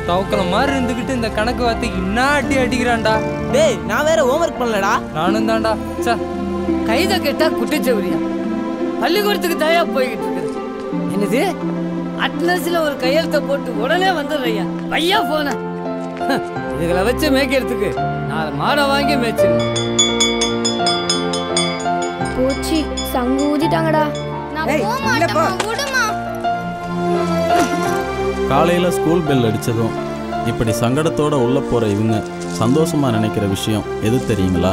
தவக்கல மாதிரி இருந்துகிட்டு இந்த கணக்கு வார்த்தைக்கு என்ன அடி அடிக்கிறான்டா டேய் நான் வேற ஹோம்ஒர்க் பண்ணலடா நானும் தான்டா சே கைத கேட்டா குட்டிச்சவரியா பள்ளிக்கூடத்துக்கு தயா போய்கிட்டு இருக்குது என்னது அட்னஸ்ல ஒரு கையெழுத்த போட்டு உடனே வந்துடுறையா ஐயா போன இதுகளை வச்சு மேய்க்கிறதுக்கு நாலு மாடை வாங்கி மேய்ச்சிடணும் போச்சு சங்கு ஊதிட்டாங்கடா நான் போக மாட்டேம்மா விடுமா காலையில் ஸ்கூல் பெல் அடித்ததும் இப்படி சங்கடத்தோட உள்ள போகிற இவங்க சந்தோஷமாக நினைக்கிற விஷயம் எது தெரியுங்களா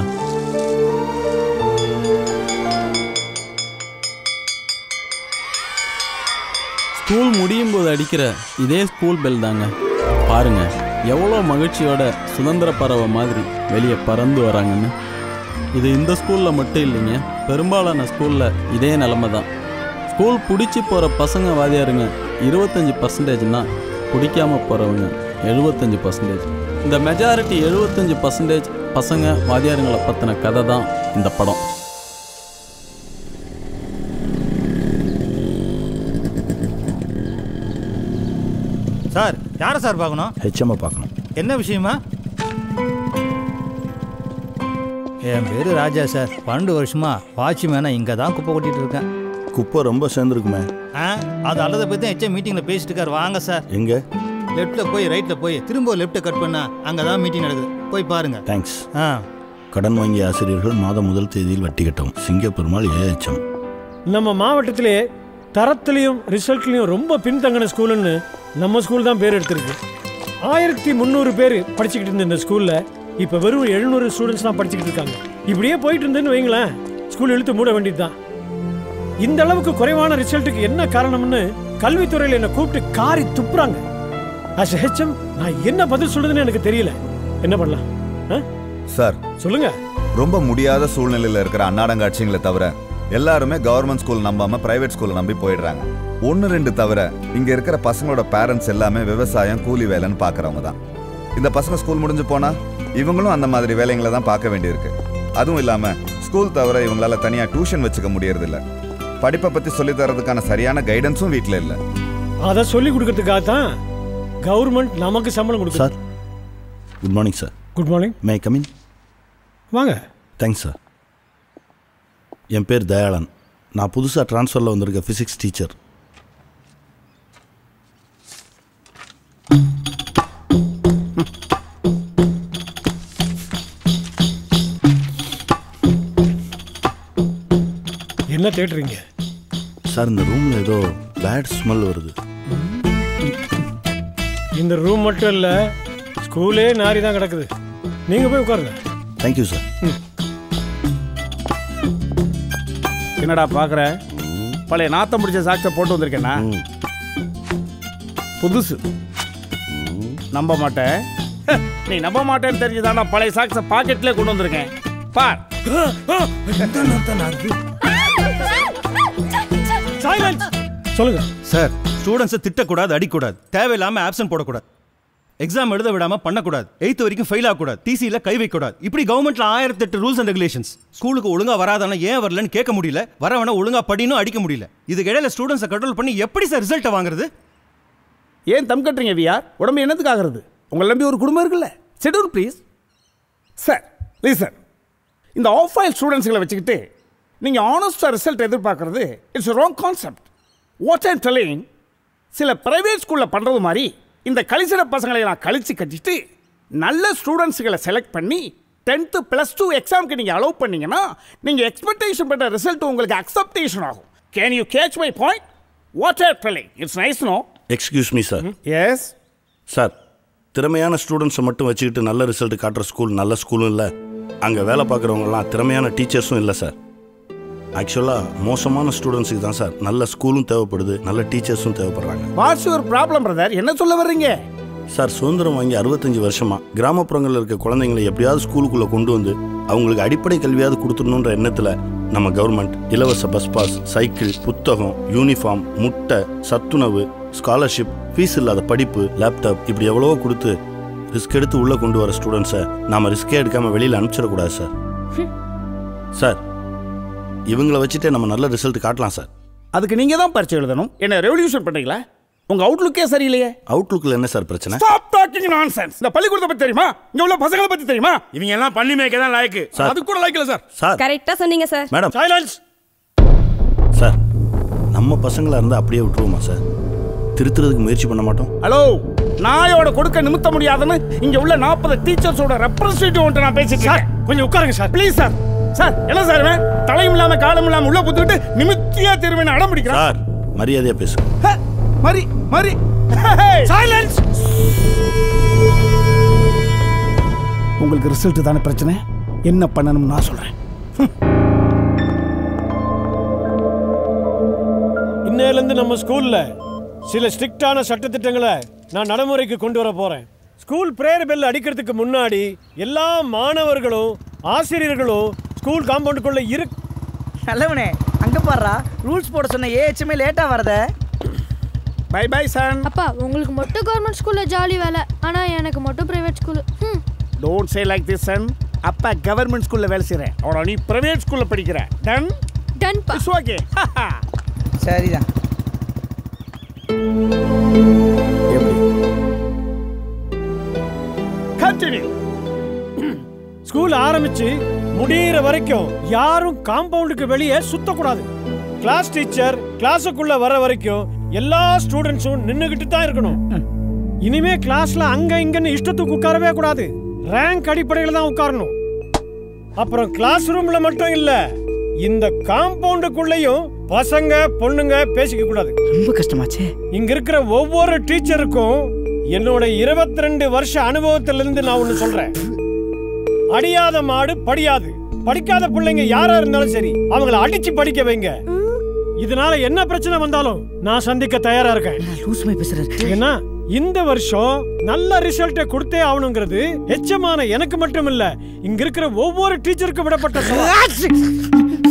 ஸ்கூல் முடியும் போது அடிக்கிற இதே ஸ்கூல் பெல் தாங்க பாருங்க எவ்வளோ மகிழ்ச்சியோட சுதந்திர பறவை மாதிரி வெளியே பறந்து வராங்கன்னு இது இந்த ஸ்கூலில் மட்டும் இல்லைங்க பெரும்பாலான ஸ்கூலில் இதே நிலமை தான் ஸ்கூல் பிடிச்சி போகிற பசங்க வாதியாருங்க இருபத்தஞ்சி பர்சன்டேஜ்னா பிடிக்காம போகிறவங்க எழுபத்தஞ்சி பர்சன்டேஜ் இந்த மெஜாரிட்டி எழுபத்தஞ்சி பர்சன்டேஜ் பசங்க வாதியாருங்களை பற்றின கதை தான் இந்த படம் சார் யாரை சார் பார்க்கணும் ஹெச்எம்ஐ பார்க்கணும் என்ன விஷயமா என் பேர் ராஜா சார் பன்னெண்டு வருஷமா வாட்ச்மேனா இங்கே தான் குப்பை கொட்டிட்டு இருக்கேன் குப்பை ரொம்ப சேர்ந்துருக்குமே ஆ அது அல்லதை பற்றி தான் எச்சம் மீட்டிங்கில் பேசிட்டு இருக்காரு வாங்க சார் எங்கே லெஃப்ட்டில் போய் ரைட்டில் போய் திரும்ப லெஃப்ட்டை கட் பண்ணா அங்கே தான் மீட்டிங் நடக்குது போய் பாருங்க தேங்க்ஸ் ஆ கடன் வாங்கிய ஆசிரியர்கள் மாதம் முதல் தேதியில் வட்டி கட்டவும் சிங்கப்பெருமாள் ஏஎச்எம் நம்ம மாவட்டத்திலே தரத்துலேயும் ரிசல்ட்லேயும் ரொம்ப பின்தங்கின ஸ்கூலுன்னு நம்ம ஸ்கூல் தான் பேர் எடுத்திருக்கு ஆயிரத்தி முந்நூறு பேர் படிச்சுக்கிட்டு இருந்த இந்த ஸ்கூலில் இப்போ வெறும் எழுநூறு ஸ்டூடெண்ட்ஸ் தான் படிச்சுக்கிட்டு இருக்காங்க இப்படியே போயிட்டு இருந்தேன்னு வைங்களேன் ஸ்கூல் இழுத்து மூட வேண்டியது தான் இந்த அளவுக்கு குறைவான ரிசல்ட்டுக்கு என்ன காரணம்னு கல்வித்துறையில் என்னை கூப்பிட்டு காரி துப்புறாங்க அஸ் ஹெச்எம் நான் என்ன பதில் சொல்றதுன்னு எனக்கு தெரியல என்ன பண்ணலாம் ஆ? சார் சொல்லுங்க ரொம்ப முடியாத சூழ்நிலையில் இருக்கிற அன்னாடங்காட்சிங்களை தவிர எல்லாருமே கவர்மெண்ட் ஸ்கூல் நம்பாம பிரைவேட் ஸ்கூல் நம்பி போயிடுறாங்க ஒன்று ரெண்டு தவிர இங்க இருக்கிற பசங்களோட பேரண்ட்ஸ் எல்லாமே விவசாயம் கூலி வேலைன்னு பார்க்கறவங்க தான் இந்த பசங்க ஸ்கூல் முடிஞ்சு போனா இவங்களும் அந்த மாதிரி வேலைங்களை தான் பார்க்க வேண்டியிருக்கு அதுவும் இல்லாம ஸ்கூல் தவிர இவங்களால தனியா டியூஷன் வச்சுக்க முடியறதில்ல படிப்பை பத்தி சொல்லி தரதுக்கான சரியான கைடன்ஸும் வீட்டில் இல்லை அதை சொல்லி கொடுக்கறதுக்காக தான் கவர்மெண்ட் நமக்கு சம்பளம் கொடுக்குது sir good morning sir good morning may come in வாங்க தேங்க்ஸ் சார் என் பேர் தயாளன் நான் புதுசாக ட்ரான்ஸ்ஃபரில் வந்திருக்க ஃபிசிக்ஸ் டீச்சர் என்ன தேடுறீங்க சார் இந்த ரூமில் ஏதோ பேட் ஸ்மெல் வருது இந்த ரூம் மட்டும் இல்ல ஸ்கூலே நாரி தான் கிடக்குது நீங்க போய் உட்காருங்க தேங்க்யூ சார் என்னடா பார்க்குற பழைய நாத்தம் முடிச்ச சாக்ஸை போட்டு வந்திருக்கேனா புதுசு நம்ப மாட்டேன் நீ நம்ப மாட்டேன்னு தெரிஞ்சுதானா பழைய சாக்ஸை பாக்கெட்லேயே கொண்டு வந்திருக்கேன் பார் சொல்லுங்க சார் ஸ்டூடெண்ட்ஸை திட்டக்கூடாது அடிக்கூடாது தேவையில்லாமல் ஆப்சன்ட் போடக்கூடாது எக்ஸாம் எழுத விடாம பண்ணக்கூடாது எயித்து வரைக்கும் ஃபெயில் ஆகக்கூடாது டிசியில் கை வைக்கக்கூடாது இப்படி கவர்மெண்ட்ல ஆயிரத்தி எட்டு ரூல்ஸ் அண்ட் ரெகுலேஷன்ஸ் ஸ்கூலுக்கு ஒழுங்கா வராதானே ஏன் வரலன்னு கேட்க முடியல வரவன ஒழுங்கா படினும் அடிக்க முடியல இதுக்கு இடையில ஸ்டூடெண்ட்ஸை கண்ட்ரோல் பண்ணி எப்படி சார் ரிசல்ட்டை வாங்குறது ஏன் தம் கட்டுறீங்க விஆர் உடம்பு என்னத்துக்கு ஆகிறது உங்களை நம்பி ஒரு குடும்பம் இருக்குல்ல செடியூல் ப்ளீஸ் சார் லீசன் இந்த ஆஃப் ஆயில் ஸ்டூடெண்ட்ஸுகளை வச்சுக்கிட்டு நீங்கள் ஆனஸ்டாக ரிசல்ட் எதிர்பார்க்கறது it's wrong concept what I'm telling சில பிரைவேட் ஸ்கூலில் பண்ணுறது மாதிரி இந்த கழிச்சிட பசங்களை நான் கழிச்சு கட்டிட்டு நல்ல ஸ்டூடெண்ட்ஸுகளை செலக்ட் பண்ணி டென்த்து ப்ளஸ் டூ எக்ஸாமுக்கு நீங்கள் அலோவ் பண்ணீங்கன்னா நீங்கள் எக்ஸ்பெக்டேஷன் பண்ண ரிசல்ட் உங்களுக்கு அக்செப்டேஷன் ஆகும் can you catch my point what I'm telling it's nice no excuse me sir yes sir திறமையான ஸ்டூடெண்ட்ஸை மட்டும் வச்சுக்கிட்டு நல்ல ரிசல்ட் காட்டுற ஸ்கூல் நல்ல ஸ்கூலும் இல்லை அங்கே வேலை பார்க்குறவங்கலாம் திறமையான டீச்சர்ஸும் இல்லை சார் ஆக்சுவலாக மோசமான ஸ்டூடெண்ட்ஸுக்கு தான் சார் நல்ல ஸ்கூலும் தேவைப்படுது நல்ல டீச்சர்ஸும் தேவைப்படுறாங்க வாட்ஸ் யுவர் ப்ராப்ளம் பிரதர் என்ன சொல்ல வர்றீங்க சார் சுதந்திரம் வாங்கி அறுபத்தஞ்சு வருஷமா கிராமப்புறங்களில் இருக்க குழந்தைங்களை எப்படியாவது ஸ்கூலுக்குள்ளே கொண்டு வந்து அவங்களுக்கு அடிப்படை கல்வியாவது கொடுத்துடணுன்ற எண்ணத்தில் நம்ம கவர்மெண்ட் இலவச பஸ் பாஸ் சைக்கிள் புத்தகம் யூனிஃபார்ம் முட்டை சத்துணவு ஸ்காலர்ஷிப் ஃபீஸ் இல்லாத படிப்பு லேப்டாப் இப்படி எவ்வளவோ கொடுத்து ரிஸ்க் எடுத்து உள்ளே கொண்டு வர ஸ்டூடெண்ட்ஸை நாம் ரிஸ்கே எடுக்காமல் வெளியில் அனுப்பிச்சிடக்கூடாது சார் சார் இவங்கள வச்சுட்டே நம்ம நல்ல ரிசல்ட் காட்டலாம் சார் அதுக்கு நீங்கள் தான் பரிச்சை எழுதணும் என்ன ரெவல்யூஷன் பண்ணுறீங்களா உங்க அவுட்லுக்கே சரியில்லையே அவுட்லுக்கில் என்ன சார் பிரச்சனை ஸ்டாப் டாக்கிங் நான்சென்ஸ் இந்த பள்ளிக்கூடத்தை பத்தி தெரியுமா இங்க உள்ள பசங்களை பத்தி தெரியுமா இவங்க எல்லாம் பண்ணி மேய்க்க தான் லாய்க்கு சார். அது கூட லாய்க்கல சார் சார் கரெக்டா சொன்னீங்க சார் மேடம் சைலன்ஸ் சார் நம்ம பசங்களா இருந்தால் அப்படியே விட்டுருவோமா சார் திருத்துறதுக்கு முயற்சி பண்ண மாட்டோம் ஹலோ நாயோட கொடுக்க நிமித்த முடியாதுன்னு இங்க உள்ள நாற்பது டீச்சர்ஸோட ரெப்ரஸன்டேட்டிவ் வந்துட்டு நான் பேசிட்டு இருக்கேன் கொஞ்சம் உட்காருங்க சார் ப்ளீஸ் சார் சார் என்ன சார் இவன் தலையும் இல்லாம காலம் இல்லாம உள்ள புத்துக்கிட்டு நிமித்தியா திரும்பின அடம் பிடிக்கிறான் சார் மரியாதையாக பேசுங்க ஹே, மரி மரி சைலன்ஸ் உங்களுக்கு ரிசல்ட் தானே பிரச்சனை என்ன பண்ணணும்னு நான் சொல்றேன் இன்னையிலேருந்து நம்ம ஸ்கூல்ல சில ஸ்ட்ரிக்டான சட்டத்திட்டங்களை நான் நடைமுறைக்கு கொண்டு வர போறேன் ஸ்கூல் பிரேயர் பெல் அடிக்கிறதுக்கு முன்னாடி எல்லா மாணவர்களும் ஆசிரியர்களும் ஸ்கூல் காம்பவுண்டுக்குள்ள இரு நல்லவனே அங்க பாடுறா ரூல்ஸ் போட சொன்ன ஏஹெச்எம்ஏ லேட்டா வரத பை பை சன் அப்பா உங்களுக்கு மட்டும் கவர்மெண்ட் ஸ்கூல்ல ஜாலி வேலை ஆனா எனக்கு மட்டும் பிரைவேட் ஸ்கூல் ம் don't say like this son அப்பா கவர்மெண்ட் ஸ்கூல்ல வேலை செய்றேன் அவன நீ பிரைவேட் ஸ்கூல்ல படிக்கிற டன் டன் பா இட்ஸ் ஓகே சரிதான் எப்படி கண்டினியூ ஸ்கூல் ஆரம்பிச்சு முடியிற வரைக்கும் யாரும் காம்பவுண்டுக்கு வெளியே சுத்தக்கூடாது கிளாஸ் டீச்சர் கிளாஸுக்குள்ள வர வரைக்கும் எல்லா ஸ்டூடெண்ட்ஸும் நின்னுகிட்டு தான் இருக்கணும் இனிமே கிளாஸ்ல அங்க இங்கன்னு இஷ்டத்துக்கு உட்காரவே கூடாது ரேங்க் அடிப்படையில் தான் உட்காரணும் அப்புறம் கிளாஸ் ரூம்ல மட்டும் இல்ல இந்த காம்பவுண்டுக்குள்ளேயும் பசங்க பொண்ணுங்க பேசிக்க கூடாது ரொம்ப கஷ்டமாச்சே இங்க இருக்கிற ஒவ்வொரு டீச்சருக்கும் என்னோட 22 ரெண்டு வருஷ அனுபவத்திலிருந்து நான் ஒண்ணு சொல்றேன் அடியாத மாடு படியாது படிக்காத பிள்ளைங்க யாரா இருந்தாலும் சரி அவங்கள அடிச்சு படிக்க வைங்க இதனால என்ன பிரச்சனை வந்தாலும் நான் சந்திக்க தயாரா இருக்கேன் லூசுமை பேசுறாரு ஏன்னா இந்த வருஷம் நல்ல ரிசல்ட்டை கொடுத்தே ஆகணுங்கிறது எச்சமான எனக்கு மட்டும் இல்ல இங்க இருக்கிற ஒவ்வொரு டீச்சருக்கும் விடப்பட்ட சவால்.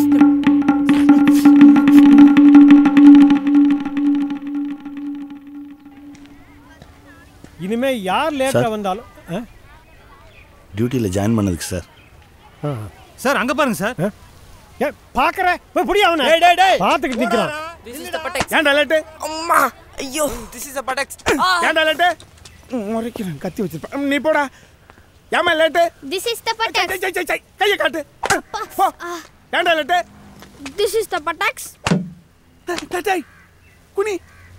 இனிமே யார் லேட்டா சார். வந்தாலும் ஆ? டியூட்டியில் ஜாயின் பண்ணதுக்கு சார் சார் அங்க பாருங்க சார் ஏ, பாக்குற போய் புடி அவனை டேய் டேய் டேய் பாத்துக்கிட்டு நிக்கிறான் ஏன்டா லேட்டு அம்மா ஐயோ திஸ் இஸ் அ படெக்ஸ் ஏன்டா லேட்டு முறைக்கிறேன் கத்தி வச்சிருப்பேன் நீ போடா ஏமா late this is the buttocks கையை காட்டு போ ஏன்டா late this is the buttocks டேய், டேய் குனி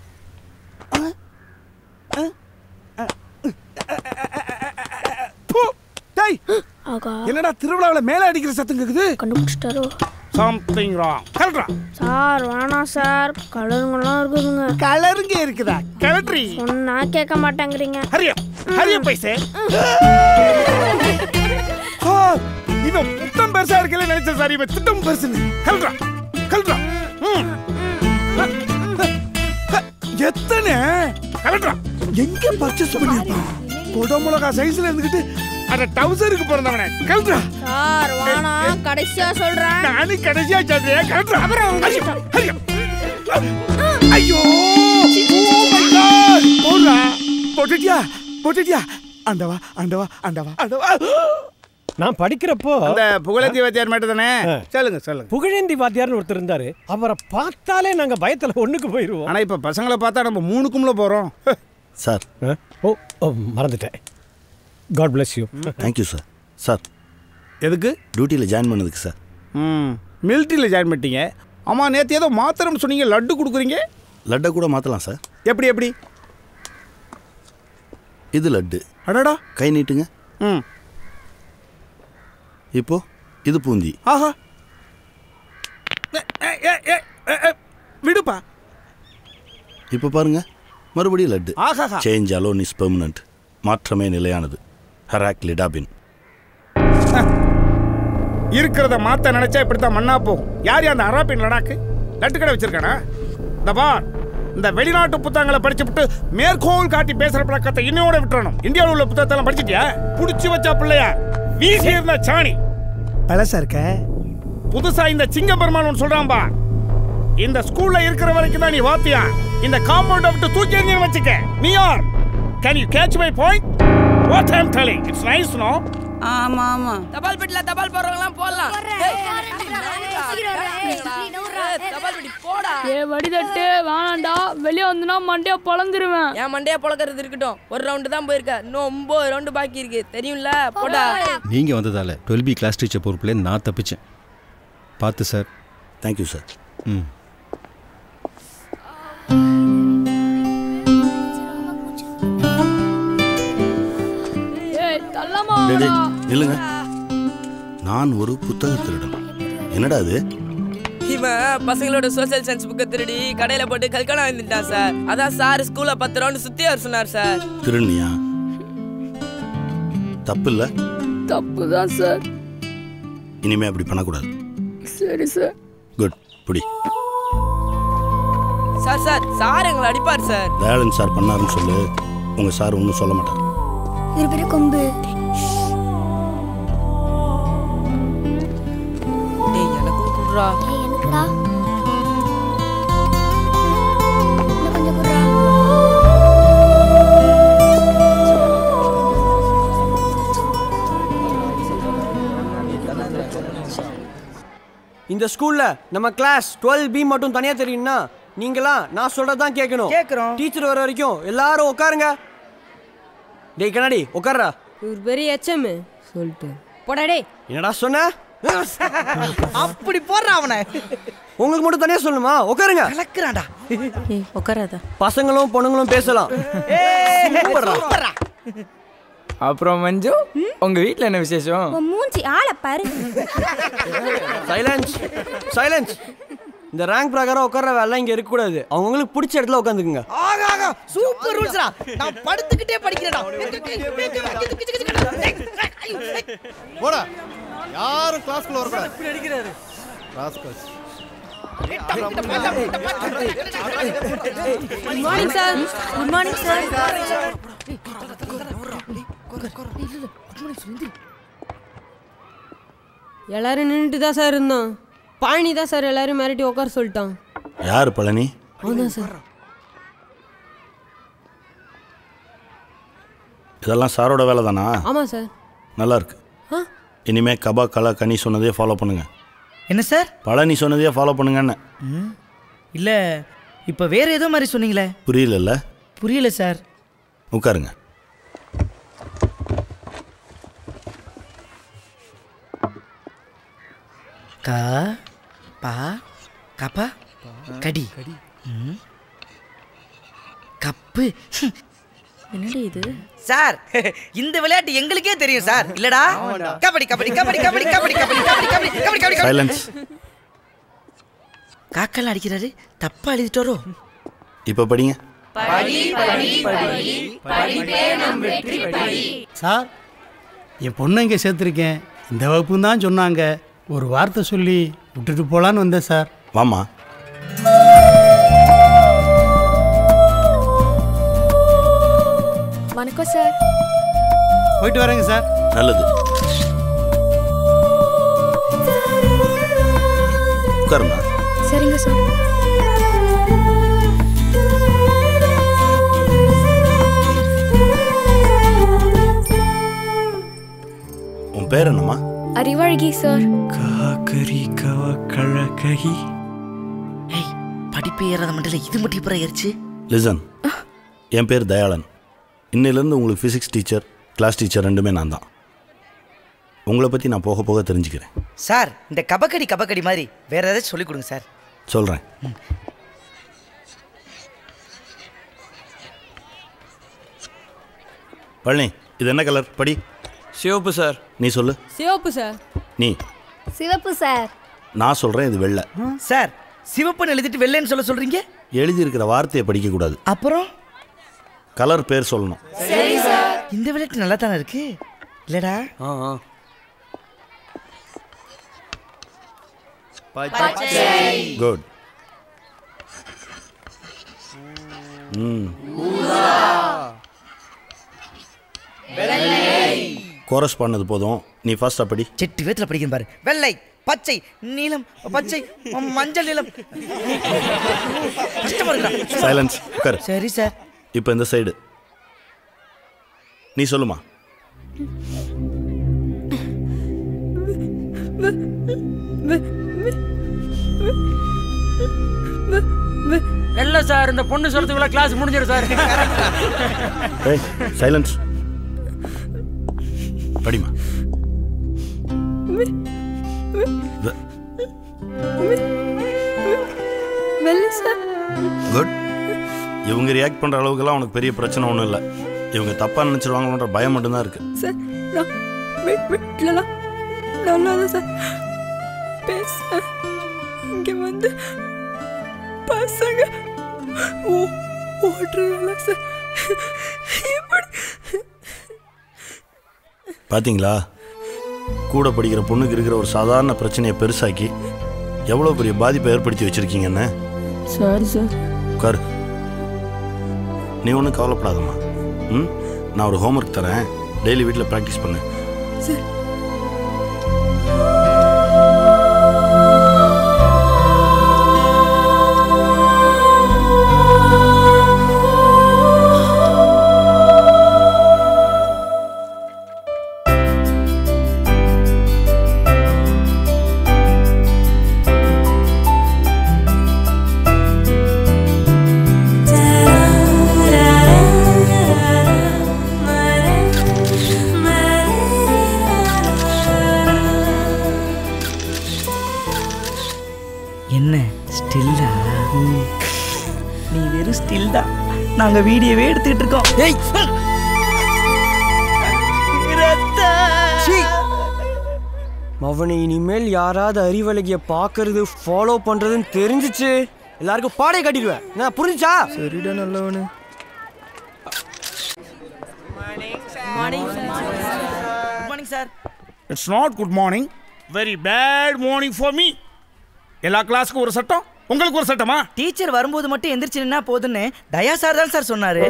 போ. டேய் ஆகா என்னடா திருவிழாவில் மேலே அடிக்கிற சத்தம் கேக்குது கண்டுபிடிச்சிட்டாரோ சம்திங் ராங் கரெக்டா சார் வேணாம் சார் கலருங்கெல்லாம் இருக்குதுங்க கலருங்க இருக்குதா கலட்ரி சொன்னா கேட்க மாட்டேங்கிறீங்க ஹரியா ஹரியா பைசே ஆ, இவன் புத்தம் பெருசா இருக்கல நினைச்ச சார் இவன் திட்டம் பெருசுன்னு கல்றா கல்றா ம். அ, அ, அ, எத்தனை கலட்ரா எங்க பர்ச்சேஸ் பண்ணிருப்பான் கொட மிளகா சைஸ்ல இருந்துகிட்டு அட டவுசருக்கு பிறந்தவனே கல்றா சார் வேணாம் கடைசியா சொல்றேன் நானு கடைசியா சொல்றேன் கலட்ரா அப்புறம் உங்க ஐயோ, இஷ்டம். ஐயோ. ஐயோ Oh my God. போடுறா போட்டுட்டியா போட்டுட்டியா ஆண்டவா ஆண்டவா ஆண்டவா ஆண்டவா நான் படிக்கிறப்போ அந்த புகழேந்தி வாத்தியார் மட்டும் தானே சொல்லுங்க சொல்லுங்க புகழேந்தி வாத்தியார்னு ஒருத்தர் இருந்தாரு அவரை பார்த்தாலே நாங்க பயத்துல ஒண்ணுக்கு போயிருவோம் ஆனா இப்ப பசங்களை பார்த்தா நம்ம மூணுக்கும்ல போறோம் சார் ஆ? ஓ ஓ மறந்துட்டேன் God bless you thank you sir sir எதுக்கு டியூட்டியில் ஜாயின் பண்ணதுக்கு சார் ம் மிலிட்ரியில் ஜாயின் பண்ணிட்டீங்க ஆமா நேத்து ஏதோ மாத்திரம் சொன்னீங்க லட்டு கொடுக்குறீங்க லட்டை கூட மாற்றலாம் சார் எப்படி எப்படி இது லட்டு அடடா கை நீட்டுங்க ம் இப்போ இது பூந்தி ஆஹா ஏ, ஏ, ஏ, ஏ, ஏ, ஏ, விடுப்பா இப்போ பாருங்க மறுபடியும் லட்டு ஆஹாஹா. சேஞ்ச் அலோன் இஸ் பெர்மனன்ட் மாற்றமே நிலையானது ஹராக் லிடாபின் இருக்கிறத மாத்த நினைச்சா இப்படித்தான் மண்ணா போகும் யார் அந்த அராபின் லடாக்கு லட்டு கடை வச்சிருக்கானா இந்த பார் இந்த வெளிநாட்டு புத்தகங்களை படிச்சுவிட்டு மேற்கோள் காட்டி பேசுற பழக்கத்தை இன்னையோட விட்டுறணும் இந்தியாவில் உள்ள புத்தகத்தெல்லாம் படிச்சிட்டியா புடிச்சு வச்சா பிள்ளையா வீசி இருந்த சாணி பழசா இருக்க புதுசா இந்த சிங்க பெருமான் ஒன்று சொல்றான் பா இந்த ஸ்கூல்ல இருக்கிற வரைக்கும் தான் நீ வாத்தியா இந்த காம்பவுண்ட விட்டு தூக்கி எறிஞ்சு வச்சுக்க நீ யார் can you catch my point what I am telling it's nice no ஆமா ஆமா தபால் பெட்டில தபால் போடுறவங்களாம் போடலாம் தபால் பெட்டி போடா ஏ வடிதட்டு வேணாண்டா வெளியே வந்துனா மண்டையா பொழந்துருவேன் என் மண்டையா பொழக்கிறது இருக்கட்டும் ஒரு ரவுண்டு தான் போயிருக்க இன்னும் ஒன்பது ரவுண்டு பாக்கி இருக்கு தெரியும்ல போடா நீங்கள் வந்ததால் டுவெல் பி கிளாஸ் டீச்சர் பொறுப்புல நான் தப்பிச்சேன் பார்த்து சார் தேங்க்யூ சார் ம் ஏய் தள்ளமா டேய், டேய், நில்லுங்க நான் ஒரு புத்தக திருடன் என்னடா இது இவன் பசங்களோட சோசியல் சயின்ஸ் புக்கை திருடி கடையில போட்டு கல்கனா வந்துட்டான் சார் அதான் சார் ஸ்கூல்ல பத்து ரவுண்டு சுத்தி வர சொன்னார் சார் திருநியா தப்பு இல்லை தப்பு தான் சார் இனிமே அப்படி பண்ணக்கூடாது சரி சார் குட் புடி சார் சார் சார் எங்களை அடிப்பார் சார் தயாளன் சார் பண்ணாருன்னு சொல்லு உங்க சார் ஒன்றும் சொல்ல மாட்டார் இரு பெரிய கொம்பு டேய் எனக்கும் குடுறா எனக்குடா இன்னும் கொஞ்சம் குடுறா இந்த ஸ்கூல்ல நம்ம கிளாஸ் டுவெல் பி மட்டும் தனியா தெரியும்னா நீங்களாம் நான் சொல்றதான் கேட்கணும் கேட்குறோம் டீச்சர் வர வரைக்கும் எல்லாரும் உட்காருங்க டேய் கண்ணாடி உட்கார்றா ஒரு பெரிய எச்எம் சொல்லிட்டு போடா டேய் என்னடா சொன்ன அப்படி போடுறான் அவனை உங்களுக்கு மட்டும் தனியா சொல்லணுமா உட்காருங்க கலக்குறான்டா ஏய் உட்காராத பசங்களும் பொண்ணுங்களும் பேசலாம் சூப்பர்ரா. அப்புறம் மஞ்சு உங்க வீட்ல என்ன விசேஷம் உன் மூஞ்சி ஆளை பாரு சைலன்ஸ் சைலன்ஸ் இந்த ரேங்க் பிரகாரம் உட்கார்ற வேலை இங்க இருக்க கூடாது அவங்களுக்கு பிடிச்ச இடத்துல உட்காந்துக்குங்க ஆகா ஆகா சூப்பர் ரூல்ஸ்டா நான் படுத்துக்கிட்டே படிக்கிறேன்டா போடா யாரும் கிளாஸ்க்குள்ள வரக்கூடாது அடிக்கிறாரு rascals good morning sir good morning sir எல்லாரும் நின்றுட்டு தான் சார் இருந்தோம் பழனி தான் சார் எல்லாரும் மிரட்டி உட்கார சொல்லிட்டான் யார் பழனி அவன்தான் சார் இதெல்லாம் சாரோட வேலை தானா ஆமாம் சார் நல்லா இருக்கு ஆ இனிமே கபா கலா கனி சொன்னதே ஃபாலோ பண்ணுங்க என்ன சார் பழனி சொன்னதே ஃபாலோ பண்ணுங்கன்னு ம் இல்ல இப்ப வேற ஏதோ மாதிரி சொன்னீங்களே புரியலல்ல புரியல சார் உட்காருங்க கா பா கப்பா கடி ம். கப்பு என்னடி இது சார் இந்த விளையாட்டு எங்களுக்கே தெரியும் சார் இல்லடா கபடி கபடி கபடி கபடி கபடி கபடி கபடி கபடி கபடி கபடி சைலன்ஸ் காக்கெல்லாம் அடிக்கிறாரு தப்பா எழுதிட்டாரோ இப்போ படிங்க சார் என் பொண்ணை இங்கே சேர்த்துருக்கேன் இந்த வகுப்புன்னு தான் சொன்னாங்க ஒரு வார்த்தை சொல்லி விட்டுட்டு போகலான்னு வந்தேன் சார் வாமா வணக்கம் சார் போயிட்டு வரேங்க சார் நல்லது உட்காருமா சரிங்க சார் உன் பேர் என்னம்மா அறிவழகி சார் காக்கரி கவ கழகி ஏய் படிப்பு ஏறாத மண்டல இது மட்டும் இப்போ ஏறிச்சு லிசன் என் பேர் தயாளன் இன்னிலேருந்து உங்களுக்கு ஃபிசிக்ஸ் டீச்சர் கிளாஸ் டீச்சர் ரெண்டுமே நான் தான் உங்களை பற்றி நான் போக போக தெரிஞ்சுக்கிறேன் சார் இந்த கபக்கடி கபக்கடி மாதிரி வேற ஏதாச்சும் சொல்லிக் கொடுங்க சார் சொல்கிறேன் பழனி இது என்ன கலர் படி சிவப்பு சார் நீ சொல்லு சிவப்பு சார் நீ சிவப்பு சார் நான் சொல்கிறேன் இது வெள்ளை சார் சிவப்புன்னு எழுதிட்டு வெள்ளைன்னு சொல்ல சொல்றீங்க எழுதியிருக்கிற வார்த்தையை படிக்கக்கூடாது அப்புறம் கலர் பேர் சொல்லணும் சரி சார் இந்த விளையாட்டு நல்லா தானே இருக்கு இல்லடா ஆ ஆ குட் ம் கோரஸ் பண்ணது போதும் நீ ஃபர்ஸ்ட் அப்படி செட்டு வேத்துல படிக்கிறேன் பாரு வெள்ளை பச்சை நீலம் பச்சை ம- மஞ்சள் நீலம் கஷ்டமா இருக்குடா. சைலன்ஸ் உட்கார் சரி சார் இப்போ இந்த சைடு நீ சொல்லுமா இல்ல சார் இந்த பொண்ணு சொல்றதுக்குள்ள கிளாஸ் முடிஞ்சிடும் சார் ஏய் சைலன்ஸ் படிமா வெள்ளி சார் குட் இவங்க ரியாக்ட் பண்ணுற அளவுக்குலாம் உனக்கு பெரிய பிரச்சனை ஒன்றும் இல்லை இவங்க தப்பாக நினச்சிருவாங்களோன்ற பயம் மட்டும்தான் இருக்குது சார் நான் வீ- வீட்லலாம் நல்லா தான் சார் பேசுறேன் இங்கே வந்து பசங்க ஓ ஓடுறதால சார் இப்படி பார்த்தீங்களா கூட படிக்கிற பொண்ணுக்கு இருக்கிற ஒரு சாதாரண பிரச்சனையை பெருசாக்கி எவ்வளோ பெரிய பாதிப்பை ஏற்படுத்தி வச்சுருக்கீங்கன்னு சாரி சார் உட்காரு நீ ஒன்றும் கவலைப்படாதம்மா ம் நான் ஒரு ஹோம்ஒர்க் தரேன் டெய்லி வீட்டில் ப்ராக்டிஸ் பண்ணு சார் என்ன ஸ்டில்லா நீ வெறும் ஸ்டில் தான் நாங்க வீடியோவே எடுத்துக்கிட்டு இருக்கோம் ஏய் அவனை இனிமேல் யாராவது அறிவழகிய பார்க்கறது ஃபாலோ பண்றதுன்னு தெரிஞ்சிச்சு எல்லாருக்கும் பாடைய கட்டிடுவேன் நான் புரிஞ்சா சரிடா நல்லவனு good morning sir it's not good morning very bad morning for me எல்லா கிளாஸுக்கும் ஒரு சட்டம் உங்களுக்கு ஒரு சட்டமா டீச்சர் வரும்போது மட்டும் எந்திரிச்சு நின்னா போதுன்னு தயா சார் தான் சார் சொன்னாரு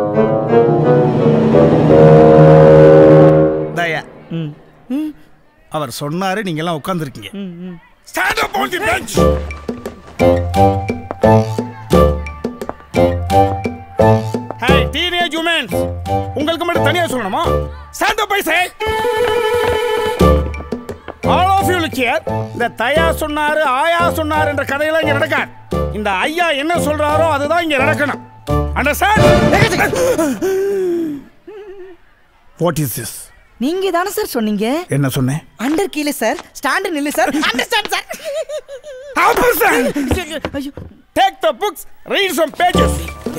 தயா அவர் சொன்னாரு நீங்க எல்லாம் உட்கார்ந்துருக்கீங்க stand up on the bench hey teenage womens உங்களுக்கு மட்டும் தனியா சொல்லணுமா stand up I say all of you look here இந்த தயா சொன்னாரு ஆயா சொன்னாரு என்ற கதையெல்லாம் இங்க நடக்காது இந்த ஐயா என்ன சொல்றாரோ அதுதான் இங்க நடக்கணும் அண்டர்ஸ்டாண்ட் வாட் இஸ் திஸ் நீங்க தானே சார் சொன்னீங்க என்ன சொன்னேன் அண்டர் கீழே சார் ஸ்டாண்ட் நில்லு sir understand sir take the books read some pages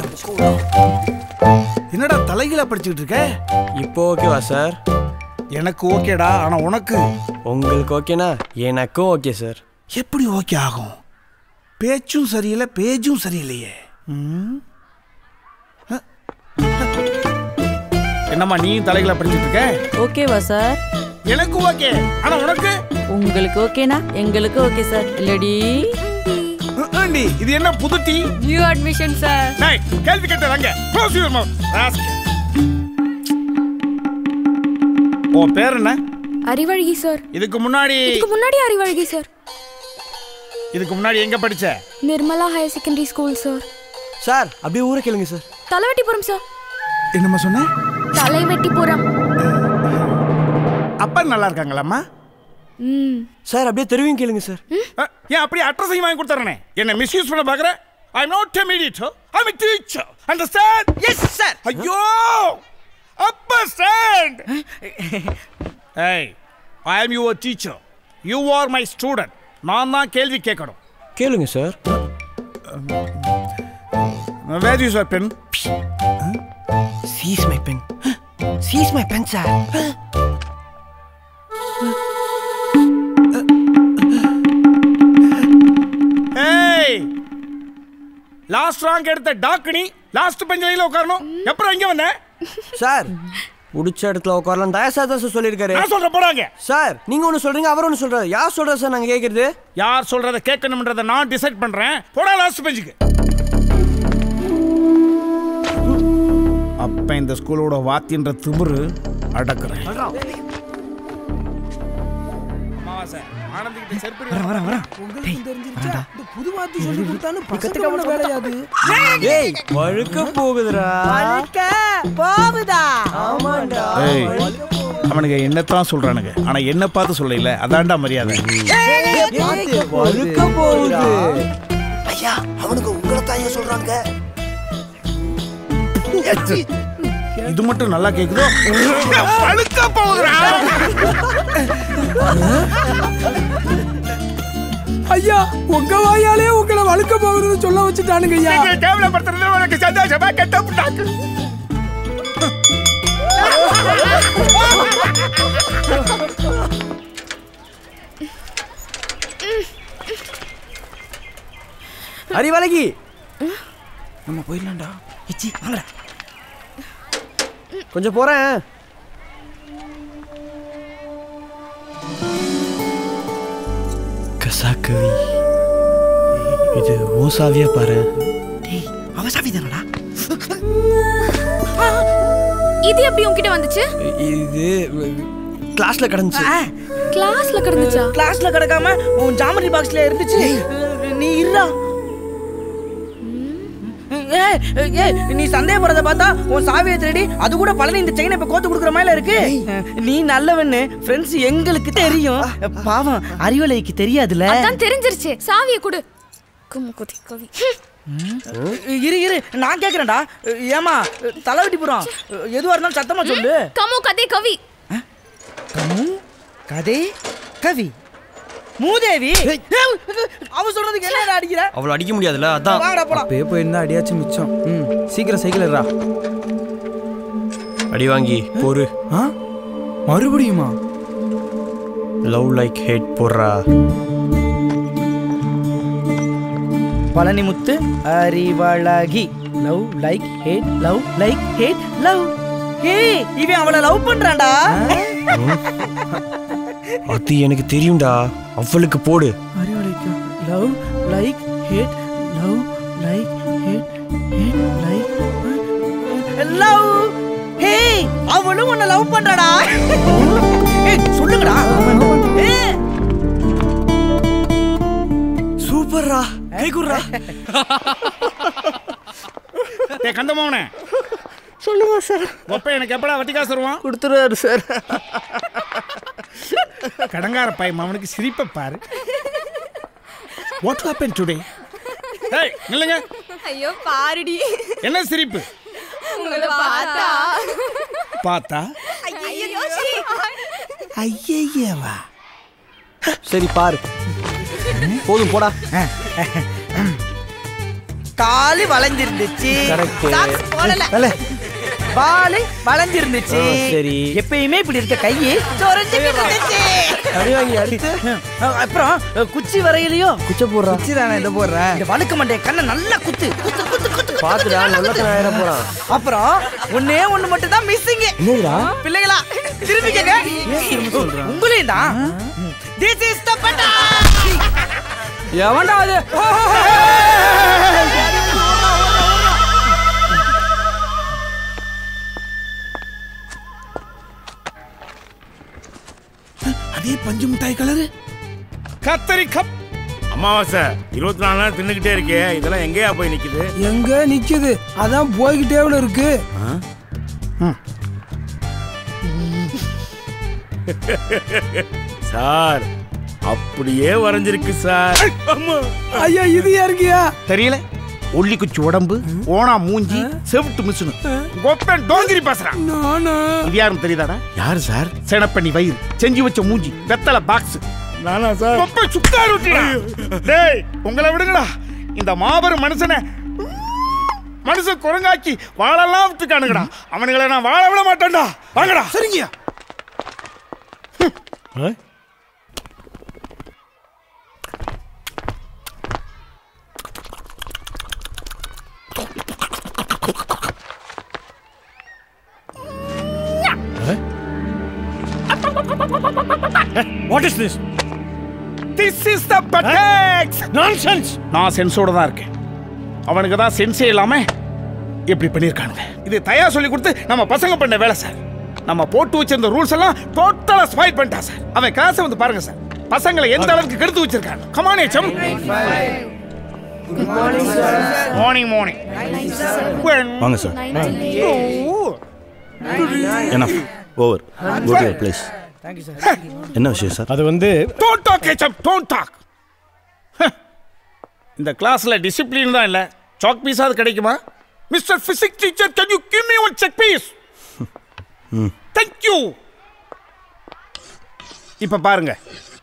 என்னடா தலைகீழா படிச்சுக்கிட்டு இருக்க இப்போ ஓகேவா சார் எனக்கு ஓகேடா ஆனா உனக்கு உங்களுக்கு ஓகேனா எனக்கும் ஓகே சார் எப்படி ஓகே ஆகும் பேச்சும் சரியில்லை பேஜும் சரியில்லையே ம்? அ, அ. என்னம்மா நீயும் தலைகளை படிச்சுட்டு இருக்க ஓகேவா சார் எனக்கு ஓகே ஆனா உனக்கு உங்களுக்கு ஓகேனா எங்களுக்கு ஓகே சார் இல்லடி ஆண்டி இது என்ன புது டீ நியூ அட்மிஷன் சார் டேய் கேள்வி கேட்டதாங்க க்ளோஸ் யுவர் மவுத் உன் பேர் என்ன அறிவழகி சார் இதுக்கு முன்னாடி இதுக்கு முன்னாடி அறிவழகி சார் இதுக்கு முன்னாடி எங்க படிச்ச Nirmala higher secondary school sir sir அப்படியே ஊரை கேளுங்க சார் தலைவெட்டிபுரம் சார் என்னம்மா சொன்ன தலைவெட்டிபுரம் அப்பா நல்லா இருக்காங்களாம்மா ம் சார் அப்படியே தெருவையும் கேளுங்க சார் அ, ஏன் அப்படியே அட்ரஸையும் வாங்கி கொடுத்துறேனே என்ன மிஸ்யூஸ் பண்ண பாக்குற I am not a mediator I am a teacher understand yes sir ஐயோ அப்பா ஸ்டாண்ட் ஏய் I am your teacher you are my student நான் தான் கேள்வி கேட்கணும் கேளுங்க sir where use your pen this my pen this my pen sir ஏய் last rank எடுத்த டாக்கினி லாஸ்ட் பெஞ்சிலையில உட்காரணும் எப்பறம் இங்க வந்த சார் பிடிச்ச இடத்துல உட்காரலாம் தயா சார் தான் சார் சொல்லியிருக்காரு நான் சொல்ற போறாங்க சார் நீங்க ஒன்று சொல்றீங்க அவர் ஒன்று சொல்றாரு யார் சொல்றா சார் நாங்க கேட்கறது யார் சொல்றத கேட்கணும்ன்றத நான் டிசைட் பண்றேன் போடா லாஸ்ட் பெஞ்சுக்கு அப்ப இந்த ஸ்கூலோட வாத்தின்ற திமிரு அடக்குறேன் அமாவாசை, ஆனந்திக்கிட்ட செருப்பு வரேன் வரேன் வரேன் புது வாத்தி சொல்லி கொடுத்தாலும் பசங்க வேலையாது ஏய் வழுக்க போகுதுடா வழுக்க போகுதா ஆமாண்டா ஏய். வழுக்க போகுது அவனுங்க என்னத்தான் சொல்றானுங்க ஆனா என்ன பார்த்து சொல்லல அதான்டா மரியாதை வழுக்க போகுது ஐயா அவனுக்கு உங்களை தான் ஏன் சொல்றாங்க இது மட்டும் நல்லா கேக்குதோ வழுக்க போகுதுடா ஐயா உங்க வாயாலே உங்களை வழுக்க போகுதுன்னு சொல்ல வச்சுட்டானுங்க ஐயா நீங்க கேவலப்படுத்துறது உனக்கு சந்தோஷமா கெட்ட புட்டாக்கு அறிவழகி நம்ம போயிடலாம்டா இச்சி வாங்கடா கொஞ்சம் போறேன் கசாக்கவி இது ஓ சாவியா பாரு அவன் சாவி தானடா இது எப்படி உன்கிட்ட வந்துச்சு இது கிளாஸ்ல கிடந்துச்சு கிளாஸ்ல கிடந்துச்சா கிளாஸ்ல கிடக்காம உன் ஜாமெட்ரி பாக்ஸ்ல இருந்துச்சு நீ இருடா ஏய், ஏய், நீ சந்தேகப்படுறத பார்த்தா உன் சாவியை திருடி அது கூட பழனி இந்த செயினை இப்ப கோத்து கொடுக்குற மாதிரி இருக்கு நீ நல்லவன்னு ஃப்ரெண்ட்ஸ் எங்களுக்கு தெரியும் பாவம் அறிவலைக்கு தெரியாதுல அதான் தெரிஞ்சிருச்சு சாவியை கொடு கும்மு குதி கவி இரு இரு நான் கேக்குறேன்டா ஏமா தலைவட்டி புறம் எதுவா இருந்தாலும் சத்தமா சொல்லு கமு கதை கவி கமு கதை கவி மூதேவி அவ சொல்றதுக்கு என்ன அடிக்கிற அவளை அடிக்க முடியாதுல்ல அதான் வாடா போலாம் அப்பயே போயிருந்தா அடியாச்சும் மிச்சம் ம் சீக்கிரம் சைக்கிள் இருடா அடி வாங்கி போரு மறுபடியுமா லவ் லைக் ஹேட் போடுறா Palanimuthu Arivazhagi love like hate love like hate love ஏய் இவன் அவளை லவ் பண்றான்டா அது எனக்கு தெரியும்டா அவளுக்கு போடு அறிவழைக்கு love like hate love like hate hate like love hey அவளும் உன்னை லவ் பண்றாடா ஏய் சொல்லுங்கடா ஏய் சூப்பர்ரா கை குடுறா ஏ கந்தமோனே சொல்லுங்க சார் ஒப்ப எனக்கு எப்படா வட்டி காசு வருவான் கொடுத்துருவாரு சார் கடங்கார பையன் அவனுக்கு சிரிப்பை பாரு வாட் ஹேப்பன் டுடே ஏய் நில்லுங்க ஐயோ பாருடி என்ன சிரிப்பு உங்களை பார்த்தா பார்த்தா ஐயோ ஐயேவா சரி பாரு போதும் போடா காலு வளைஞ்சிருந்துச்சு Correct. Socks போடல தல. பாலு வளைஞ்சிருந்துச்சு ஆ, சரி. எப்பயுமே இப்படி இருக்க கையி சொரஞ்சு இருந்துச்சு அடி வாங்கி அடுத்து அப்புறம் குச்சி வரையிலையோ குச்ச போடுறா குச்சி தானே இதை போடுறேன் இந்த வழுக்க மாட்டேன் கண்ணை நல்லா குத்து குத்து குத்து குத்து பாத்துடா நல்ல ஆயிர போறான் அப்புறம் ஒண்ணே ஒண்ணு மட்டும் தான் மிஸ்ஸிங் என்னதுடா பிள்ளைகளா திரும்பி கேங்க உங்களையும் தான் திஸ் இஸ் த பட்டா எவன்டா அது அதே பஞ்சு மிட்டாய் கலரு கத்தரி கப் அமாவாசை இருபத்தி நாலு நாள் தின்னுக்கிட்டே இருக்கே இதெல்லாம் எங்கேயா போய் நிக்குது எங்க நிக்குது அதான் போய்கிட்டேவுல இருக்கு சார் அப்படியே வரைஞ்சிருக்கு சார் ஐயா இது யாருக்கியா தெரியல ஒல்லி குச்சி உடம்பு ஓனா மூஞ்சி செவிட்டு மிசுனு கொப்பன் டோங்கிரி பேசுறான் நானா இது யாரும் தெரியுதாடா யாரு சார் செனப்பண்ணி வயிறு செஞ்சு வச்ச மூஞ்சி வெத்தலை பாக்ஸ் நானா சார் கொப்பை சுக்கா ரொட்டிடா டேய் உங்களை விடுங்கடா இந்த மாபெரும் மனுஷனை மனுஷன் குரங்காக்கி வாழலாம் விட்டுக்கானுங்கடா அவனுங்களை நான் வாழ விட மாட்டேன்டா வாங்கடா சரிங்கயா what is this this is the Pattex nonsense நான் சென்ஸோட தான் இருக்கேன் அவனுக்கு தான் சென்ஸே இல்லாம இப்படி பண்ணியிருக்கானுங்க இது தயா சொல்லி கொடுத்து நம்ம பசங்க பண்ண வேலை சார் நம்ம போட்டு வச்சிருந்த ரூல்ஸ் எல்லாம் டோட்டலா ஸ்பாயில் பண்ணிட்டான் சார் அவன் கிளாஸை வந்து பாருங்க சார் பசங்களை எந்த அளவுக்கு கெடுத்து வச்சிருக்காங்க கமான் ஏச்சம் மார்னிங் மார்னிங் வாங்க sir Enough. Over go to place thank you sir என்ன விஷயம் சார் அது வந்து don't talk ketchup don't talk இந்த கிளாஸ்ல டிசிப்ளின் தான் இல்லை சாக் பீஸாவது கிடைக்குமா mister physics teacher can you give me one chalk piece hmm thank you இப்ப பாருங்க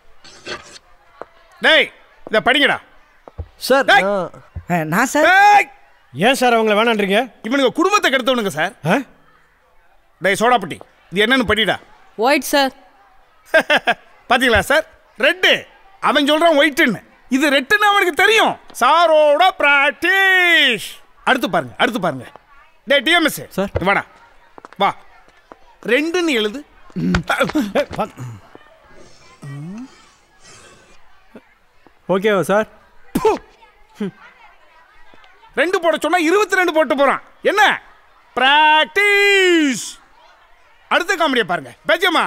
டேய் இத படிங்கடா சார் நான் சார் ஏன் சார் அவங்கள வேணான்றீங்க இவனுங்க குடும்பத்தை கெடுத்தவனுங்க சார் டேய் சோடாப்பட்டி இது என்னன்னு படிடா ஒயிட் சார் பாத்தீங்களா சார் ரெட்டு அவன் சொல்றான் ஒயிட்டுன்னு இது ரெட்டுன்னு அவனுக்கு தெரியும் சாரோட பிராக்டிஸ் அடுத்து பாருங்க அடுத்து பாருங்க டேய் டிஎம்எஸ் சார் வாடா வா ரெண்டுன்னு எழுது ஓகேவா சார் ரெண்டு போட சொன்னா இருபத்தி ரெண்டு போட்டு போறான் என்ன பிராக்டிஸ் அடுத்த காமெடியை பாருங்க பேஜமா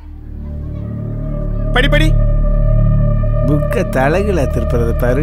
படி படி புக்கை தலைகளை திருப்புறது பாரு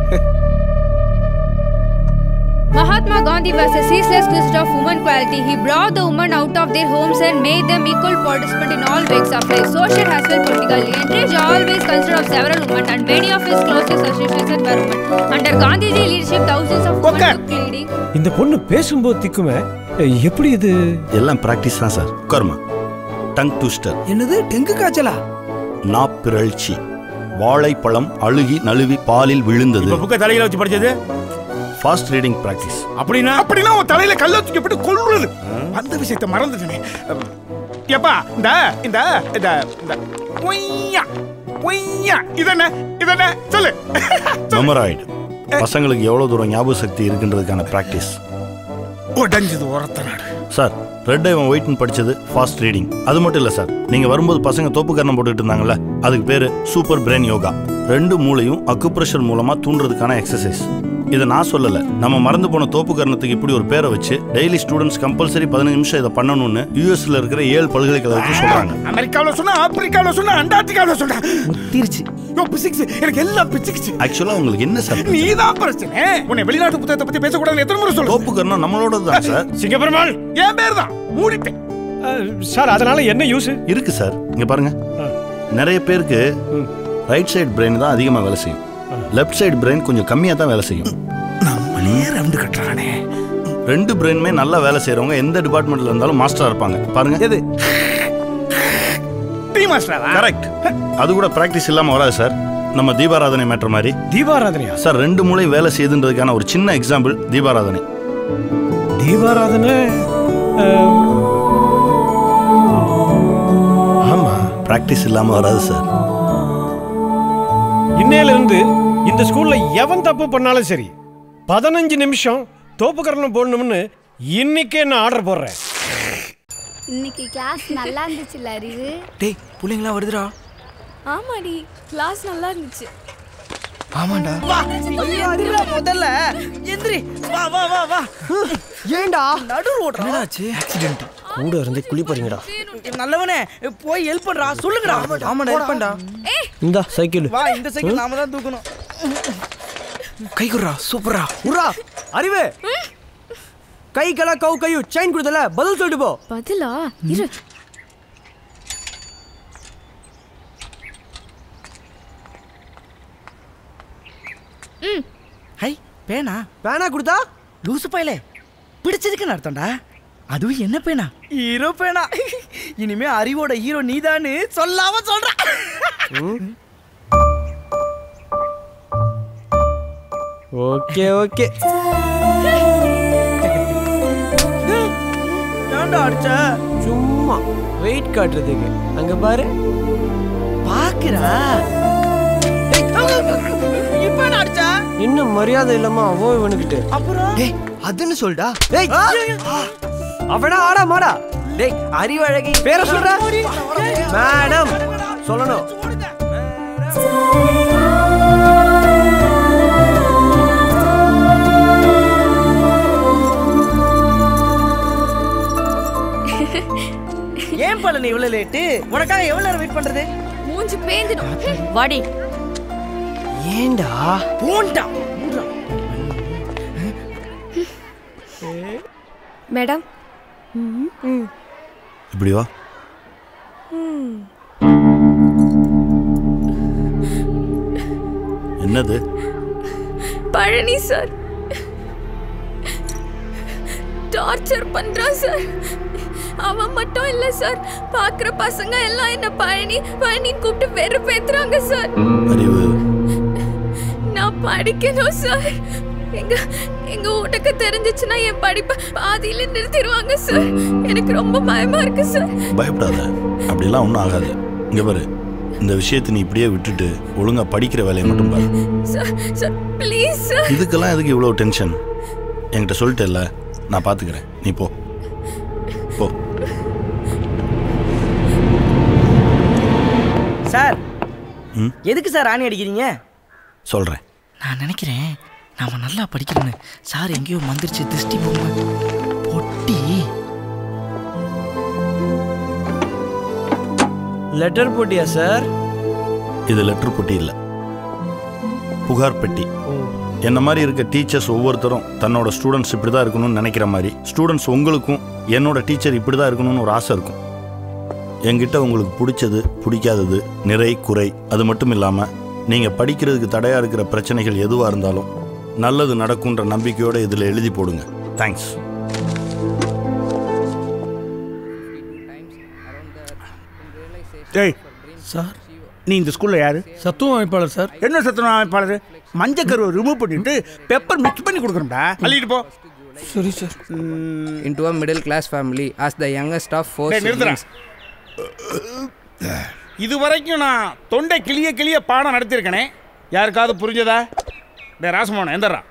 Mahatma Gandhi was a ceaseless crusade of woman equality. He brought the women out of their homes and made them equal participants in all walks of life, social as well political. He encouraged always considered of several women, and many of his closest associates were women. Under Gandhiji leadership, thousands of women took leading. இந்த பொண்ணு பேசும்போது திக்குமே எப்படி இது எல்லாம் practice தான் sir உட்காருமா tongue twister என்னது dengue காய்ச்சலா நாப்பிரழ்ச்சி வாழைப்பழம் அழுகி நழுவி பாலில் விழுந்தது புக்கை தலையில வச்சு படிச்சது ஃபாஸ்ட் ரீடிங் ப்ராக்டிஸ் அப்படின்னா அப்படின்னா உன் தலையில கல்ல தூக்கி போட்டு கொல்லுறது அந்த விஷயத்தை மறந்துட்டேனே ஏப்பா இந்த இந்த இந்த இந்த பொய்யா பொய்யா இதென்ன இதென்ன சொல்லு மெமராய்டு பசங்களுக்கு எவ்வளோ தூரம் ஞாபக சக்தி இருக்குன்றதுக்கான ப்ராக்டிஸ் உடஞ்சது உரத்த நாடு சார் ரெட் ஐவன் ஒயிட்னு படிச்சது ஃபாஸ்ட் ரீடிங் அது மட்டும் இல்லை சார் நீங்கள் வரும்போது பசங்க தோப்பு கரணம் போட்டுக்கிட்டு இருந்தாங்கல்ல அதுக்கு பேர் சூப்பர் பிரெயின் யோகா ரெண்டு மூளையும் அக்குப்ரெஷர் மூலமாக தூண்டுறதுக்கான எக்ஸசைஸ் இதை நான் சொல்லலை நம்ம மறந்து போன தோப்பு கரணத்துக்கு இப்படி ஒரு பேரை வச்சு டெய்லி ஸ்டூடெண்ட்ஸ் கம்பல்சரி பதினஞ்சு நிமிஷம் இதை பண்ணணும்னு யூஎஸ்ல இருக்கிற ஏழு பல்கலைக்கழகத்துக்கு சொல்கிறாங்க அமெரிக்காவில் சொன்னா ஆப்பிரிக்காவில் சொன்னா அண்டார்டிகாவில் சொன்னா முத்திருச்சு யோ பிசிக்ஸ் எனக்கு எல்லாம் பிசிக்ஸ் ஆக்சுவலாக உங்களுக்கு என்ன சார் நீ தான் பிரச்சனை உன்னை வெளிநாட்டு புத்தகத்தை பத்தி பேசக்கூடாதுன்னு எத்தனை முறை சொல்லு தோப்பு கரணம் நம்மளோட தான் சார் சிங்கப்பெருமாள் என் பேர் தான் மூடிட்டேன் சார் அதனால என்ன யூஸ் இருக்கு சார் இங்க பாருங்க நிறைய பேருக்கு ரைட் சைடு பிரெயின் தான் அதிகமாக வேலை செய்யும் லெஃப்ட் சைடு பிரெயின் கொஞ்சம் கம்மியாக தான் வேலை செய்யும் நம்மளே ரவுண்டு கட்டுறானே ரெண்டு பிரெயினுமே நல்லா வேலை செய்றவங்க எந்த டிபார்ட்மெண்ட்ல இருந்தாலும் மாஸ்டரா இருப்பாங்க பாருங்க எது டீ மாஸ்டரா கரெக்ட் அது கூட பிராக்டிஸ் இல்லாம வராது சார் நம்ம தீபாராதனை மேட்டர் மாதிரி தீபாராதனையா சார் ரெண்டு மூளை வேலை செய்யுதுன்றதுக்கான ஒரு சின்ன எக்ஸாம்பிள் தீபாராதனை தீபாராதனை ஆமா பிராக்டிஸ் இல்லாம வராது சார் இன்னையில இருந்து இந்த ஸ்கூல்ல எவன் தப்பு பண்ணாலும் சரி பதினஞ்சு நிமிஷம் தோப்புக்கரணம் போடணும்னு இன்னைக்கே நான் ஆர்டர் போடுறேன் இன்னைக்கு கிளாஸ் நல்லா இருந்துச்சுல்ல அறிவு டேய் பிள்ளைங்களா வருதுடா ஆமாடி கிளாஸ் நல்லா இருந்துச்சு ஆமாண்டா வா ஐயோ அறிவுடா முதல்ல எந்திரி வா வா வா வா ஏண்டா நடு ரோட்ரா என்னாச்சு ஆக்சிடென்ட் கூட இருந்து குழி போறீங்கடா நல்லவனே போய் ஹெல்ப் பண்றா சொல்லுங்கடா ஆமாடா ஹெல்ப் பண்ணடா இந்த சைக்கிள் வா இந்த சைக்கிள் நாம தான் தூக்கணும் கை குடுறா சூப்பரா உரா அறிவு கை கலா கவு கையு செயின் கொடுத்தல பதில் சொல்லிட்டு போ பதிலா இரு ம் ஹை பேனா பேனா கொடுத்தா லூசு பயலே பிடிச்சதுக்குன்னு அர்த்தம்டா அதுவும் என்ன பேனா ஹீரோ பேனா இனிமே அறிவோட ஹீரோ நீதான்னு சொல்லாம சொல்ற ஓகே ஓகே ஏன்டா அடிச்ச சும்மா வெயிட் காட்டுறதுக்கு அங்க பாரு பாக்குறா இப்ப என்ன அடிச்சா இன்னும் மரியாதை இல்லாம அவன் இவனுக்கிட்டு அப்புறம் டேய் அதுன்னு சொல்டா டேய் அவனா ஆடா மாடா டேய் அறிவழகி பேர சொல்ற மேடம் சொல்லணும் ஏன் பழனி இவ்வளவு லேட்டு உனக்காக எவ்வளவு நேரம் வெயிட் பண்றது மூஞ்சி பேந்துடும் வாடி ஏண்டா போண்டா மேடம் இப்படி வா என்னது பழனி சார் டார்ச்சர் பண்றான் சார் அவன் மட்டும் இல்ல சார் பாக்குற பசங்க எல்லாம் என்ன பழனி பழனின்னு கூப்பிட்டு வெறுப்பேத்துறாங்க சார் அறிவு நான் படிக்கணும் சார் எங்க எங்க வீட்டுக்கு தெரிஞ்சிச்சுன்னா என் படிப்பை பாதியில நிறுத்திடுவாங்க சார் எனக்கு ரொம்ப பயமா இருக்கு சார் பயப்படாத அப்படிலாம் ஒன்றும் ஆகாது இங்கே பாரு இந்த விஷயத்தை நீ இப்படியே விட்டுட்டு ஒழுங்கா படிக்கிற வேலையை மட்டும் பாரு சார் சார் ப்ளீஸ் சார் இதுக்கெல்லாம் எதுக்கு இவ்வளோ டென்ஷன் என்கிட்ட சொல்லிட்டேல்ல நான் பார்த்துக்கிறேன் நீ போ போ சார் ம் எதுக்கு சார் ஆணி அடிக்கிறீங்க சொல்கிறேன் நான் நினைக்கிறேன் நாம நல்லா படிக்கணும்னு சார் எங்கேயோ மந்திரிச்சு திருஷ்டி பொம்மை பொட்டி லெட்டர் போட்டியா சார் இது லெட்டர் பெட்டி இல்லை புகார் பெட்டி என்ன மாதிரி இருக்க டீச்சர்ஸ் ஒவ்வொருத்தரும் தன்னோட ஸ்டூடெண்ட்ஸ் இப்படி தான் இருக்கணும்னு நினைக்கிற மாதிரி ஸ்டூடெண்ட்ஸ் உங்களுக்கும் என்னோட டீச்சர் இப்படி தான் இருக்கணும்னு ஒரு ஆசை இருக்கும் என்கிட்ட உங்களுக்கு பிடிச்சது பிடிக்காதது நிறை குறை அது மட்டும் இல்லாமல் நீங்கள் படிக்கிறதுக்கு தடையாக இருக்கிற பிரச்சனைகள் எதுவாக இருந்தாலும் நல்லது நடக்குன்ற நம்பிக்கையோடு இதில் எழுதி போடுங்க தேங்க்ஸ் டேய் சார் நீ இந்த ஸ்கூல்ல யாரு சத்துவ அமைப்பாளர் சார் என்ன சத்துணவு அமைப்பாளர் மஞ்சள் கருவை ரிமூவ் பண்ணிட்டு பெப்பர் மிக்ஸ் பண்ணி கொடுக்குறோம்டா அள்ளிட்டு போ சரி sir into a middle class family as the youngest of four டேய், நிறுத்துடா. siblings. இது வரைக்கும் நான் தொண்டை கிளிய கிளிய பாடம் நடத்தியிருக்கனே யாருக்காவது புரிஞ்சதா டே ராசமோகன் எந்தரா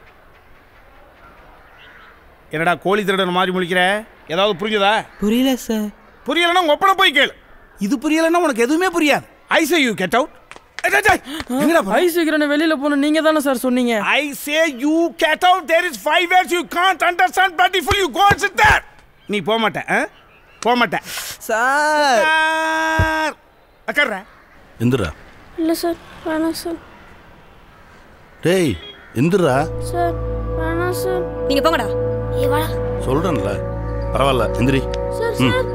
என்னடா கோழி திருடன் மாதிரி முழிக்கிற ஏதாவது புரிஞ்சதா புரியல சார் புரியலன்னா உங்க ஒப்பனை போய் கேளு இது புரியலன்னா உனக்கு எதுவுமே புரியாது I say you get out ஐ சீக்கிரம் வெளியில போகணும் நீங்க தானே சார் சொன்னீங்க I say you get out there is five words you can't understand beautiful you go and sit there நீ போக மாட்ட ஆ? போக மாட்ட சார் அக்கறற எந்திரா இல்லை சார் வேணாம் சார் டேய் எந்திரா சார் வேணாம் சார் நீங்க போங்கடா ஏ வாடா சொல்கிறேன்ல பரவாயில்ல எந்திரி சார் ம் சார்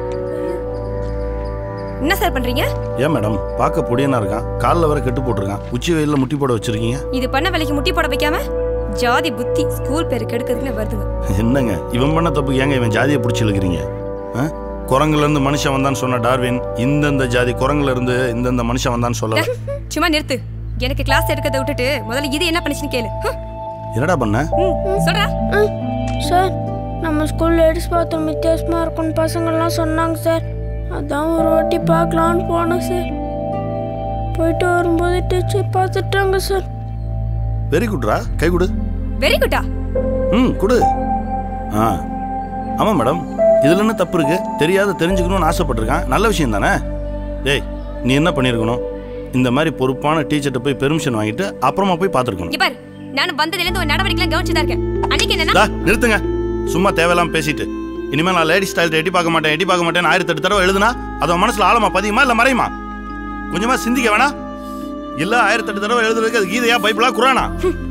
என்ன சார் பண்றீங்க ஏன் மேடம் பார்க்க பொடியனா இருக்கான் காலில் வர கெட்டு போட்டிருக்கான் உச்சி வெயிலில் முட்டி போட வச்சிருக்கீங்க இது பண்ண வேலைக்கு முட்டி போட வைக்காம ஜாதி புத்தி ஸ்கூல் பேரு கெடுக்கிறதுன்னு வருதுங்க என்னங்க இவன் பண்ண தப்பு ஏங்க இவன் ஜாதியை பிடிச்சி இழுக்கிறீங்க ஆ? குரங்குல இருந்து மனுஷன் வந்தான்னு சொன்ன டார்வின் இந்தந்த ஜாதி குரங்குல இருந்து இந்தந்த மனுஷன் வந்தான்னு சொல்லல சும்மா நிறுத்து எனக்கு கிளாஸ் எடுக்கிறத விட்டுட்டு முதல்ல இது என்ன பண்ணுச்சுன்னு கேளு ஹம், என்னடா பண்ண ம், சொல்றா சார் நம்ம ஸ்கூல் லேடிஸ் பாத்ரூம் வித்தியாசமாக இருக்கும்னு பசங்கள்லாம் சொன்னாங்க சார் அதான் ஒரு வாட்டி பார்க்கலான்னு போனேன் சார் போயிட்டு வரும்போது டீச்சர் பார்த்துட்டாங்க சார் வெரி குட்ரா கை கொடு வெரி குட்டா ம் கொடு ஆ ஆமாம் மேடம் இதில் என்ன தப்பு இருக்கு தெரியாத தெரிஞ்சுக்கணும்னு ஆசைப்பட்டிருக்கான் நல்ல விஷயம் தானே டேய் நீ என்ன பண்ணியிருக்கணும் இந்த மாதிரி பொறுப்பான டீச்சர்கிட்ட போய் பெர்மிஷன் வாங்கிட்டு அப்புறமா போய் பார்த்துருக்கணும் இங்க பாரு நான் வந்ததுல இருந்து ஒரு நடவடிக்கைலாம் கவனிச்சுதான் இருக்கேன் அன்னைக்கு டா என்னன்னா நிறுத்துங்க சும்மா தேவையில்லாம பேசிட்டு இனிமேல் நான் லேடி ஸ்டைல் எட்டி பார்க்க மாட்டேன் எட்டி பார்க்க மாட்டேன் ஆயிரத்தி எட்டு தடவை எழுதுனா அது உன் மனசுல ஆழமா பதியுமா இல்லை மறையுமா கொஞ்சமா சிந்திக்க வேணா இல்ல ஆயிரத்தி எட்டு தடவை எழுதுறதுக்கு அது கீதையா பைபிளா குரானா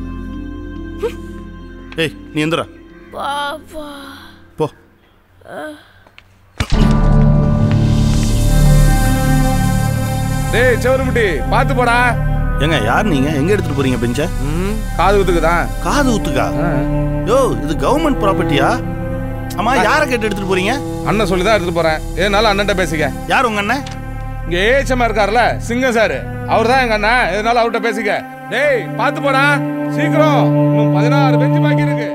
ஏய் நீ எந்திரா பாப்பா போ டேய் செவருமுட்டி பார்த்து போடா ஏங்க யார் நீங்க எங்க எடுத்துட்டு போறீங்க பெஞ்ச காது குத்துக்கு தான் காது ஊத்துக்கா யோ இது கவர்மெண்ட் ப்ராப்பர்ட்டியா ஆமா யாரை கேட்டு எடுத்துட்டு போறீங்க அண்ணன் சொல்லி தான் எடுத்துட்டு போறேன் ஏனாலும் அண்ணன்ட்ட பேசிக்க யார் உங்க அண்ணன் இங்க ஏச்சமா இருக்காருல சிங்கம் சார் அவர் தான் எங்க அண்ணன் எதனால அவர்கிட்ட பேசிக்க டேய் பார்த்து போடா சீக்கிரம் இன்னும் பதினாறு பெஞ்சு பாக்கி இருக்கு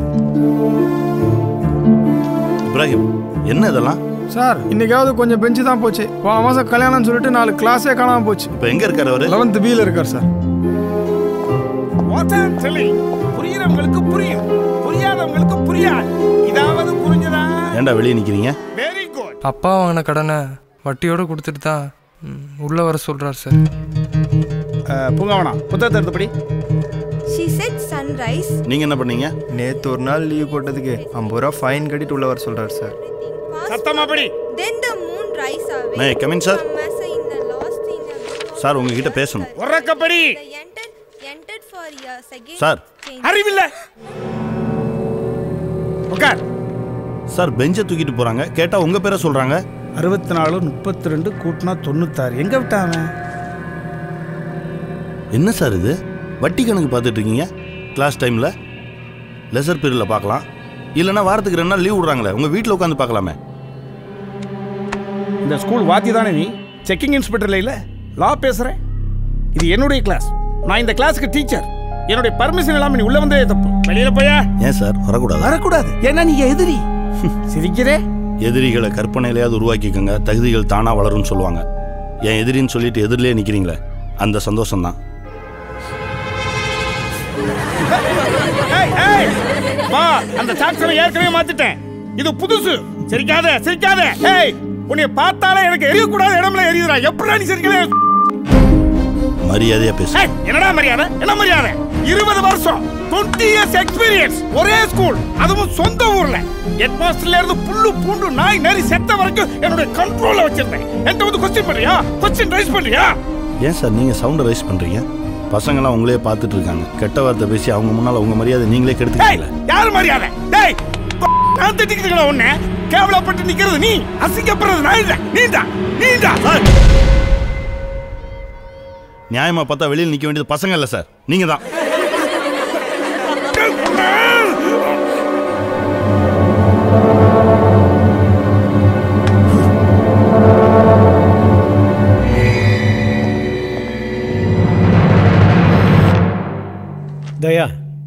இப்ராஹிம் என்ன இதெல்லாம் சார் இன்னைக்காவது கொஞ்சம் பெஞ்சு தான் போச்சு போன மாதம் கல்யாணம்னு சொல்லிட்டு நாலு கிளாஸே காணாம போச்சு இப்போ எங்க இருக்காரு அவரு லெவன்த் பியில் இருக்கார் சார் வாட் ஐம் டெல்லிங் புரியறவங்களுக்கு புரியும் புரியாதவங்களுக்கு புரியாது இதாவது புரிஞ்சதா ஏன்டா வெளியே நிற்கிறீங்க வெரி குட் அப்பா வாங்கின கடனை வட்டியோட கொடுத்துட்டு தான் ம், உள்ள வர சொல்றார் சார் பூங்காவனா புத்தகத்தை எடுத்துப்படி She said sunrise. நீங்க என்ன பண்ணீங்க நேத்து ஒரு நாள் லீவ் போட்டதுக்கு ஐம்பது ரூபா ஃபைன் கட்டிட்டு உள்ள வர சொல்றாரு சார் சத்தமா படி Then the moon rise away. May come in sir From us in the lost in the sir உங்ககிட்ட பேசணும் உறக்கப்படி entered, entered for years again. Sir அறிவில்ல உட்கார் சார் பெஞ்சை தூக்கிட்டு போறாங்க கேட்டா உங்க பேரை சொல்றாங்க அறுபத்தி நாலு முப்பத்தி ரெண்டு கூட்டினா தொண்ணூத்தாறு எங்கே விட்டாங்க என்ன சார் இது வட்டி கணக்கு பார்த்துட்டு இருக்கீங்க கிளாஸ் டைமில் லெசர் பீரியடில் பார்க்கலாம் இல்லைன்னா வாரத்துக்கு ரெண்டு நாள் லீவ் விடுறாங்களே உங்கள் வீட்டில் உட்காந்து பார்க்கலாமே இந்த ஸ்கூல் வாத்தி தானே நீ செக்கிங் இன்ஸ்பெக்டர்ல இல்ல லா பேசுறேன் இது என்னுடைய கிளாஸ் நான் இந்த கிளாஸுக்கு டீச்சர் என்னுடைய பர்மிஷன் இல்லாம நீ உள்ள வந்ததே தப்பு வெளியில போயா ஏன் சார் வரக்கூடாது வரக்கூடாது ஏன்னா நீங்க எதிரி சிரிக்கிறே எதிரிகளை கற்பனையிலையாவது உருவாக்கிக்கோங்க தகுதிகள் தானாக வளரும்னு சொல்லுவாங்க என் எதிரின்னு சொல்லிட்டு எதிரிலே நிற்கிறீங்களே அந்த சந்தோஷம்தான் ஏய், ஏய், வா அந்த சாக்ஸனை ஏற்கனவே மாத்திட்டேன் இது புதுசு சிரிக்காத சிரிக்காத ஏய் உன்னை பார்த்தாலே எனக்கு எரியக்கூடாத இடம்ல எரியுதுடா எப்படா நீ சிரிக்கல மரியாதையாக பேசு ஏய், என்னடா மரியாதை என்ன மரியாதை இருபது வருஷம் டுவெண்ட்டி இயர்ஸ் எக்ஸ்பீரியன்ஸ் ஒரே ஸ்கூல் அதுவும் சொந்த ஊர்ல ஹெட் மாஸ்டர்ல இருந்து புல்லு பூண்டு நாய் நரி செத்த வரைக்கும் என்னுடைய கண்ட்ரோல்ல வச்சிருந்தேன் என்கிட்ட வந்து கொஸ்டின் பண்றியா கொஸ்டின் ரைஸ் பண்றியா ஏன் சார் நீங்கள் சவுண்டை ரைஸ் பண்ணுறீங்க பசங்களாம் உங்களே பார்த்துட்டு இருக்காங்க கெட்ட வார்த்தை பேசி அவங்க முன்னால் உங்கள் மரியாதை நீங்களே கெடுத்துக்கீங்களே யார் மரியாதை டேய் நான் திட்டிக்கிட்டு உன்னை கேவலப்பட்டு நிக்கிறது நீ அசிங்கப்படுறது நான் இல்ல நீண்டா நீண்டா நியாயமாக பார்த்தா வெளியில் நிற்க வேண்டியது பசங்க இல்லை சார் நீங்கள் தான் தயா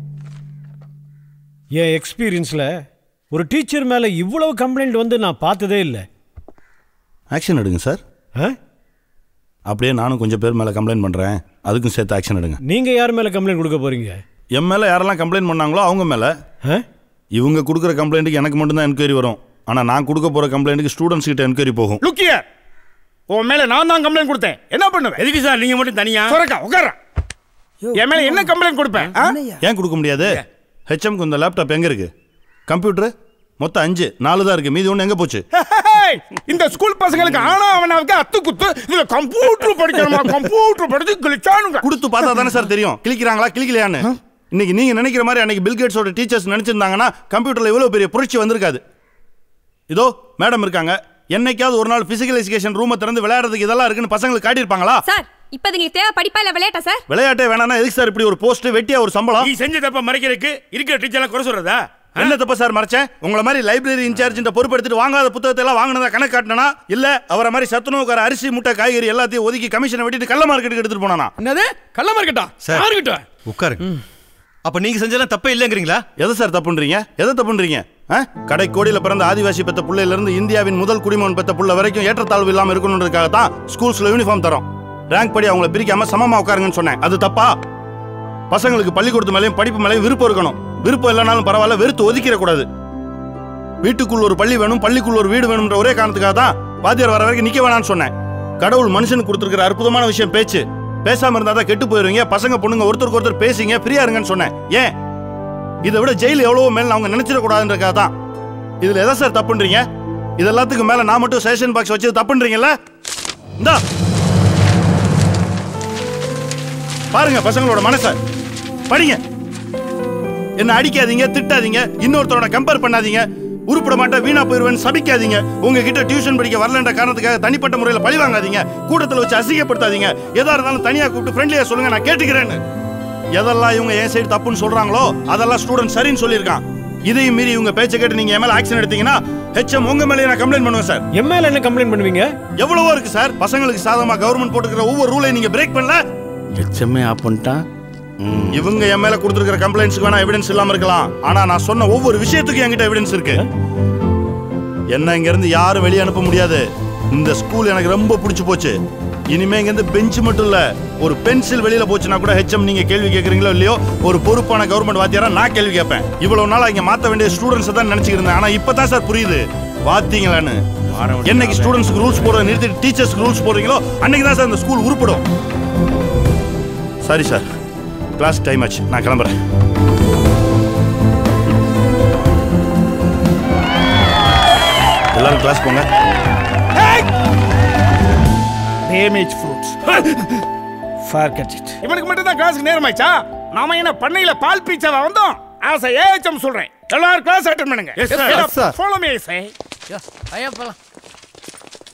என் எக்ஸ்பீரியன்ஸில் ஒரு டீச்சர் மேலே இவ்வளவு கம்ப்ளைண்ட் வந்து நான் பார்த்ததே இல்லை ஆக்ஷன் எடுங்க சார் அப்படியே நானும் கொஞ்சம் பேர் மேலே கம்ப்ளைண்ட் பண்ணுறேன் அதுக்கும் சேர்த்து ஆக்ஷன் எடுங்க நீங்கள் யார் மேலே கம்ப்ளைண்ட் கொடுக்க போகிறீங்க என் மேலே யாரெல்லாம் கம்ப்ளைண்ட் பண்ணாங்களோ அவங்க மேலே இவங்க கொடுக்குற கம்ப்ளைண்ட்டுக்கு எனக்கு மட்டும்தான் என்கொயரி வரும் ஆனால் நான் கொடுக்க போகிற கம்ப்ளைண்ட்டுக்கு ஸ்டூடெண்ட்ஸ் கிட்ட என்கொயரி போகும் லுக்கிய உன் மேல நான் தான் கம்ப்ளைண்ட் கொடுத்தேன் என்ன பண்ணுவேன் எதுக்கு சார் நீங்க மட்டும் தனியா சொரக்கா உட்கார என் மேல என்ன கம்ப்ளைண்ட் கொடுப்பேன் ஆ? ஏன் கொடுக்க முடியாது ஹெச்எம்க்கு இந்த லேப்டாப் எங்கே இருக்கு கம்ப்யூட்டர் மொத்தம் அஞ்சு நாலு தான் இருக்கு மீதி ஒன்று எங்கே போச்சு ஹேய், இந்த ஸ்கூல் பசங்களுக்கு ஆனா அவனாவுக்கு அத்து குத்து இதுல கம்ப்யூட்டர் படிக்கணுமா கம்ப்யூட்டர் படிச்சு கிழிச்சானுங்க கொடுத்து பார்த்தா தானே சார் தெரியும் கிளிக்கிறாங்களா கிளிக்கலையான்னு இன்னைக்கு நீங்க நினைக்கிற மாதிரி அன்னைக்கு பில்கேட்ஸோட டீச்சர்ஸ் நினைச்சிருந்தாங்கன்னா கம்ப்யூட்டர்ல இவ்வளவு பெரிய புரட்சி வந்திருக்காது இதோ மேடம் இருக்காங்க என்னைக்காவது ஒரு நாள் பிசிக்கல் எஜுகேஷன் ரூமை திறந்து விளையாடுறதுக்கு இதெல்லாம் இருக்குன்னு பசங்களுக்கு காட்டியிருப்பாங்களா சார் இப்போ அதுங்களுக்கு தேவை படிப்பா இல்ல விளையாட்டா சார் விளையாட்டே வேணாம்னா எதுக்கு சார் இப்படி ஒரு போஸ்ட் வெட்டியா ஒரு சம்பளம் நீ செஞ்ச தப்ப மறைக்கிறதுக்கு இருக்கிற டீச்சர்லாம் குறை சொல்றதா என்ன தப்ப சார் மறைச்சேன் உங்களை மாதிரி லைப்ரரி இன்சார்ஜ் பொறுப்பு எடுத்துட்டு வாங்காத புத்தகத்தை எல்லாம் வாங்கினதா கணக்கு காட்டினா இல்ல அவரை மாதிரி சத்துணவுக்கார அரிசி முட்டை காய்கறி எல்லாத்தையும் ஒதுக்கி கமிஷனை வெட்டிட்டு கள்ள மார்க்கெட்டுக்கு எடுத்துட்டு போனானா என்னது கள்ள மார்க்கெட்டா சார். யாருக்கிட்ட உட்காருங்க அப்ப நீங்க செஞ்சதெல்லாம் தப்பே இல்லைங்கிறீங்களா எதை சார் தப்புன்றீங்க எதை தப்புன்றீங்க ஆ? கடை கோடியில பிறந்த ஆதிவாசி பெத்த புள்ளையில இருந்து இந்தியாவின் முதல் குடிமகன் பெத்த புள்ள வரைக்கும் ஏற்றத்தாழ்வு இல்லாம இருக்கணுன்றதுக்காக தான் ஸ்கூல்ஸ்ல யூனிஃபார்ம் தரோம் ரேங்க் படி அவங்கள பிரிக்காம சமமா உட்காருங்கன்னு சொன்னேன் அது தப்பா பசங்களுக்கு பள்ளிக்கூடத்து மேலேயும் படிப்பு மேலேயும் விருப்பம் இருக்கணும் விருப்பம் இல்லைனாலும் பரவாயில்ல வெறுத்து ஒதுக்கிட கூடாது வீட்டுக்குள்ள ஒரு பள்ளி வேணும் பள்ளிக்குள்ள ஒரு வீடு வேணும்ன்ற ஒரே காரணத்துக்காக தான் வாத்தியார் வர வரைக்கும் நிக்க வேணாம்னு சொன்னேன் கடவுள் மனுஷனுக்கு கொடுத்துருக்கிற அற்புதமான விஷயம் பேச்சு பேசாம இருந்தா தான் கெட்டு போயிருவீங்க பசங்க பொண்ணுங்க ஒருத்தருக்கு ஒருத்தர் பேசிங்க ஃப்ரீயா இருங்கன்னு சொன்னேன் ஏன் இதை விட ஜெயில் எவ்வளவோ மேல அவங்க நினைச்சிடக்கூடாதுன்றக்காக தான் இதுல எதை சார் தப்புன்றீங்க இது எல்லாத்துக்கும் மேல நான் மட்டும் சேஷன் பாக்ஸ் வச்சது தப்புன்றீங்கல்ல இந்தா பாருங்க பசங்களோட மனச படிங்க என்ன அடிக்காதீங்க திட்டாதீங்க இன்னொருத்தரோட கம்பேர் பண்ணாதீங்க உருப்பட மாட்டா வீணா போயிருவேன் சபிக்காதீங்க உங்ககிட்ட டியூஷன் படிக்க வரலன்ற காரணத்துக்காக தனிப்பட்ட முறையில் பழி வாங்காதீங்க கூட்டத்தில் வச்சு அசிங்கப்படுத்தாதீங்க எதா இருந்தாலும் தனியா கூப்பிட்டு ஃப்ரெண்ட்லியா சொல்லுங்க நான் கேட்டுக்கிறேன்னு எதெல்லாம் இவங்க என் சைடு தப்புன்னு சொல்றாங்களோ அதெல்லாம் ஸ்டூடெண்ட் சரின்னு சொல்லியிருக்கான் இதையும் மீறி இவங்க பேச்சை கேட்டு நீங்க என் மேல ஆக்ஷன் எடுத்தீங்கன்னா ஹெச்எம் உங்க மேலே நான் கம்ப்ளைண்ட் பண்ணுவேன் சார் என் மேல என்ன கம்ப்ளைண்ட் பண்ணுவீங்க எவ்வளவோ இருக்கு சார் பசங்களுக்கு சாதகமா கவர்மெண்ட் போட்டுக்கிற ஒவ்வொரு ரூலையும் நீங்க பிரேக் பண்ணல ஹெச்எம்ஏ ஆஃப் பண்ணிட்டான் இவங்க என் மேல கொடுத்துருக்கிற கம்ப்ளைண்ட்ஸ்க்கு வேணா எவிடன்ஸ் இல்லாம இருக்கலாம் ஆனா நான் சொன்ன ஒவ்வொரு விஷயத்துக்கும் என்கிட்ட எவிடன்ஸ் இருக்கு என்ன இங்க இருந்து யாரும் வெளியே அனுப்ப முடியாது இந்த ஸ்கூல் எனக்கு ரொம்ப பிடிச்சு போச்சு இனிமே இங்க இருந்து பெஞ்ச் மட்டும் இல்ல ஒரு பென்சில் வெளியில போச்சுன்னா கூட ஹெச்எம் நீங்க கேள்வி கேக்குறீங்களோ இல்லையோ ஒரு பொறுப்பான கவர்மெண்ட் வாத்தியாரா நான் கேள்வி கேட்பேன் இவ்வளவு நாளா இங்க மாத்த வேண்டிய ஸ்டூடெண்ட்ஸ் தான் நினைச்சிட்டு இருந்தேன் ஆனா இப்பதான் சார் புரியுது வாத்தீங்களான்னு என்னைக்கு ஸ்டூடெண்ட்ஸ்க்கு ரூல்ஸ் போடுறத நிறுத்திட்டு டீச்சர்ஸ்க்கு ரூல்ஸ் போடுறீங்களோ அன்னைக்கு தான் சார் இந்த ஸ்கூல் உருப்படும் சாரி சார் கிளாஸ் டைம் ஆச்சு நான் கிளம்புறேன் எல்லாரும் கிளாஸ் போங்க டேமேஜ் ஃப்ரூட்ஸ் ஃபார்கெட் இட் இவனுக்கு மட்டும் தான் கிளாஸ்க்கு நேரமாச்சா நாம என்ன பண்ணையில பால் பீச்சாவா வந்தோம் ஆசை ஏச்சம் சொல்றேன் எல்லாரும் கிளாஸ் அட்டெண்ட் பண்ணுங்க Yes, sir. Yes, sir. Follow me ஐ ஐயா போலாம்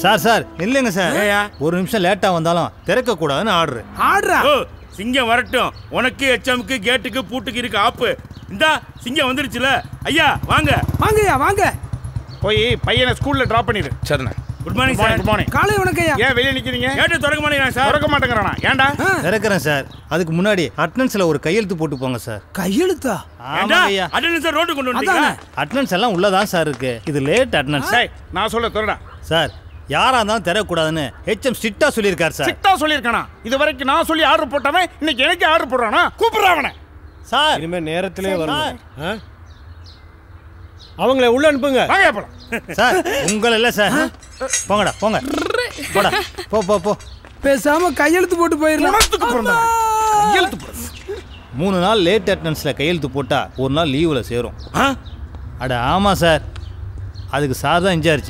சார் சார் இல்லைங்க சார் ஒரு நிமிஷம் லேட்டா வந்தாலும் திறக்க கூடாதுன்னு ஆர்டர் ஆடுறா ஓ சிங்கம் வரட்டும் உனக்கு எச்எம்க்கு கேட்டுக்கு பூட்டுக்கு இருக்கு ஆப்பு இந்தா சிங்கம் வந்துருச்சுல ஐயா வாங்க வாங்கய்யா வாங்க போய் பையனை ஸ்கூல்ல டிராப் பண்ணிடு சரிண்ணா good morning sir good morning காலை வணக்கம்யா ஏன் வெளியே நிக்கிறீங்க கேட்டு திறக்க மாட்டேங்கிறான் சார் திறக்க மாட்டேங்கிறானா ஏன்டா திறக்கிறேன் சார் அதுக்கு முன்னாடி அட்டனன்ஸ்ல ஒரு கையெழுத்து போட்டு போங்க சார் கையெழுத்தா ஏண்டா ஐயா அட்டெண்டன்ஸ் ரோட்டு கொண்டு வந்துட்டீங்களா அட்டனன்ஸ் எல்லாம் உள்ளதான் சார் இருக்கு இது லேட் அட்டனன்ஸ் டேய் நான் சொல்ல திறடா சார் யாரா இருந்தாலும் திறக்கக்கூடாதுன்னு ஹெச்எம் ஸ்ட்ரிக்டா சொல்லியிருக்கார் சார் சிக்தா சொல்லியிருக்கானா இது வரைக்கும் நான் சொல்லி ஆர்டர் போட்டவன் இன்னைக்கு எனக்கு ஆர்டர் போடுறானா கூப்பிடுறா அவனை சார் இனிமே நேரத்திலே வரணும் ஆ? அவங்கள உள்ள அனுப்புங்க வாங்க போலாம் சார் உங்களை இல்ல சார் போங்கடா போங்க போடா போ போ போ பேசாம கையெழுத்து போட்டு போயிடலாம் கையெழுத்து போடு மூணு நாள் லேட் அட்டனன்ஸ்ல கையெழுத்து போட்டா ஒரு நாள் லீவுல சேரும் அட ஆமா சார் அதுக்கு சார் தான் இன்சார்ஜ்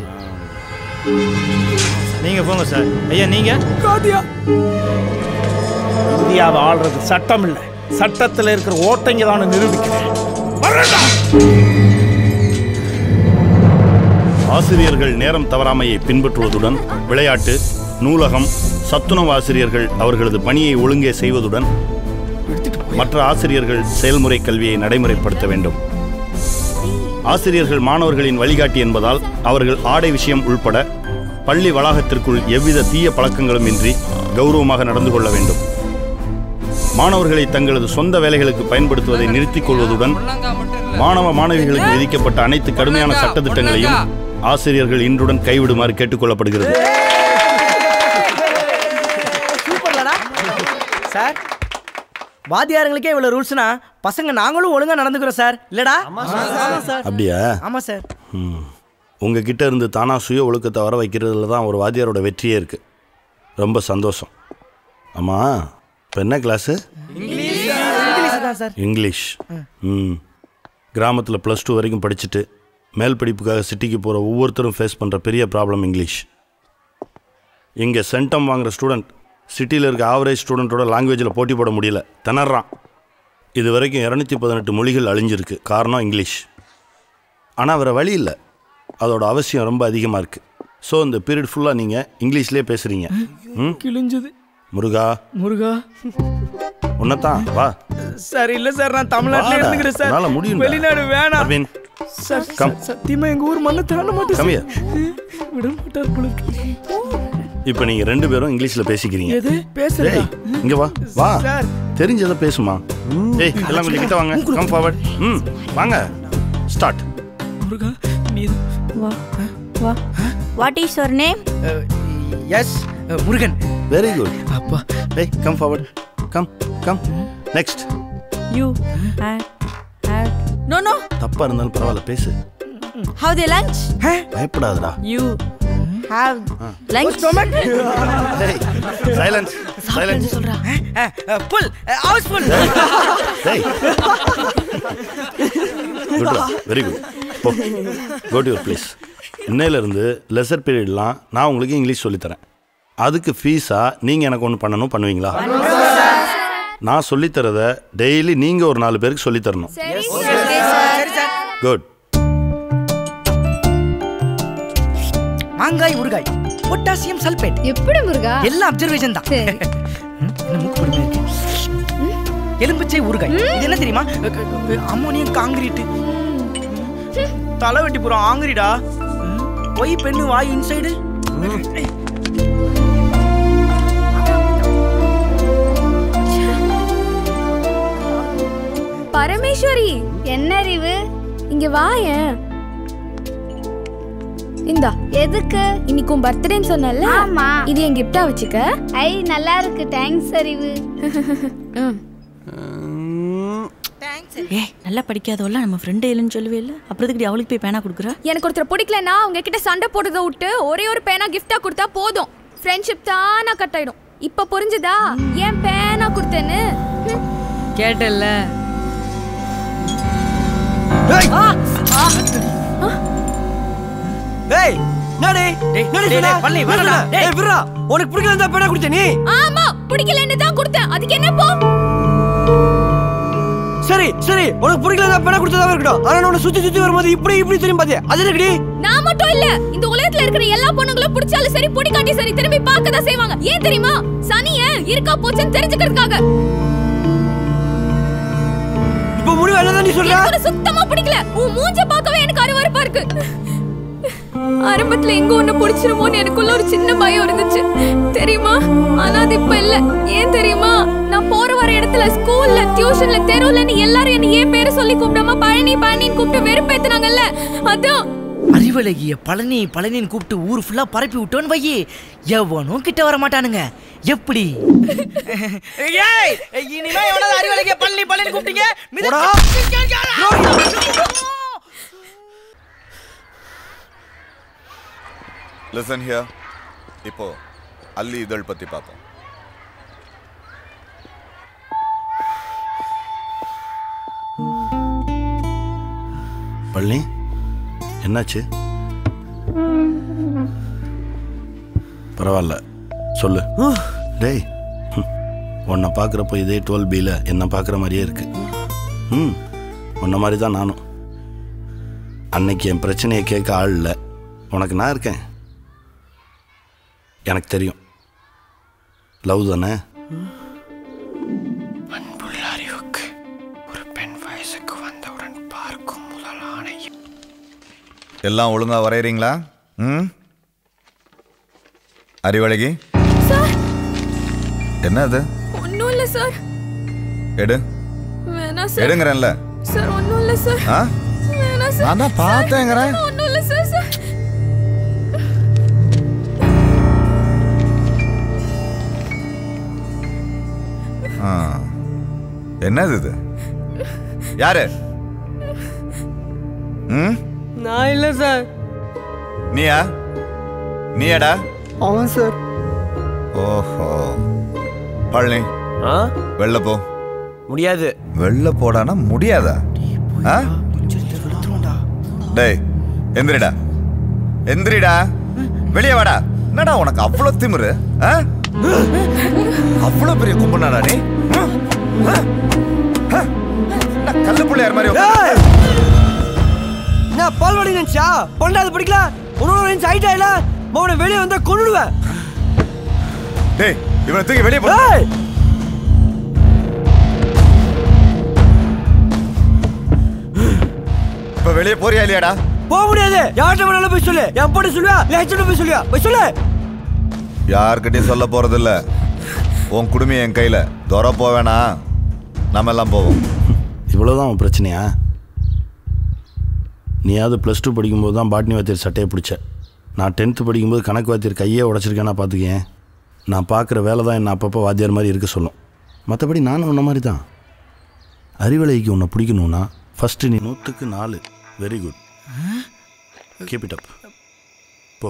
நீங்க போங்க சார் ஐயா நீங்க காதியா இந்தியாவை ஆள்றது சட்டம் இல்லை சட்டத்தில் இருக்கிற ஓட்டைங்க தான் நிரூபிக்கிறேன் வரேன்டா. ஆசிரியர்கள் நேரம் தவறாமையை பின்பற்றுவதுடன் விளையாட்டு நூலகம் சத்துணவு ஆசிரியர்கள் அவர்களது பணியை ஒழுங்கே செய்வதுடன் மற்ற ஆசிரியர்கள் செயல்முறை கல்வியை நடைமுறைப்படுத்த வேண்டும் ஆசிரியர்கள் மாணவர்களின் வழிகாட்டி என்பதால் அவர்கள் ஆடை விஷயம் உள்பட பள்ளி வளாகத்திற்குள் எவ்வித தீய பழக்கங்களும் இன்றி கௌரவமாக நடந்து கொள்ள வேண்டும் மாணவர்களை தங்களது சொந்த வேலைகளுக்கு பயன்படுத்துவதை நிறுத்திக் கொள்வதுடன் மாணவ மாணவிகளுக்கு விதிக்கப்பட்ட அனைத்து கடுமையான சட்டத்திட்டங்களையும் ஆசிரியர்கள் இன்றுடன் கைவிடுமாறு கேட்டுக்கொள்ளப்படுகிறது சூப்பர்லடா சார் வாத்தியாருங்களுக்கே இவ்வளவு ரூல்ஸ்னா பசங்க நாங்களும் ஒழுங்கா நடந்துக்கிறோம் சார் இல்லடா சார் அப்படியா ஆமா சார் ம். உங்ககிட்ட இருந்து தானா சுய ஒழுக்கத்தை வர வைக்கிறதுல தான் ஒரு வாத்தியாரோட வெற்றியே இருக்கு ரொம்ப சந்தோஷம் ஆமா இப்போ என்ன கிளாஸு இங்கிலீஷ் தான் சார் இங்கிலீஷ் ம் கிராமத்தில் ப்ளஸ் டூ வரைக்கும் படிச்சுட்டு மேல் படிப்புக்காக சிட்டிக்கு போகிற ஒவ்வொருத்தரும் ஃபேஸ் பண்ணுற பெரிய ப்ராப்ளம் இங்கிலீஷ் இங்கே சென்டம் வாங்குற ஸ்டூடெண்ட் சிட்டியில் இருக்க ஆவரேஜ் ஸ்டூடெண்ட்டோட லாங்குவேஜில் போட்டி போட முடியல திணறான் இது வரைக்கும் இரநூத்தி பதினெட்டு மொழிகள் அழிஞ்சிருக்கு காரணம் இங்கிலீஷ் ஆனால் வேறு வழி இல்லை அதோட அவசியம் ரொம்ப அதிகமாக இருக்குது ஸோ இந்த பீரியட் ஃபுல்லாக நீங்கள் இங்கிலீஷ்லேயே பேசுகிறீங்க ம் கிழிஞ்சது முருகா முருகா உன்னதான் வா சார் இல்ல சார் நான் தமிழ்நாட்டுல வாடா. இருந்துக்கிறேன் சார் உன்னால முடியும்டா. வெளிநாடு வேணாம் அரவிந்த், சார் come. ச- சத்தியமா எங்க ஊர் மண்ணை தாண்ட மாட்டேன் Come சார். விட மாட்டார் போல இருக்கு. இப்போ நீங்கள் ரெண்டு பேரும் இங்கிலீஷில் பேசிக்கிறீங்க எது பேசுறதா டேய், இங்க வா வா சார். தெரிஞ்சதை பேசுமா ஏய் எல்லாம் கொஞ்சம் கிட்ட வாங்க கம் ஃபார்வர்ட் ம் வாங்க ஸ்டார்ட் முருகா நீ வா வா what is your name yes Murugan very good அப்பா ஏய் come forward come come next you no no தப்பா இருந்தாலும் பரவாயில்ல பேசு ஹவ் தி லஞ்ச் பயப்படாதடா யூ ஹேவ் லஞ்ச் டேய் சைலன்ஸ் சைலன்ஸ் சொல்றா புல் ஹவுஸ் புல் டேய் குட்ரா வெரி குட் போ கோ டு யுவர் ப்ளேஸ் இன்னையிலேருந்து லெசர் பீரியட்லாம் நான் உங்களுக்கு இங்கிலீஷ் சொல்லித்தரேன் அதுக்கு ஃபீஸாக நீங்கள் எனக்கு ஒன்று பண்ணணும் பண்ணுவீங்களா நான் சொல்லித்தரத டெய்லி நீங்கள் ஒரு நாலு பேருக்கு சொல்லித்தரணும் குட் மாங்காய் ஊறுகாய் பொட்டாசியம் சல்பேட் எப்படி முருகா எல்லாம் அப்சர்வேஷன் தான் ம், என்ன மூக்கு பொறுமையா இருக்கு எலும்பிச்சை ஊறுகாய் இது என்ன தெரியுமா அம்மோனியம் காங்கிரீட் தலை வெட்டி போறோம் ஆங்கிரிடா பொய் பெண்ணு வாய் இன்சைடு பரமேஸ்வரி என்ன அறிவு இங்க வாயேன் இந்தா எதுக்கு இன்னைக்கு உன் பர்த்டேன்னு சொன்னல ஆமா இது என் கிஃப்டா வச்சுக்க ஐ நல்லா இருக்கு தேங்க்ஸ் அறிவு ஏ நல்லா படிக்காதவல்ல நம்ம ஃப்ரெண்டே இல்லைன்னு சொல்லுவே இல்லை அப்புறம் எதுக்கு அவளுக்கு போய் பேனா கொடுக்குற எனக்கு ஒருத்தர் பிடிக்கலனா அவங்க கிட்ட சண்டை போடுறத விட்டு ஒரே ஒரு பேனா கிஃப்டா கொடுத்தா போதும் ஃப்ரெண்ட்ஷிப் தானா கட் ஆயிடும் இப்ப புரிஞ்சுதா ஏன் பேனா கொடுத்தேன்னு கேட்டல்ல டேய் நாடே நாடே டேய், சொன்னா டேய், பள்ளி, வாடா, டேய். டேய் விட்றா உனக்கு பிடிக்கல தான் பேனா கொடுத்த நீ ஆமா பிடிக்கலன்னு தான் கொடுத்தேன் அதுக்கு என்ன போ சரி சரி உனக்கு பிடிக்கல தான் பேனா கொடுத்ததா இருக்கட்டும் ஆனா நான் உன்னை சுத்தி சுத்தி வரும்போது இப்படி இப்படி திரும்பி பாத்தியா அது என்னடி நான் மட்டும் இல்ல இந்த உலகத்துல இருக்கிற எல்லா பொண்ணுங்களும் பிடிச்சாலும் சரி பிடிக்காட்டி சரி திரும்பி பார்க்க தான் செய்வாங்க ஏன் தெரியுமா சனிய இருக்கா போச்சுன்னு தெரிஞ்சுக்கிறதுக்காக இப்போ முடிவு என்னதான் நீ சொல்ற எனக்கு உன்னை சுத்தமா பிடிக்கல உன் மூஞ்ச பார்க்கவே எனக்கு அருவருப்பா இருக்கு ஆரம்பத்துல எங்க ஒண்ணு பிடிச்சிருமோன்னு எனக்குள்ள ஒரு சின்ன பயம் இருந்துச்சு தெரியுமா ஆனா அது இப்ப இல்ல ஏன் தெரியுமா நான் போற வர இடத்துல ஸ்கூல்ல டியூஷன்ல தெருவுல நீ எல்லாரும் என்ன ஏன் பேரு சொல்லி கூப்பிடாம பழனி பழனின்னு கூப்பிட்டு வெறுப்பேத்துனாங்கல்ல அதான் அறிவழகிய பழனி பழனின்னு கூப்பிட்டு ஊர் ஃபுல்லா பரப்பி விட்டோன்னு வையி எவனும் கிட்ட வர மாட்டானுங்க எப்படி ஏய் இனிமே எவனாவது அறிவழகிய பழனி பழனி கூப்பிட்டீங்க லிசன் ஹியர் இப்போ அல்லி இதழ் பத்தி பார்ப்போம் பழனி என்னாச்சு பரவாயில்ல சொல்லு டேய் ஹம், உன்னை பார்க்குறப்போ இதே டுவெல் பியில் என்னை பார்க்குற மாதிரியே இருக்கு ம் உன்ன மாதிரி தான் நானும் அன்னைக்கு என் பிரச்சனையை கேட்க ஆள் இல்லை உனக்கு நான் இருக்கேன் எனக்கு தெரியும் லவ் தானே அன்புள்ள அறிவுக்கு ஒரு பெண் வயசுக்கு வந்தவுடன் பார்க்கும் முதல் ஆணையம் எல்லாம் ஒழுங்கா வரையறீங்களா ம் அறிவழகி சார் என்ன அது ஒண்ணும் இல்ல சார் எடு வேணாம் சார் எடுங்கிறேன்ல சார் ஒண்ணும் இல்ல சார் ஆ வேணாம் சார் நான் தான் பார்த்தேங்கிறேன். சார், ஒண்ணும் இல்ல சார் சார் ஆ. என்னது இது யாரு ம் நான் இல்லை சார் நீயா நீயாடா அவன் சார் ஓஹோ பழனி வெளில போ முடியாது வெளில போடானா முடியாதா ஆ? டேய் எந்திரிடா எந்திரிடா வெளியே வாடா என்னடா உனக்கு அவ்வளவு திமிரு ஆ? அவ்வளவு பெரிய கும்பனாடா நீ ஆ? ஆ? ஆ? என்ன கல்லு பிள்ளையார் மாதிரி உட்கார்ந்து- நான் பால்வாடி நினைச்சா பன்னெண்டாவது படிக்கல உன்னோட நினைச்சு ஹைட் ஆயில மவனை வெளியே வந்தா கொன்னுடுவேன் டேய் இவனை தூக்கி வெளியே போ இப்ப வெளியே போறியா இல்லையாடா போக முடியாது யார்கிட்ட வேணாலும் போய் சொல்லு என் போட்டு சொல்லுவா இல்லை ஹெச்எம் போய் சொல்லுவா போய் சொல்லு யார்கிட்டயும் சொல்ல போறதில்ல உன் குடுமி என் கையில துற போவேனா நம்ம எல்லாம் போவோம் இவ்வளோதான் உன் பிரச்சனையா நீயாவது ப்ளஸ் டூ படிக்கும்போது தான் பாட்னி வாத்தியர் சட்டையை பிடிச்ச நான் டென்த்து படிக்கும்போது கணக்கு வாத்தியர் கையே உடச்சிருக்கேன்னா பார்த்துக்கேன் நான் பார்க்குற வேலை தான் என்ன அப்பப்போ வாத்தியார் மாதிரி இருக்க சொல்லும் மற்றபடி நானும் உன்ன மாதிரி தான் அறிவலைக்கு உன்னை பிடிக்கணும்னா ஃபஸ்ட்டு நீ நூற்றுக்கு நாலு very good keep it up போ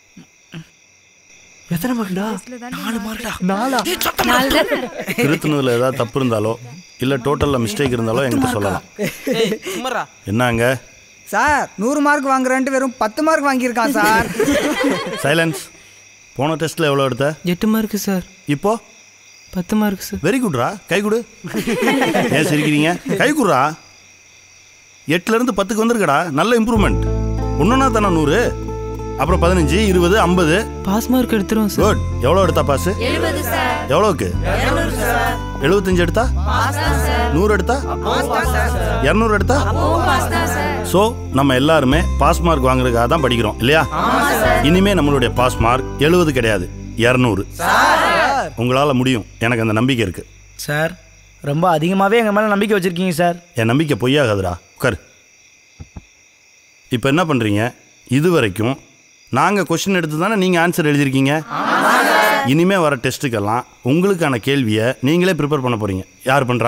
எத்தனை மார்க்டா நாலு மார்க்டா நாலா திருத்தினதில் ஏதாவது தப்பு இருந்தாலோ இல்லை டோட்டலில் மிஸ்டேக் இருந்தாலோ என்கிட்ட சொல்லலாம் சுமரா என்னங்க சார் நூறு மார்க் வாங்குறேன்ட்டு வெறும் பத்து மார்க் வாங்கியிருக்கான் சார் சைலன்ஸ் போன டெஸ்ட்டில் எவ்வளோ எடுத்த எட்டு மார்க்கு சார் இப்போ பத்து மார்க் சார் வெரி குட்ரா கை கொடு ஏன் சிரிக்கிறீங்க கை குடுறா எட்டுலேருந்து பத்துக்கு வந்திருக்கடா நல்ல இம்ப்ரூவ்மெண்ட் ஒன்றுனா தானே நூறு அப்புறம் பதினஞ்சு இருபது ஐம்பது பாஸ் மார்க் எடுத்துருவோம் குட் எவ்வளோ எடுத்தா பாஸ் எழுபது சார் எவ்வளோக்கு எழுபத்தஞ்சு எடுத்தா நூறு எடுத்தா இரநூறு எடுத்தா ஸோ நம்ம எல்லாருமே பாஸ் மார்க் வாங்குறதுக்காக தான் படிக்கிறோம் இல்லையா இனிமே நம்மளுடைய பாஸ் மார்க் எழுபது கிடையாது இரநூறு உங்களால் முடியும் எனக்கு அந்த நம்பிக்கை இருக்கு சார் ரொம்ப அதிகமாகவே எங்கள் மேலே நம்பிக்கை வச்சுருக்கீங்க சார் என் நம்பிக்கை பொய்யாகாதுடா உட்காரு இப்போ என்ன பண்ணுறீங்க இது வரைக்கும் நாங்கள் கொஸ்டின் எடுத்து தானே நீங்கள் ஆன்சர் எழுதியிருக்கீங்க இனிமே வர டெஸ்ட்டுக்கெல்லாம் உங்களுக்கான கேள்வியை நீங்களே ப்ரிப்பேர் பண்ண போறீங்க யார் பண்ணுறா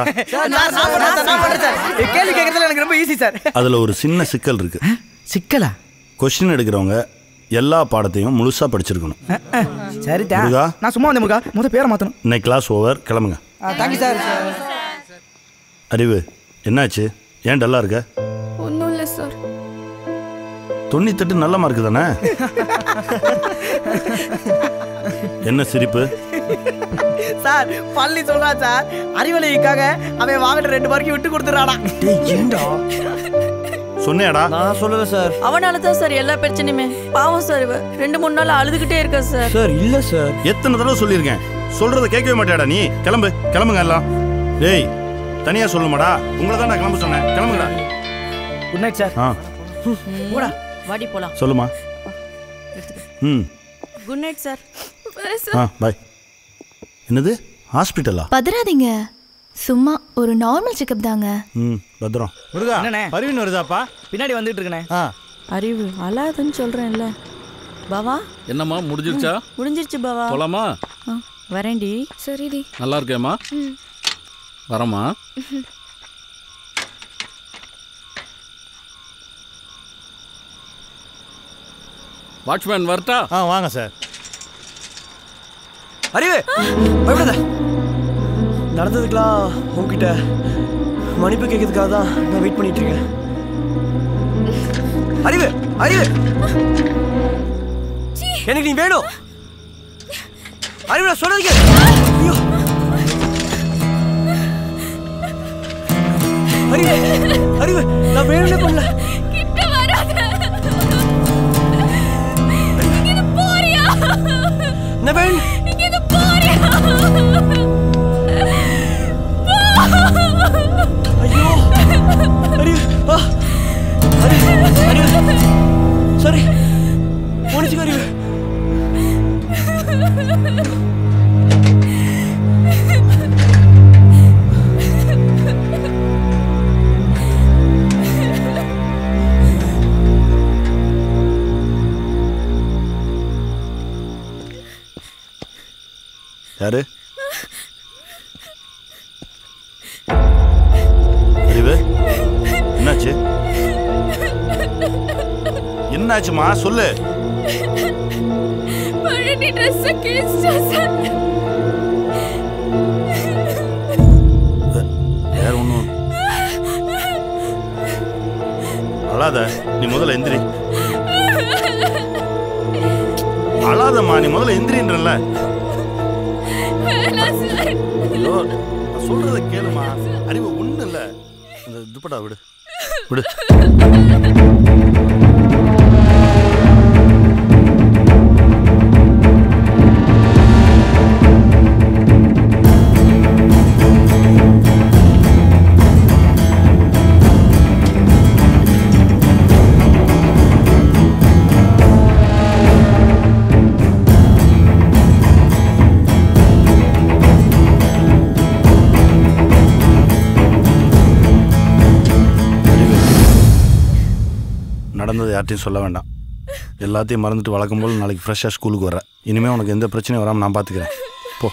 கேள்வி கேட்கறதுல எனக்கு ரொம்ப ஈஸி சார் அதில் ஒரு சின்ன சிக்கல் இருக்கு சிக்கலா கொஸ்டின் எடுக்கிறவங்க எல்லா பாடத்தையும் முழுசாக படிச்சிருக்கணும் சரிதா முருகா. நான் சும்மா வந்தேன் முருகா முத பேரை மாற்றணும் இன்னைக்கு கிளாஸ் ஓவர் கிளம்புங்க தேங்க்யூ சார் அறிவு என்னாச்சு ஏன் டல்லாக இருக்க ஒன்றும் இல்லை சார் தொண்ணூத்தெட்டு நல்ல மார்க் தானே என்ன சிரிப்பு சார் பள்ளி சொல்றா சார் அறிவலைக்காக அவன் வாங்கிட்ட ரெண்டு மார்க்கு விட்டு கொடுத்துறானா ஏண்டா சொன்னேடா நான் சொல்லல சார் அவனால தான் சார் எல்லா பிரச்சனையுமே பாவம் சார் இவ ரெண்டு மூணு நாள் அழுதுகிட்டே இருக்கா சார் சார் இல்ல சார் எத்தனை தடவை சொல்லியிருக்கேன் சொல்றத கேட்கவே மாட்டேடா நீ கிளம்பு கிளம்புங்க எல்லாம் டேய் தனியா சொல்லுமாடா உங்களை தான் நான் கிளம்ப சொன்னேன் கிளம்புங்கடா குட் நைட் சார் ஆ போடா வாடி போலாம் சொல்லுமா ம் குட் நைட் சார் ஆ பாய் என்னது ஹாஸ்பிட்டலா பதறாதீங்க சும்மா ஒரு நார்மல் செக்கப் தாங்க ம் பத்திரம் முருகா என்னண்ணே? பருவின் வருதாப்பா பின்னாடி வந்துட்டு இருக்கனே ஆ அறிவு அழாதுன்னு சொல்றேன்ல பாவா என்னம்மா முடிஞ்சிருச்சா முடிஞ்சிருச்சு பாவா போலாமா ஆ, வரேன்டி சரிடி நல்லா இருக்கேம்மா வரமா வாட்ச்மேன் வரட்டா ஆ வாங்க சார் அறிவு பயப்படாத நடந்ததுக்கெல்லாம் உங்ககிட்ட மன்னிப்பு கேட்கறதுக்காக தான் நான் வெயிட் பண்ணிட்டு இருக்கேன் அறிவு அறிவு எனக்கு நீ வேணும் அறிவு நான் சொல்றது கேளு. ஐயோ அறிவு அறிவு நான் வேணும்னே பண்ணல கிட்ட வராத இங்க போறியா நான் வேணும் இங்க போறியா ஐயோ அறிவு ஆ அறிவு அறிவு சரி முடிச்சுக்க அறிவு யாரு அறிவு என்னாச்சு என்னாச்சுமா சொல்லு பழனி ட்ரெஸ் கிழிச்சா சார் வேற ஒன்றும் அழாத நீ முதல்ல எந்திரி அழாதம்மா நீ முதல்ல எந்திரின்றல வேணாம் சார் ஐயோ நான் சொல்றத கேளுமா அறிவு ஒண்ணு இல்ல இந்த துப்பட்டா விடு விடு நடந்தது யார்ட்டையும் சொல்ல வேண்டாம் எல்லாத்தையும் மறந்துட்டு வழக்கம் போல் நாளைக்கு ஃப்ரெஷ்ஷாக ஸ்கூலுக்கு வர இனிமேல் உனக்கு எந்த பிரச்சனையும் வராமல் நான் பார்த்துக்கிறேன் போ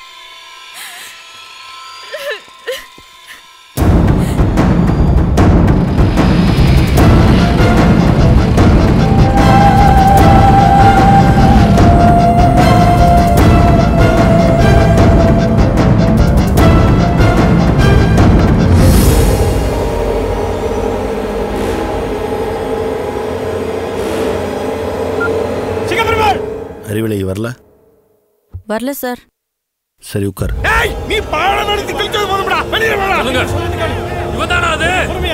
அறிவிலை வரல வரல சார் சரி உட்கார் ஏய் நீ பாடம் எடுத்து கிழிச்சது போதும்டா வெளியே வாடா சொல்லுங்க இவதானா அது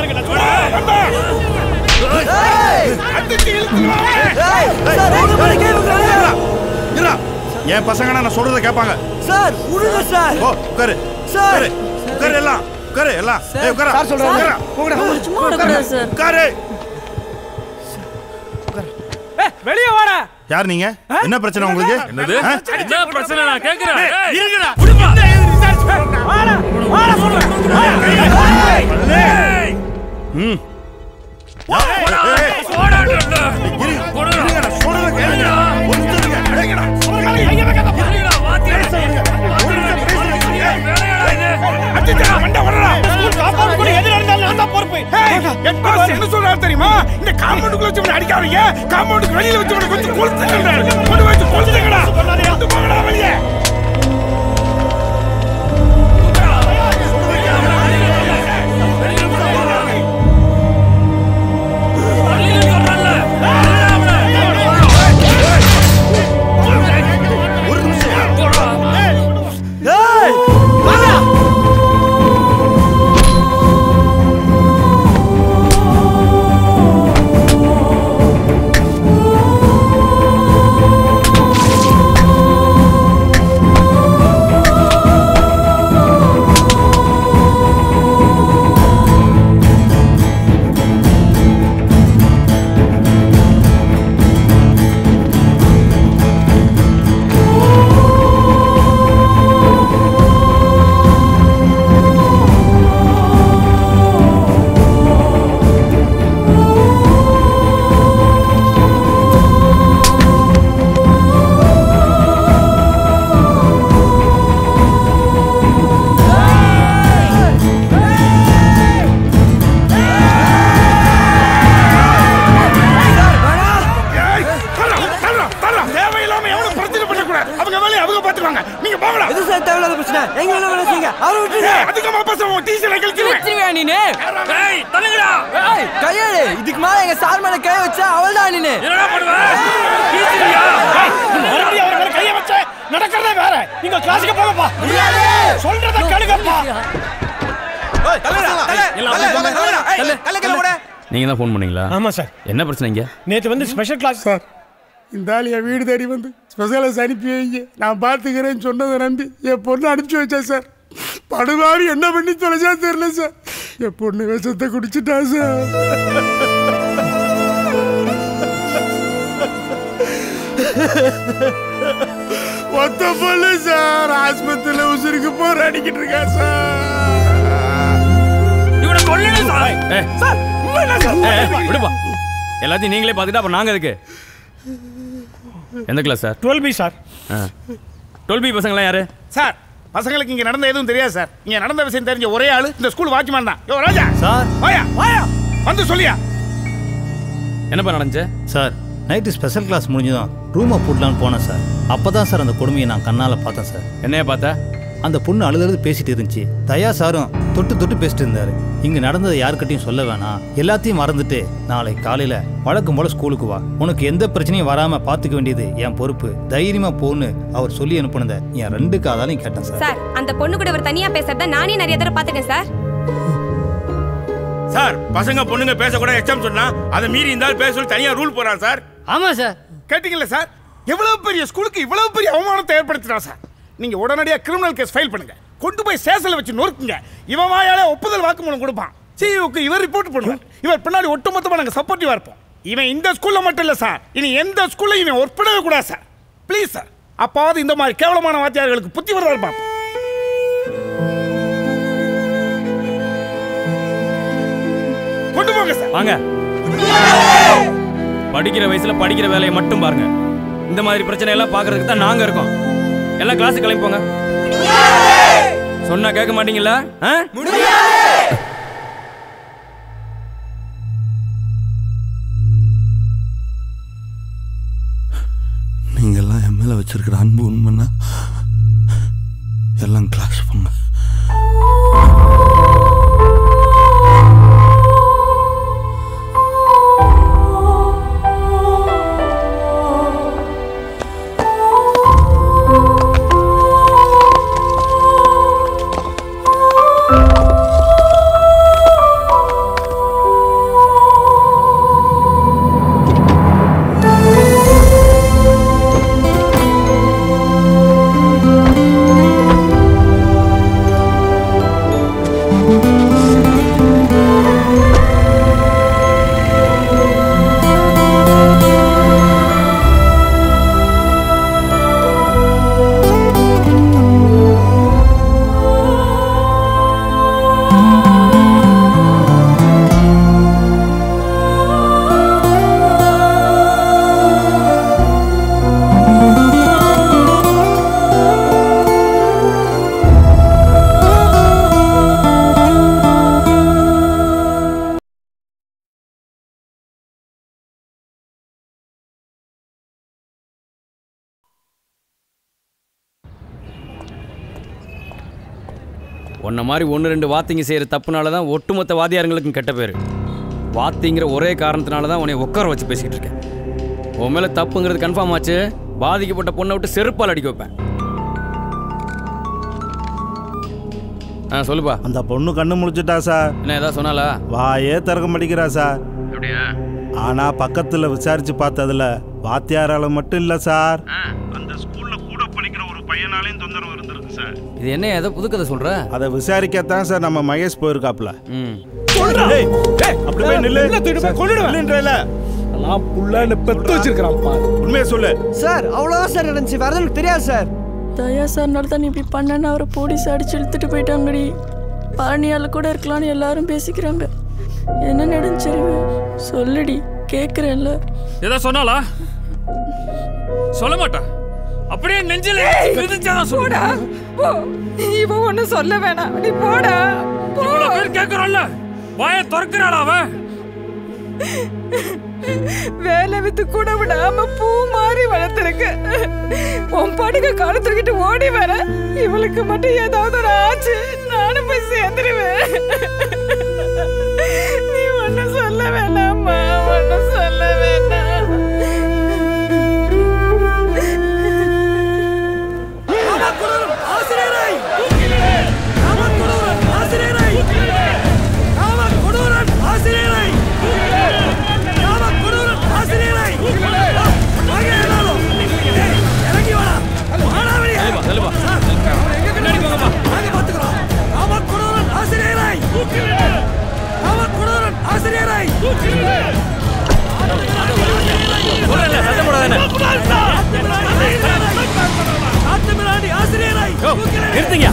இருடா. என் பசங்கன்னா நான் சொல்றதை கேட்பாங்க சார் விடுங்க சார் ஓ உட்காரு சார். உட்காரு. உட்காரு எல்லாம் உட்காரு எல்லாம் ஏய் உட்காரா சார் சொல்றாரு. உட்காரா. உட்காரு. சும்மா விடக்கூடாது சார் உட்காரு வெளியே வாடா யார் நீங்க என்ன பிரச்சனை உங்களுக்கு என்னது ஆ? என்ன பிரச்சனை நான் கேக்குறேன் ஏய், ஏய், இருங்கடா. விடுப்பா. வாடா வாடா சொல்றேன் ஏய், ம் போடா. ஏய், போடான்றேன்ல. போடா. இருங்க, நான் சொல்றதை கேளுங்க. ஒரு நிமிஷம் இருங்க. இருங்கடா. இருங்கடா, வாத்தியார். வேலையாடா இது? அடிச்சா வண்ட வரடா ஸ்கூல் காம்பவுண்ட் கூட எது நடந்தாலும் நான் தான் பொறுப்பு ஏய் ஹெட் மாஸ்டர் என்ன சொல்றாரு தெரியுமா இந்த காம்பவுண்டுக்குள்ள வச்சு இவனை அடிக்காதீங்க காம்பவுண்டுக்கு வெளியில வச்சு இவனை கொஞ்சம் கொளுத்துங்கடா கொண்டு வச்சு கொளுத்துங்கடா கொண்டு போங்கடா வெளியே ஏய் வாடா ஏய் அவரை விட்டுருங்க அதிகமா பேசுறோம் டீச்சரை கழிச்சிருவேன் விட்டுருவியா நீனு ஏய் தள்ளுங்கடா ஏய் கையேடு இதுக்கு மேல எங்க சார் மேல கை வச்சா அவள்தான் நீனு என்னடா பண்ணுவ டீச்சரியா மறுபடியும் அவர் மேல கைய வச்ச நடக்கிறதே வேற நீங்க கிளாஸுக்கு போங்கப்பா சொல்றத கேளுங்கப்பா நீங்க தான் ஃபோன் பண்ணீங்களா ஆமா சார் என்ன பிரச்சனைங்க நேற்று வந்து ஸ்பெஷல் கிளாஸ் சார் இந்த ஆள் என் வீடு தேடி வந்து ஸ்பெஷலிஸ்ட் அனுப்பி வைங்க நான் பார்த்துக்கிறேன்னு சொன்னதை நம்பி என் பொண்ணு அனுப்பிச்சு வச்சேன் சார் படுவாரி என்ன பண்ணி தொலைச்சா தெரியல சார் என் பொண்ணு விஷத்தை குடிச்சிட்டா சார் ஒத்த பொண்ணு சார் ஆஸ்பத்திரியில் உசுருக்கு போற அடிக்கிட்டு இருக்கா சார் இவனை கொல்லணும் சார் ஏய், சார் உண்மைதான் சார். ஏய், ஏய், விடுப்பா எல்லாத்தையும் நீங்களே பார்த்துட்டு அப்புறம் நாங்க எதுக்கு எந்த class sir twelve B sir twelve B பசங்களாம் யாரு சார் பசங்களுக்கு இங்க நடந்த எதுவும் தெரியாது சார் இங்க நடந்த விஷயம் தெரிஞ்ச ஒரே ஆளு இந்த ஸ்கூல் வாட்ச்மேன் தான் யோ ராஜா சார் வாயா வாயா வந்து சொல்லியா என்னப்பா நடந்துச்சு சார் நைட்டு ஸ்பெஷல் கிளாஸ் முடிஞ்சதும் ரூமை போடலான்னு போனேன் சார் அப்போ தான் சார் அந்த கொடுமையை நான் கண்ணால் பார்த்தேன் சார் என்னைய பார்த்தா அந்த பொண்ணு அழுது அழுது பேசிட்டு இருந்துச்சு தயா சாரும் தொட்டு தொட்டு பேசிட்டு இருந்தாரு இங்க நடந்ததை யாருக்கிட்டையும் சொல்ல வேணாம் எல்லாத்தையும் மறந்துட்டு நாளை காலையில வழக்கம் போல ஸ்கூலுக்கு வா உனக்கு எந்த பிரச்சனையும் வராம பாத்துக்க வேண்டியது என் பொறுப்பு தைரியமா போன்னு அவர் சொல்லி அனுப்புனதை என் ரெண்டு காதாலையும் கேட்டேன் சார் சார் அந்த பொண்ணு கூட அவர் தனியா பேசுறத நானே நிறைய தடவை பார்த்துட்டேன் சார் சார் பசங்க பொண்ணுங்க பேசக்கூடாது எச்சம் சொன்னா அதை மீறி இருந்தாலும் பேச சொல்லி தனியா ரூல் போறான் சார் ஆமா சார் கேட்டீங்கல்ல சார் எவ்வளவு பெரிய ஸ்கூலுக்கு இவ்வளவு பெரிய அவமானத்தை ஏற்படுத்தினா சார் நீங்க உடனடியாக கிரிமினல் கேஸ் ஃபைல் பண்ணுங்க கொண்டு போய் ஸ்டேஷன்ல வச்சு நொறுக்குங்க இவன் வாயால ஒப்புதல் வாக்குமூலம் கொடுப்பான் சிஇஓக்கு இவர் ரிப்போர்ட் பண்ணுவார் இவர் பின்னாடி ஒட்டுமொத்தமா நாங்க சப்போர்ட்டிவா இருப்போம் இவன் இந்த ஸ்கூல்ல மட்டும் இல்ல சார் இனி எந்த ஸ்கூல்ல இவன் ஒர்க் பண்ணவே கூடாது சார் ப்ளீஸ் சார் அப்பாவது இந்த மாதிரி கேவலமான வாத்தியார்களுக்கு புத்தி வருவார் பார்ப்போம் கொண்டு போங்க சார் வாங்க படிக்கிற வயசுல படிக்கிற வேலையை மட்டும் பாருங்க இந்த மாதிரி பிரச்சனை எல்லாம் பாக்குறதுக்கு தான் நாங்க இருக்கோம் எல்லாம் கிளாஸ் கிளம்பி போங்க சொன்னா கேட்க மாட்டீங்களா ஆ? நீங்கள்லாம் என் மேலே வச்சிருக்கிற அன்பு உண்மைன்னா எல்லாம் கிளாஸ் போங்க உன்ன மாதிரி ஒன்று ரெண்டு வாத்திங்க செய்கிற தப்புனால தான் ஒட்டுமொத்த வாத்தியாரங்களுக்கும் கெட்ட பேர் வாத்திங்கிற ஒரே காரணத்தினால தான் உன்னை உட்கார வச்சு பேசிக்கிட்டு இருக்கேன் உன் மேலே தப்புங்கிறது கன்ஃபார்ம் ஆச்சு பாதிக்கப்பட்ட பொண்ணை விட்டு செருப்பால் அடிக்க வைப்பேன் ஆ சொல்லுப்பா அந்த பொண்ணு கண்ணு முழிச்சிட்டா சார் என்ன ஏதாவது சொன்னாலா வாயே திறக்க மாட்டேங்கிறா சார் அப்படியா ஆனா பக்கத்துல விசாரிச்சு பார்த்ததுல வாத்தியாரால மட்டும் இல்ல சார் அந்த ஸ்கூல்ல கூட படிக்கிற ஒரு பையனாலையும் தொந்தரவு இருந்திருக்கு சார் இது என்ன ஏதோ புதுக்கதை சொல்ற அதை விசாரிக்கத்தான் சார் நம்ம மகேஷ் போயிருக்காப்ல ம் ஏய், ஏய், அப்படி போய் நில்லு. நில்லுன்றேல. நான் புள்ளன்னு பெத்து வச்சிருக்கிறான்ப்பா உண்மையை சொல்லு சார் அவ்வளோதான் சார் நடந்துச்சு வேற எனக்கு தெரியாது சார் தயா சார்னால தான் நீ இப்படி பண்ணன்னு அவரை போலீஸ் அடிச்சு இழுத்துட்டு போயிட்டாங்கடி பழனியால கூட இருக்கலாம்னு எல்லாரும் பேசிக்கிறாங்க என்ன நடந்துச்சு சொல்லுடி கேக்குறேன்ல ஏதோ சொன்னாலா சொல்ல மாட்டா அப்படியே நெஞ்சில மிதிச்சாதான் போடா போ இவ ஒண்ணும் சொல்ல வேணாம் நீ போடா போ இவ்வளவு பேர் கேக்குறோம்ல வாய திறக்கிறாளா அவன் வேலை வித்து கூட விடாம பூ மாதிரி வளர்த்துருக்க உன் பாட்டுக்கு காலை தூக்கிட்டு ஓடி வர இவளுக்கு மட்டும் ஏதாவது ஒரு ஆச்சு நானும் போய் சேர்ந்துருவேன் நீ ஒன்னும் சொல்ல வேணாம்மா ஒன்னும் சொல்ல வேண்டாம் ஆசிரியரை காமக்கொடூரன் ஆசிரியரை காமக்கொடூரன் ஆசிரியரை காமக்கொடூரன் ஆசிரியரை வாங்க எல்லாரும். ஏய், இறங்கி வாடா. வாடா வெளியே. சார், அவனை எங்க கண்டாடி போங்கப்பா. நாங்க பாத்துக்கிறோம். காமக்கொடூரன் ஆசிரியரை காமக்கொடூரன் ஆசிரியரை காட்டுமிராண்டி ஆசிரியரை நிறுத்துங்க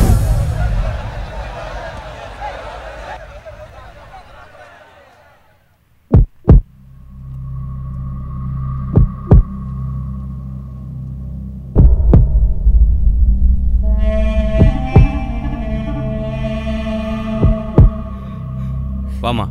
வாமா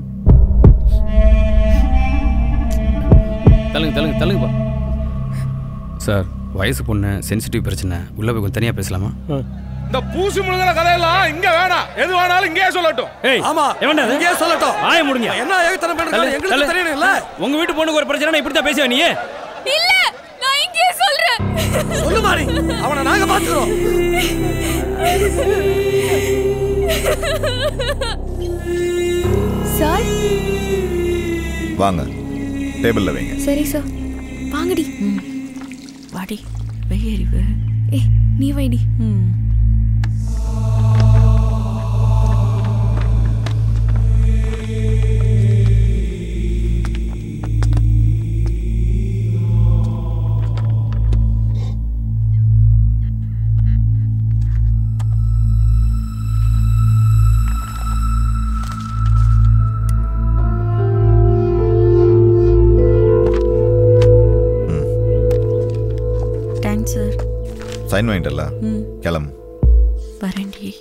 தள்ளுங்க தள்ளுங்க தள்ளுங்கப்பா சார் வயசு பொண்ணு சென்சிட்டிவ் பிரச்சனை உள்ள போய் கொஞ்சம் தனியாக பேசலாமா இந்த பூசி முழுங்கிற கதையெல்லாம் இங்க வேணாம் எது வேணாலும் இங்கேயே சொல்லட்டும் ஏய் ஆமா எவன்டா அது? இங்கேயே சொல்லட்டும் வாயை மூடுங்க. என்ன ஏகத்தனம் தள்ளு, பண்ணுறது எங்களுக்கு தள்ளு. தெரியணும் இல்ல உங்க வீட்டு பொண்ணுக்கு ஒரு பிரச்சனை இப்படி தான் பேசுவேன் நீ இல்ல நான் இங்கே சொல்றேன் சொல்லு மாறி அவனை நாங்க பாத்துக்கிறோம் சார் வாங்க டேபிளில் வைங்க சரி சார் வாங்கடி வாடி வெய்யறிவு ஏ நீ வைடி தேங்க்ஸ் சார் சைன் வாங்கிட்டல ம். கிளம்பு வரேன்டி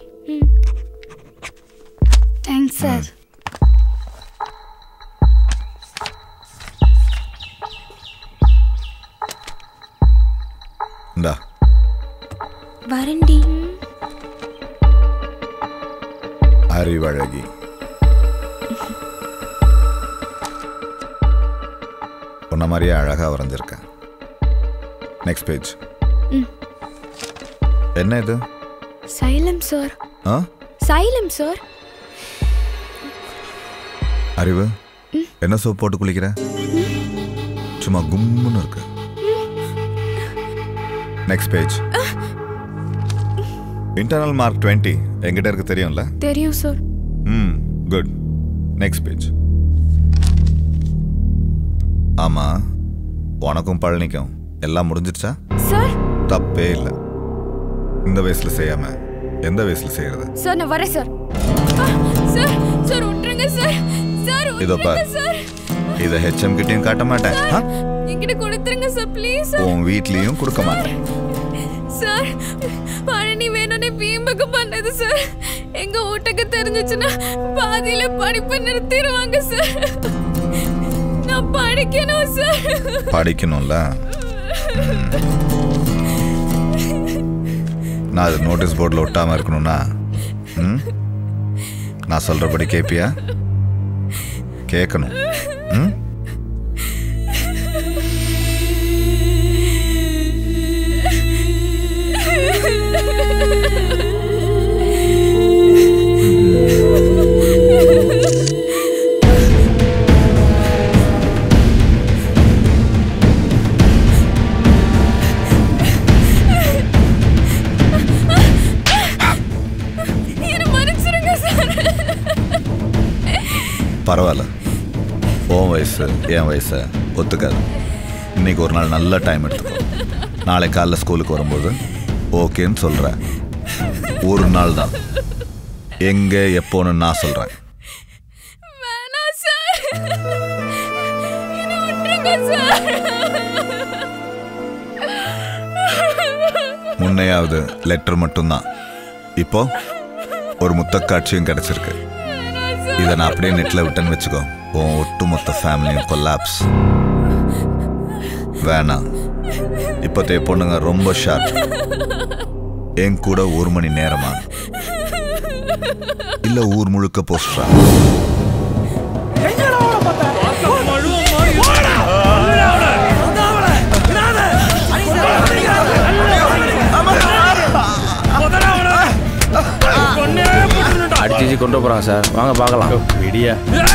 தேங்க்ஸ் சார் இந்தா வரேன்டி அறிவழகி உன்ன மாதிரியே அழகாக வரைஞ்சிருக்கேன் நெக்ஸ்ட் பேஜ் ம். என்ன இது சைலம் சார் ஆ சைலம் சார் அறிவு என்ன சோப் போட்டு குளிக்கிற சும்மா கும்முன்னு இருக்கு next page internal mark twenty என்கிட்ட இருக்கு தெரியும்ல தெரியும் சார் ம் குட் நெக்ஸ்ட் பேஜ் ஆமா உனக்கும் பழனிக்கும் எல்லாம் முடிஞ்சிடுச்சா சார் தப்பே இல்லை இந்த வயசுல செய்யாம எந்த வயசுல செய்யறது சார் நான் வரேன் சார் ஆ, சார் சார் விட்டுருங்க சார் சார் இதோ பார். விட்டுருங்க சார் இதை ஹெச்எம் கிட்டயும் காட்ட மாட்டேன் ஆ? என்கிட்ட கொடுத்துருங்க சார் ப்ளீஸ் சார் உன் வீட்லயும் கொடுக்க மாட்டேன் சார் பழனி வேணும்னு வீம்புக்கு பண்ணது சார் எங்க வீட்டுக்கு தெரிஞ்சிச்சுன்னா பாதியில படிப்பை நிறுத்திடுவாங்க சார் நான் படிக்கணும் சார் படிக்கணும்ல ம். நான் அது நோட்டீஸ் போர்டில் ஒட்டாம இருக்கணும்னா ம்? நான் சொல்றபடி கேப்பியா கேட்கணும் ம்? என்ன மன்னிச்சிருங்க சார் பரவாயில்ல உன் வயசு என் வயசை ஒத்துக்காது இன்னைக்கு ஒரு நாள் நல்ல டைம் எடுத்துக்கோ நாளை காலைல ஸ்கூலுக்கு வரும்போது ஓகேன்னு சொல்கிறேன் ஒரு நாள் தான் எங்கே எப்போன்னு நான் சொல்கிறேன் வேணாம் சார் என்ன விட்டுருங்க சார் முன்னையாவது லெட்டர் மட்டும்தான் இப்போ ஒரு முத்தக்காட்சியும் கிடைச்சிருக்கு இதை நான் அப்படியே நெட்டில் விட்டேன்னு வச்சுக்கோ உன் ஒட்டுமொத்த ஃபேமிலியும் கொல்லாப்ஸ் வேணாம் இப்போத்தைய பொண்ணுங்க ரொம்ப ஷார்ப் என் கூட ஒரு மணி நேரமா இல்ல ஊர் முழுக்க போஸ்டரா அடிச்சு கொண்டு போறான் சார் வாங்க பார்க்கலாம் விடியா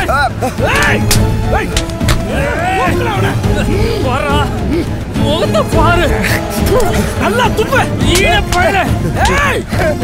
முகத்தை பாரு நல்லா துப்ப ஈன பயிர ஏய்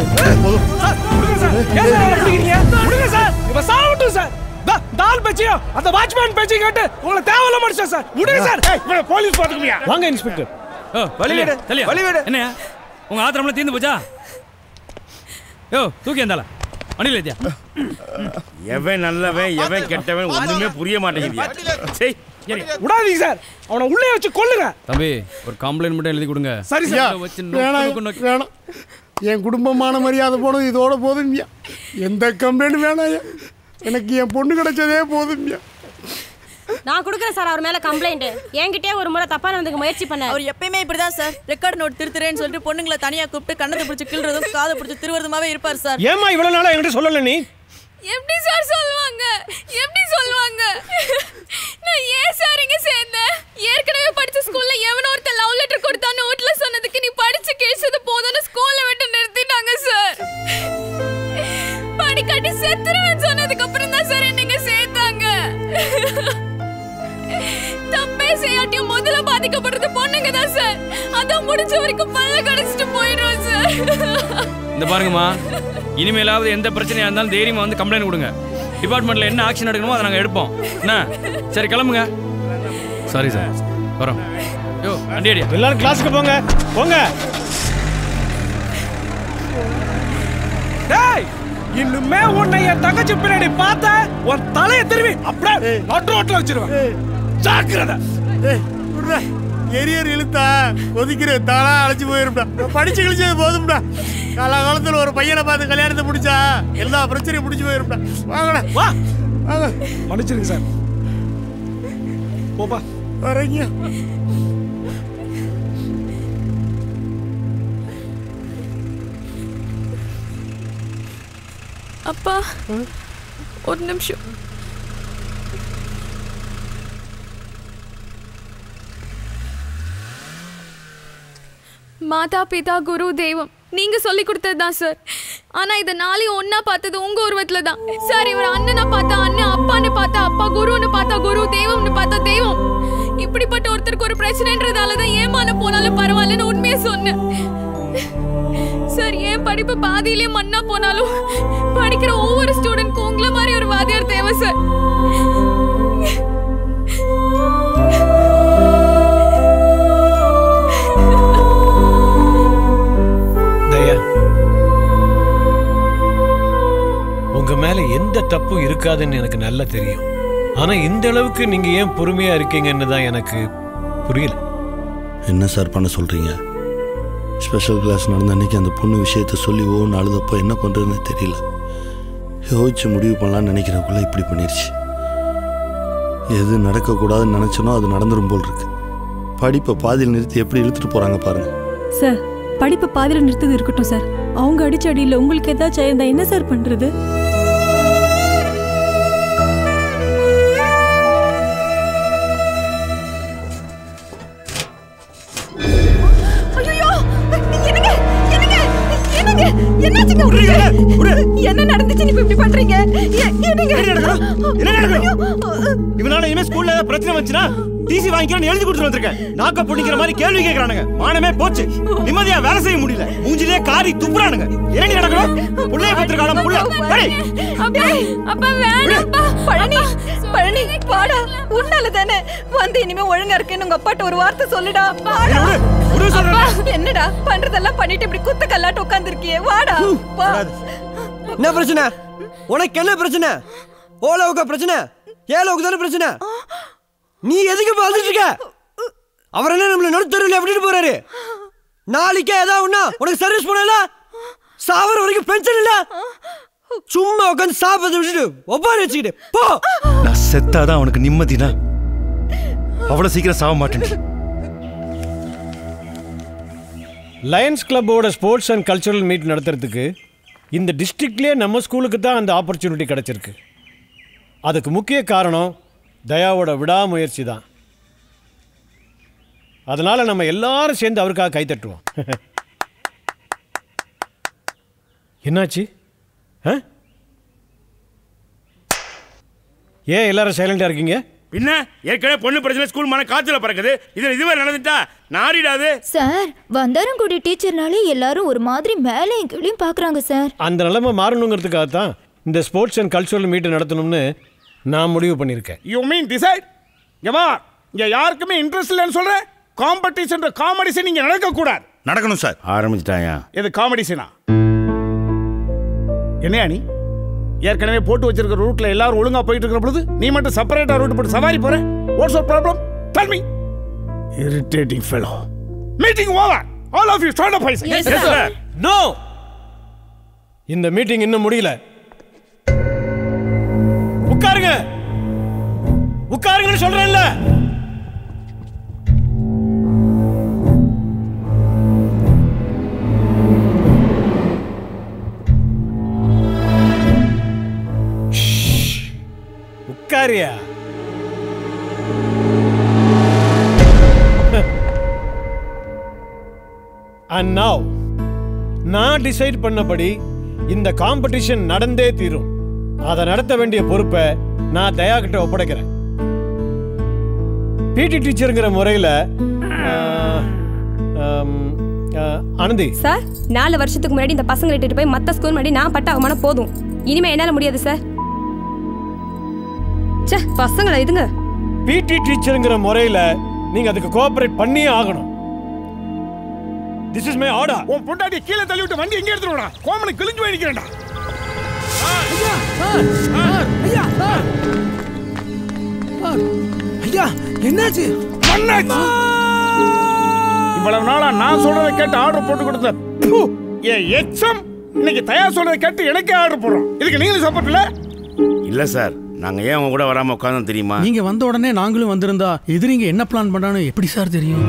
ஏன் சார் அவரை பிடிக்கிறீங்க? விடுங்க சார் இப்ப சாவட்டும் சார் தா- தால் பேச்சையும் அந்த வாட்ச்மேன் பேச்சையும் கேட்டு உங்களை தேவையில்ல மனுஷன் சார் விடுங்க சார் ஏய், இவனை போலீஸ் பாத்துக்குவியா வாங்க இன்ஸ்பெக்டர் ஓ வழிவிடு வழிவிடு என்ன உங்க ஆத்திரம்லாம் தீர்ந்து போச்சா யோ தூக்கி இருந்தால வண்டியில் ஏத்தியா எவன் நல்லவன் எவன் கெட்டவன் ஒண்ணுமே புரிய மாட்டேங்குது சரி விடாதீங்க சார் அவனை உள்ளே வச்சு கொல்லுங்க தம்பி ஒரு கம்ப்ளைண்ட் மட்டும் எழுதி கொடுங்க சரி இதை சார் வச்சு நொக்கு வேணாம் நொக்கு நொக்கு. வேணாம் என் குடும்பமான மரியாதை போனது இதோட போதும்யா எந்த கம்ப்ளைண்ட் வேணாம் எனக்கு என் பொண்ணு கிடைச்சதே போதும்யா நான் கொடுக்குறேன் சார் அவர் மேல கம்ப்ளைண்ட் என்கிட்டயே ஒரு முறை தப்பா நடந்துக்க முயற்சி பண்ண அவர் எப்பயுமே இப்படிதான் சார் ரெக்கார்ட் நோட் திருத்துறேன்னு சொல்லிட்டு பொண்ணுங்களை தனியா கூப்பிட்டு கண்ணத்தை பிடிச்சி கிள்றதும் காதை பிடிச்சி திருவறதுமாவே இருப்பார் சார் ஏமா இவ்வளவு நாளா என்கிட்ட சொல்லல நீ எப்படி சார் சொல்லுவாங்க எப்படி சொல்லுவாங்க நான் ஏன் சார் இங்க சேர்ந்தேன் ஏற்கனவே படிச்ச ஸ்கூல்ல எவனோ ஒருத்த லவ் லெட்டர் கொடுத்தான்னு வீட்ல சொன்னதுக்கு நீ படிச்சு கேசது போதும்னு ஸ்கூல்ல விட்டு நிறுத்திட்டாங்க சார் படி கட்டி செத்துருவேன் சொன்னதுக்கு அப்புறம் தான் சார் என்னங்க சேர்த்தாங்க தப்பே செய்யாட்டியும் முதல்ல பாதிக்கப்படுறது பொண்ணுங்க தான் சார் அதான் முடிஞ்ச வரைக்கும் பல்ல கடிச்சிட்டு போயிடும் சார் இந்த பாருங்கம்மா இனிமேலாவது எந்த பிரச்சனையா இருந்தாலும் தைரியமா வந்து கம்ப்ளைண்ட் கொடுங்க டிபார்ட்மெண்ட்ல என்ன ஆக்ஷன் எடுக்கணுமோ அதை நாங்கள் எடுப்போம் என்ன சரி கிளம்புங்க சாரி சார் வரோம் யோ அடி அடி எல்லாரும் கிளாஸுக்கு போங்க போங்க டேய் இன்னுமே உன்னை என் தங்கச்சி பின்னாடி பார்த்த உன் தலையை திரும்பி அப்படியே நட்டு ரோட்ல வச்சிருவேன் ஜாக்கிரதை எரியர் இழுத்தா கொதிக்கிற தாளா அழைச்சு போயிரும்டா படிச்சு கிழிச்சது போதும்டா காலகாலத்தில் ஒரு பையனை பார்த்து கல்யாணத்தை முடிச்சா எல்லா பிரச்சனையும் முடிச்சு போயிரும்டா வாங்கடா வா வாங்க மன்னிச்சிருங்க சார் போப்பா வரீங்க அப்பா ஒரு நிமிஷம் மாதா பிதா குரு தெய்வம் நீங்க சொல்லி கொடுத்தது தான் சார் ஆனா இத நாளையும் ஒன்னா பார்த்தது உங்க உருவத்துல தான் சார் இவர் அண்ணனை பார்த்தா அண்ணன் அப்பான்னு பார்த்தா அப்பா குருன்னு பார்த்தா குரு தெய்வம்னு பார்த்தா தெய்வம் இப்படிப்பட்ட ஒருத்தருக்கு ஒரு பிரச்சனைன்றதால தான் ஏமான போனாலும் பரவாயில்லன்னு உண்மையை சொன்னேன் சார் ஏன் படிப்பு பாதியிலே மண்ணா போனாலும் படிக்கிற ஒவ்வொரு ஸ்டூடெண்ட்க்கும் உங்களை மாதிரி ஒரு வாத்தியார் தேவை சார் தயா உங்க மேல எந்த தப்பும் இருக்காதுன்னு எனக்கு நல்லா தெரியும் ஆனா இந்த அளவுக்கு நீங்க ஏன் பொறுமையா இருக்கீங்கன்னு தான் எனக்கு புரியல என்ன சார் பண்ண சொல்கிறீங்க ஸ்பெஷல் கிளாஸ் நடந்த அன்னைக்கு அந்த பொண்ணு விஷயத்த சொல்லி ஓன்னு அழுதப்போ என்ன பண்ணுறதுன்னு தெரியல யோசிச்சு முடிவு பண்ணலான்னு நினைக்கிறக்குள்ள இப்படி பண்ணிருச்சு எது நடக்கக்கூடாதுன்னு நினச்சனோ அது நடந்துரும் போல் இருக்கு படிப்பை பாதியில் நிறுத்தி எப்படி இழுத்துட்டு போகிறாங்க பாருங்க சார் படிப்பை பாதியில் நிறுத்தது இருக்கட்டும் சார் அவங்க அடிச்ச அடியில் உங்களுக்கு ஏதாச்சும் ஆயிருந்தா என்ன சார் பண்றது ஐயோ என்னங்க என்னங்க என்னங்க என்னாச்சுங்க உங்களுக்கு என்ன நடந்துச்சு நீ இப்படி பண்றீங்க எ- என்னங்க என்ன நடக்கும் இவனால இனிமே ஸ்கூல்ல ஏதாவது பிரச்சனை வந்துச்சுன்னா டிசி வாங்கிக்கிறேன்னு எழுதி கொடுத்துட்டு வந்திருக்கேன் நாக்க பிடிக்கிற மாதிரி கேள்வி கேட்கறானுங்க மானமே போச்சு நிம்மதியா வேலை செய்ய முடியல மூஞ்சிலே காரி துப்புறானுங்க என்ன நடக்கணும் புள்ளைய பத்திரக்காலம் புள்ள டேய், அப்பா அப்பா வேணாம்ப்பா பழனி பழனி வாடா உன்னால தானே வந்து இனிமே ஒழுங்கா இருக்கேன்னு உங்க அப்பாட்ட ஒரு வார்த்தை சொல்லுடா வாடா அப்பா, என்னடா பண்றதெல்லாம் பண்ணிட்டு இப்படி குத்த கல்லாட்டு உட்கார்ந்திருக்கியே வாடா வா என்ன பிரச்சனை உனக்கு என்ன பிரச்சனை ஓலாவுக்கு பிரச்சனை ஏலாவுக்கு தானே பிரச்சனை நீ எதுக்கு பார்த்துட்டு இருக்க அவர் என்ன நம்மள நடுத்தருவில் விட்டுட்டு போறாரு நாளைக்கே ஏதாவது ஒண்ணா உனக்கு சர்வீஸ் பண்ணல சாவர வரைக்கும் பென்ஷன் இல்ல சும்மா உட்காந்து சாப்பிட்டு விட்டுட்டு ஒப்பாரி வச்சுக்கிட்டு போ நான் செத்தாதான் அவனுக்கு நிம்மதினா அவ்வளவு சீக்கிரம் சாக மாட்டேன் லயன்ஸ் கிளப்போட ஸ்போர்ட்ஸ் அண்ட் கல்ச்சுரல் மீட் நடத்துறதுக்கு இந்த டிஸ்ட்ரிக்ட்லேயே நம்ம ஸ்கூலுக்கு தான் அந்த ஆப்பர்ச்சுனிட்டி கிடச்சிருக்கு அதுக்கு முக்கிய காரணம் தயாவோட விடாமுயற்சி தான் அதனால் நம்ம எல்லாரும் சேர்ந்து அவருக்காக கைத்தட்டுவோம் என்னாச்சு ஆ? ஏன் எல்லாரும் சைலண்டாக இருக்கீங்க பின்ன ஏற்கனவே பொண்ணு பிரச்சனை ஸ்கூல் மன காத்துல பறக்குது இதுல இதுவரை நடந்துட்டா நாரிடாது சார் வந்தாரங்குடி டீச்சர்னாலே எல்லாரும் ஒரு மாதிரி மேலேயும் கீழையும் பார்க்குறாங்க சார் அந்த நிலைமை மாறணுங்கிறதுக்காக தான் இந்த ஸ்போர்ட்ஸ் அண்ட் கல்ச்சுரல் மீட் நடத்தணும்னு நான் முடிவு பண்ணியிருக்கேன் யூ மீன் டிசைட் இங்க இங்க யாருக்குமே இன்ட்ரெஸ்ட் இல்லைன்னு சொல்றேன் காம்படிஷன் காமெடிஷன் இங்க நடக்கக்கூடாது நடக்கணும் சார் ஆரம்பிச்சிட்டாயா இது காமெடிஷனா என்னையா நீ ஏற்கனவே போட்டு வச்சிருக்க ரூட்ல எல்லாரும் ஒழுங்கா போயிட்டு இருக்கிற பொழுது நீ மட்டும் செப்பரேட்டா ரூட் போட்டு சவாரி போற what's your problem tell me irritating fellow meeting over all of you stand up ஐஸ் Yes, sir. நோ இந்த மீட்டிங் இன்னும் முடியல உட்காருங்க உட்காருங்கன்னு சொல்றேன்ல உட்காரியா அண்ட் நவ் நான் டிசைட் பண்ணபடி இந்த காம்படிஷன் நடந்தே தீரும் அதை நடத்த வேண்டிய பொறுப்பை நான் தயா கிட்ட ஒப்படைக்கிறேன் பிடி டீச்சருங்கிற முறையில் ஆனந்தி சார் நாலு வருஷத்துக்கு முன்னாடி இந்த பசங்களை இட்டுட்டு போய் மற்ற ஸ்கூல் முன்னாடி நான் பட்ட அவமானம் போதும் இனிமே என்னால முடியாது சார் ச்சே பசங்களை இதுங்க பிடி டீச்சருங்கிற முறையில் நீங்க அதுக்கு கோஆபரேட் பண்ணியே ஆகணும் திஸ் இஸ் மை ஆர்டர் உன் பொண்டாட்டி கீழே தள்ளி விட்டு வண்டி எங்க எடுத்துட்டு வரா கோமனை கிழிஞ்சு போய் நிக்கிறேன்டா ஐயா சார் ஐயா என்னாச்சு இவ்வளவு நாளா நான் சொல்றதை கேட்டு ஆர்டர் போட்டு கொடுத்த ப்பு, என் எச்சம் இன்னைக்கு தயார் சொல்றதை கேட்டு எனக்கே ஆர்டர் போடுறோம் இதுக்கு நீங்களும் சப்போர்ட் இல்ல இல்ல சார் நாங்க ஏன் உங்க கூட வராம உட்காந்தோம் தெரியுமா நீங்க வந்த உடனே நாங்களும் வந்திருந்தா எதிரிங்க என்ன பிளான் பண்றான்னு எப்படி சார் தெரியும்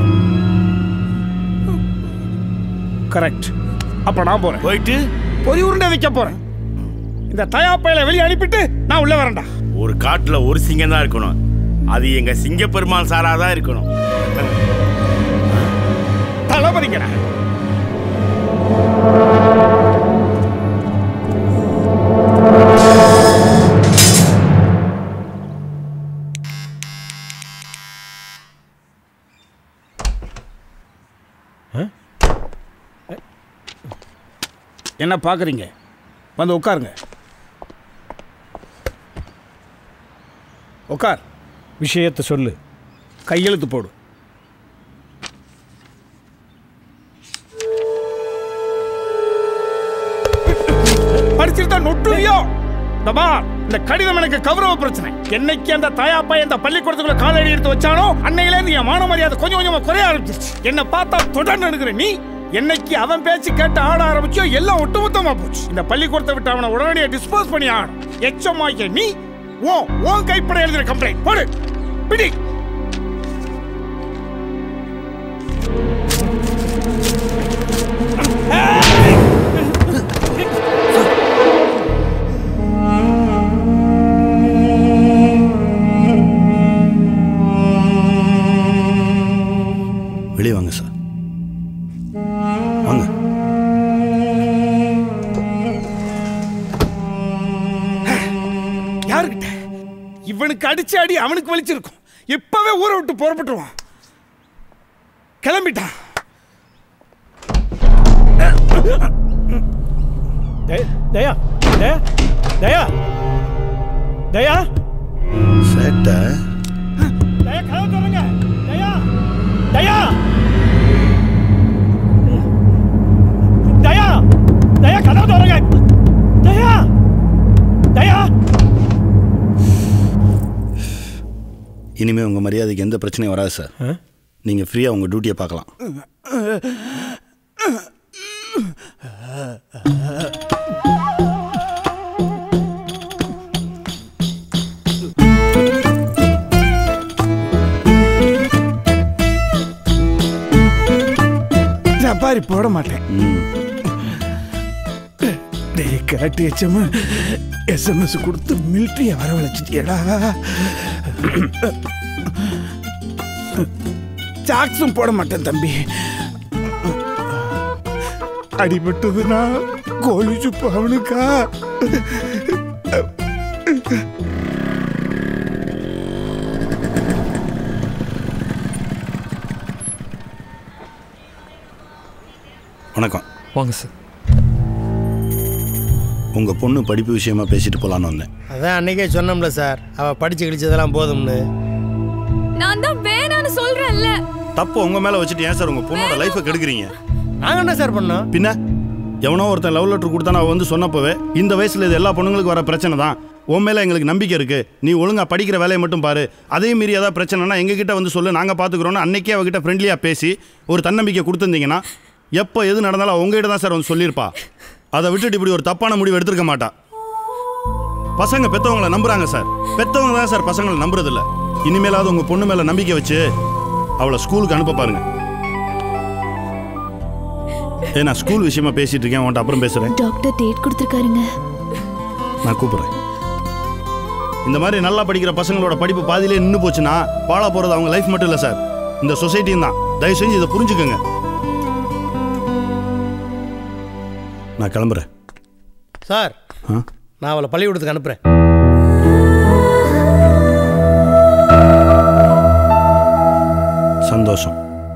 கரெக்ட் அப்ப நான் போறேன் போயிட்டு பொறி உருண்டை வைக்க போறேன் இந்த தயா பையில வெளியே அனுப்பிட்டு நான் உள்ள வரேன்டா ஒரு காட்டுல ஒரு சிங்கம் தான் இருக்கணும் அது எங்க சிங்க பெருமாள் சாரா தான் இருக்கணும் தளபதிங்கடா என்ன பார்க்குறீங்க வந்து உட்காருங்க உட்கார் விஷயத்தை சொல்லு கையெழுத்து போடு படிச்சுட்டு தான் நொட்டுவியோ தபா இந்த கடிதம் எனக்கு கௌரவ பிரச்சனை என்னைக்கு அந்த தாயாப்பா இந்த பள்ளிக்கூடத்துக்குள்ள காலடி எடுத்து வச்சானோ அன்னையில இருந்து என் மான மரியாதை கொஞ்சம் கொஞ்சமா குறைய ஆரம்பிச்சிருச்சு என்ன பார்த்தா தொடர்ந்து எடுக்கிற நீ என்னைக்கு அவன் பேச்சு கேட்டு ஆட ஆரம்பிச்சோ எல்லாம் ஒட்டுமொத்தமா போச்சு இந்த பள்ளிக்கூடத்தை விட்டு அவனை உடனடியாக டிஸ்போஸ் பண்ணி ஆகணும் எச்சமாக்கிய நீ ஓ உன் கைப்பட எழுதுற கம்ப்ளைண்ட் போடு பிடி வெளியே வாங்க சார் வாங்க யாருக்கிட்ட இவனுக்கு அடிச்ச அடி அவனுக்கு வலிச்சிருக்கும் இப்பவே ஊரை விட்டு புறப்பட்டுருவான் கிளம்பிட்டான் தய- தயா தயா தயா தயா சேட்டை தயா கதவு திறங்க தயா தயா தயா தயா கதவு திறங்க தயா தயா இனிமே உங்க மரியாதைக்கு எந்த பிரச்சனையும் வராது சார் நீங்க ஃப்ரீயா உங்க டியூட்டியை பார்க்கலாம் மாதிரி போட மாட்டேன் டேய் கரெக்ட் எச்எம் எஸ்எம்எஸ் கொடுத்து மிலிட்ரியை வரவழைச்சிட்டியடா சாக்ஸும் போட மாட்டேன் தம்பி அடிபட்டதுன்னா கோழி சுப்பு அவனுக்கா வணக்கம் வாங்க சார் உங்கள் பொண்ணு படிப்பு விஷயமா பேசிட்டு போகலான்னு வந்தேன் அதான் அன்னைக்கே சொன்னோம்ல சார் அவ படிச்சு கிழிச்சதெல்லாம் போதும்னு நான் தான் வேணான்னு சொல்றேன்ல தப்பு உங்கள் மேலே வச்சுட்டு ஏன் சார் உங்கள் பொண்ணோட லைஃப்பை கெடுக்குறீங்க நாங்கள் என்ன சார் பண்ணோம் பின்ன எவனோ ஒருத்தன் லவ் லெட்டர் கொடுத்தான அவ வந்து சொன்னப்பவே இந்த வயசுல இது எல்லா பொண்ணுங்களுக்கு வர பிரச்சனை தான் உன் மேல எங்களுக்கு நம்பிக்கை இருக்கு நீ ஒழுங்கா படிக்கிற வேலையை மட்டும் பாரு அதே மீறி ஏதாவது பிரச்சனைனா எங்ககிட்ட வந்து சொல்லு நாங்க பாத்துக்கிறோம்னு அன்னைக்கே அவகிட்ட ஃப்ரெண்ட்லியா பேசி ஒரு தன்னம்பிக்கை கொடுத்துருந்தீங்கன்னா எப்போ எது நடந்தாலும் உங்ககிட்ட தான் சார் வந்து சொல்லியிருப்பா அதை விட்டுட்டு இப்படி ஒரு தப்பான முடிவு எடுத்திருக்க மாட்டா பசங்க பெத்தவங்கள நம்புறாங்க சார் பெத்தவங்க தான் சார் பசங்களை நம்புறது இல்ல இனிமேலாவது உங்க பொண்ணு மேல நம்பிக்கை வச்சு அவளை ஸ்கூலுக்கு அனுப்ப பாருங்க ஏ நான் ஸ்கூல் விஷயமா பேசிட்டு இருக்கேன் உன்ட்ட அப்புறம் பேசுறேன் டாக்டர் டேட் கொடுத்துருக்காருங்க நான் கூப்பிடுறேன் இந்த மாதிரி நல்லா படிக்கிற பசங்களோட படிப்பு பாதியிலே நின்று போச்சுன்னா பாழா போறது அவங்க லைஃப் மட்டும் இல்லை சார் இந்த சொசைட்டியும் தான் தயவு செஞ்சு இதை புரிஞ்சுக்கோங்க நான் கிளம்புறேன் சார் ஆ? நான் அவளை பள்ளிக்கூடத்துக்கு அனுப்புறேன் சந்தோஷம்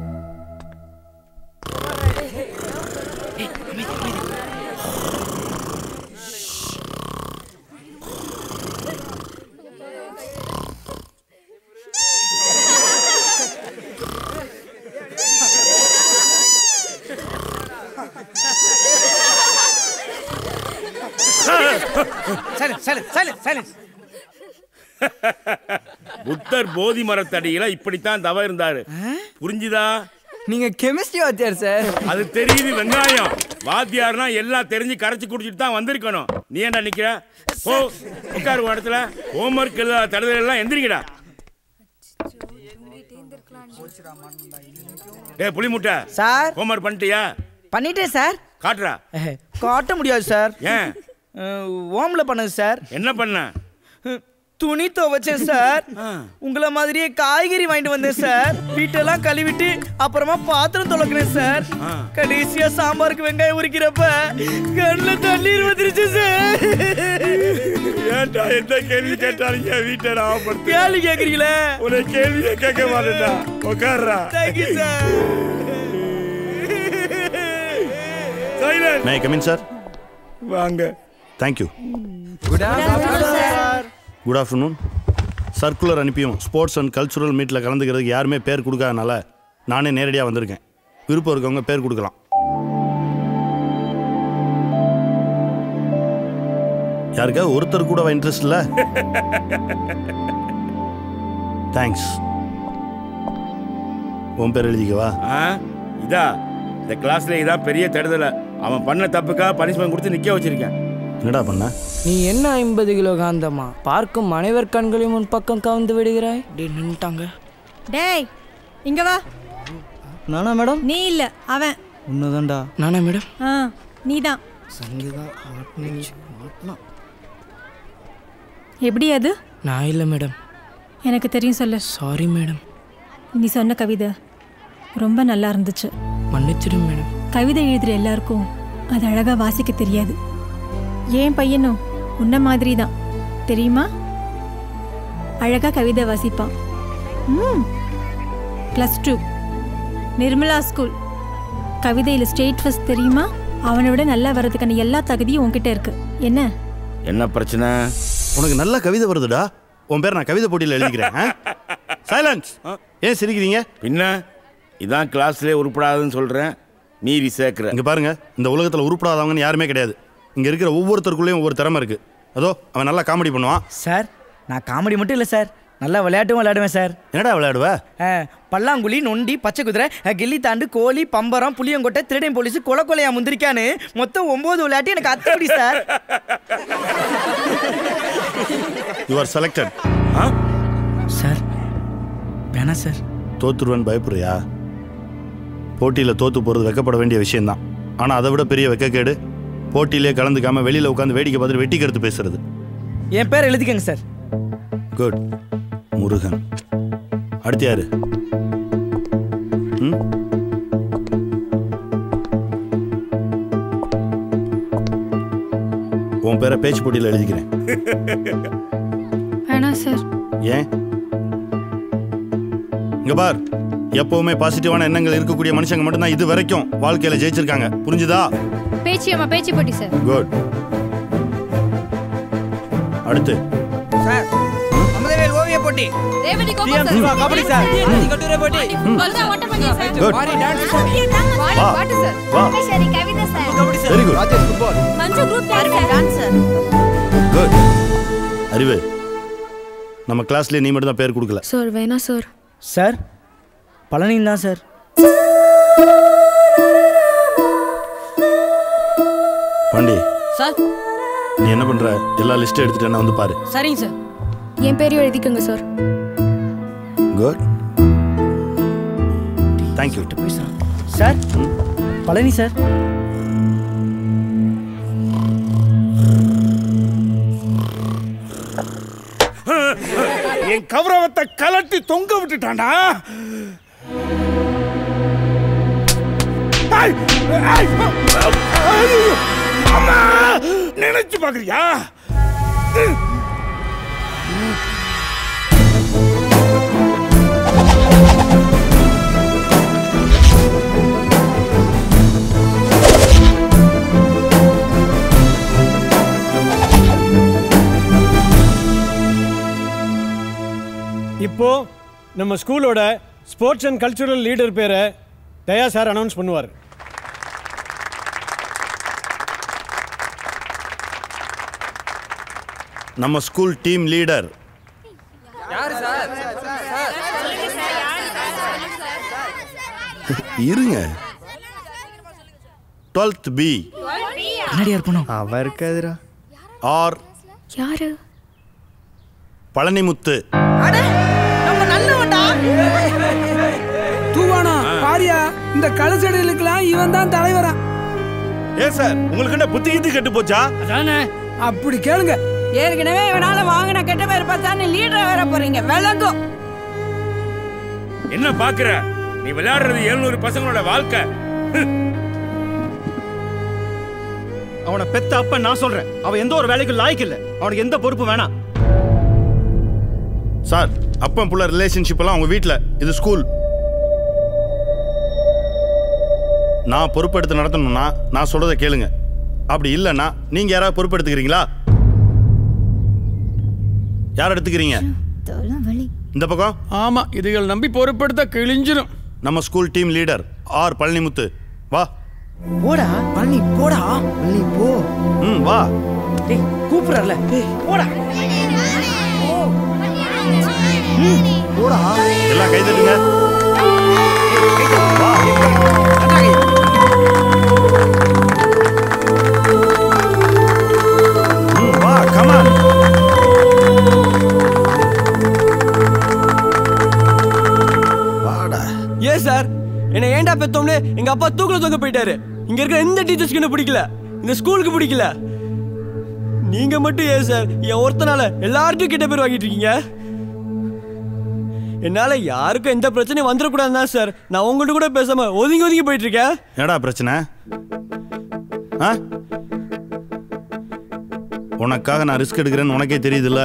சைலன்ஸ் சைலன்ஸ் சைலன்ஸ் சைலன்ஸ் புத்தர் போதி மரத்தடியில இப்படித்தான் தவ இருந்தாரு புரிஞ்சுதா நீங்க கெமிஸ்ட்ரி வாத்தியார் சார் அது தெரியுது வெங்காயம் வாத்தியார்னா எல்லாம் தெரிஞ்சு கரைச்சு குடிச்சிட்டு தான் வந்திருக்கணும் நீ ஏன்டா நிக்கிற போ உட்காரு ஒரு இடத்துல ஹோம்ஒர்க் எல்லாம் தடுதல் எல்லாம் எந்திரிக்கடா டேய் புளி முட்டை சார் ஹோம்ஒர்க் பண்ணிட்டியா பண்ணிட்டேன் சார் காட்டுறா காட்ட முடியாது சார் ஏன் ஓம்ல பண்ணது சார் என்ன பண்ண துணி துவைச்சேன் சார் உங்கள மாதிரியே காய்கறி வாங்கிட்டு வந்தேன் சார் வீட்டெல்லாம் கழுவிட்டு அப்புறமா பாத்திரம் துளக்குனேன் சார் கடைசியா சாம்பாருக்கு வெங்காயம் உரிக்கிறப்ப கண்ணுல தண்ணீர் வந்துருச்சு சார் ஏன்டா எந்த கேள்வி கேட்டாலும் என் வீட்டை நான் கேள்வி கேக்குறீங்களே உன்னை கேள்வியே கேட்க மாட்டேன்டா உட்கார்றா thank you sir silent may come in sir வாங்க thank you good sir good afternoon circular அனுப்பியும் ஸ்போர்ட்ஸ் அண்ட் கல்ச்சுரல் மீட்டில் கலந்துக்கிறதுக்கு யாருமே பேர் கொடுக்காதனால நானே நேரடியாக வந்திருக்கேன் விருப்பம் இருக்கவங்க பேர் கொடுக்கலாம் யாருக்கா ஒருத்தர் கூட இன்ட்ரெஸ்ட் இல்லை தேங்க்ஸ் உன் பேர் எழுதிக்கவா ஆ இதா இந்த கிளாஸ்ல இதான் பெரிய தடுதலை அவன் பண்ண தப்புக்கா பனிஷ்மெண்ட் கொடுத்து நிக்க வச்சிருக்கேன் என்னடா பண்ண நீ என்ன ஐம்பது கிலோ காந்தமா பார்க்கும் அனைவர் கண்களையும் உன் பக்கம் கவுந்து விடுகிறாய் டே நின்ட்டாங்க டேய் இங்க வா நானா மேடம் நீ இல்ல அவன் உன்னதான்டா நானா மேடம் ஆ நீதான் சங்கீதா எப்படி அது நான் இல்லை மேடம் எனக்கு தெரியும் சொல்லு சாரி மேடம் நீ சொன்ன கவிதை ரொம்ப நல்லா இருந்துச்சு மன்னிச்சிடும் மேடம் கவிதை எழுதுற எல்லாருக்கும் அது அழகா வாசிக்க தெரியாது ஏன் பையனும் உன்ன மாதிரி தான் தெரியுமா அழகா கவிதை வாசிப்பான் ம் ப்ளஸ் டூ நிர்மலா ஸ்கூல் கவிதையில் ஸ்டேட் ஃபர்ஸ்ட் தெரியுமா அவனை விட நல்லா வர்றதுக்கான எல்லா தகுதியும் உன்கிட்ட இருக்கு என்ன என்ன பிரச்சனை உனக்கு நல்ல கவிதை வருதுடா உன் பேர் நான் கவிதை போட்டியில் எழுதிக்கிறேன் சைலன்ஸ் ஏன் சிரிக்கிறீங்க பின்ன இதான் கிளாஸ்லேயே உருப்படாதுன்னு சொல்றேன் மீறி சேர்க்கிற இங்க பாருங்க இந்த உலகத்தில் உருப்படாதவங்கன்னு யாருமே கிடையாது இங்க இருக்கிற ஒவ்வொருத்தருக்குள்ளேயும் ஒவ்வொரு திறமை இருக்கு அதோ அவன் நல்லா காமெடி பண்ணுவான் சார் நான் காமெடி மட்டும் இல்லை சார் நல்லா விளையாட்டும் விளையாடுவேன் சார் என்னடா விளையாடுவ பல்லாங்குழி நொண்டி பச்சை குதிரை அஹ், கில்லி தாண்டு கோழி பம்பரம் புளியங்கொட்டை திருடன் போலீஸ் கொலை கொலையா முந்திரிக்கான்னு மொத்தம் ஒன்பது விளையாட்டு எனக்கு அத்தப்படி sir you are selected sir வேணாம் சார் தோத்துருவன் பயப்படுறியா போட்டியில் தோத்து போகிறது வெக்கப்பட வேண்டிய விஷயம்தான் ஆனால் அதை விட பெரிய வெக்கக்கேடு போட்டியிலே கலந்துக்காம வெளியில் உட்காந்து வேடிக்கை பார்த்துட்டு வெட்டி கருத்து பேசுறது என் பேர் எழுதிக்கங்க சார் குட் முருகன் அடுத்து யாரு ம் உன் பேரை பேச்சு போட்டியில் எழுதிக்கிறேன் வேணாம் சார் ஏன் இங்க பார் எப்பவுமே பாசிட்டிவான எண்ணங்கள் இருக்கக்கூடிய மனுஷங்க மட்டும்தான் இது வரைக்கும் வாழ்க்கையில ஜெயிச்சிருக்காங்க புரிஞ்சுதா பேச்சு அம்மா பேச்சு போட்டி சார் குட் அடுத்து சார் அமுதவேல் ஓவிய போட்டி ரேவதி TM சிவா கபடி சார் ஆதி கட்டுரை போட்டி Good. வாரி டான்ஸ் சார் வா. பாட்டு சார் வா. சரி Kavitha sir kabaddi sir Very good. Rajesh football Manju group dance sir good Arivu நம்ம கிளாஸ்லயே நீ மட்டும் தான் பேர் கொடுக்கல சார் வேணாம் சார் சார் பழனின் தான் சார் பாண்டி சார் நீ என்ன பண்ற எல்லா லிஸ்ட் எடுத்துட்டு என்ன வந்து பாரு சரிங்க சார் என் பேரையும் எழுதிக்கோங்க sir good thank you sir Palani sir என் கௌரவத்தை கலட்டி தொங்க விட்டுட்டான்டா ஐய்! ஐய்! ஐயோ! அம்மா! நினைச்சு பாக்குறியா இப்போ நம்ம ஸ்கூலோட ஸ்போர்ட்ஸ் அண்ட் கல்ச்சுரல் லீடர் பேரை தயா சார் அனௌன்ஸ் பண்ணுவார் நம்ம ஸ்கூல் டீம் லீடர் இருங்க டுவெல்த் பி கண்ணாடியா இருப்பணும் அவ இருக்காதுடா ஆர் யாரு பழனிமுத்து நம்ம நல்லவன்டா தூவானா பாரியா இந்த கலசடைகளுக்கெல்லாம் இவன் தான் தலைவரா ஏன் சார் உங்களுக்கு என்ன புத்தி கித்தி கெட்டு போச்சா அதானே அப்படி கேளுங்க ஏற்கனவே இவனால வாங்கின கெட்ட பேர் பார்த்தான்னு லீடர் வேற போறீங்க விளங்கும் என்ன பாக்குற நீ விளையாடுறது எழுநூறு பசங்களோட வாழ்க்கை அவனை பெத்த அப்ப நான் சொல்றேன் அவன் எந்த ஒரு வேலைக்கு லாய்க்கு இல்ல அவனுக்கு எந்த பொறுப்பு வேணாம் சார் அப்பன் புள்ள ரிலேஷன்ஷிப் எல்லாம் உங்க வீட்ல இது ஸ்கூல் நான் பொறுப்பெடுத்து நடத்தணும்னா நான் சொல்றதை கேளுங்க அப்படி இல்லைன்னா நீங்க யாராவது பொறுப்பெடுத்துக்கிறீங்களா யார் எடுத்துக்கிறீங்க இந்த பக்கம் ஆமா இதுகள் நம்பி பொறுப்பெடுத்த கிழிஞ்சிரும் நம்ம school team leader R Palanimuthu வா போடா பழனி போடா பழனி போ ம் வா டேய் கூப்பிடுறல டேய் போடா போடா எல்லாம் கை தட்டுங்க ம், வா கமான் வாடா ஏன் சார் என்னை ஏன்டா பெத்தோம்னு எங்க அப்பா தூக்குல தொங்க போயிட்டாரு இங்க இருக்கிற எந்த டீச்சர்ஸ்க்கு என்ன பிடிக்கல இந்த ஸ்கூலுக்கு பிடிக்கல நீங்க மட்டும் ஏன் சார் என் ஒருத்தனால எல்லார்ட்டும் கிட்ட பேர் வாங்கிட்டு இருக்கீங்க என்னால யாருக்கும் எந்த பிரச்சனையும் வந்துடக்கூடாதுன்னா சார் நான் உங்கள்கிட்ட கூட பேசாம ஒதுங்கி ஒதுங்கி போயிட்டு இருக்கேன் என்னடா பிரச்சனை ஆ உனக்காக நான் ரிஸ்க் எடுக்கிறேன்னு உனக்கே தெரியுதுல்ல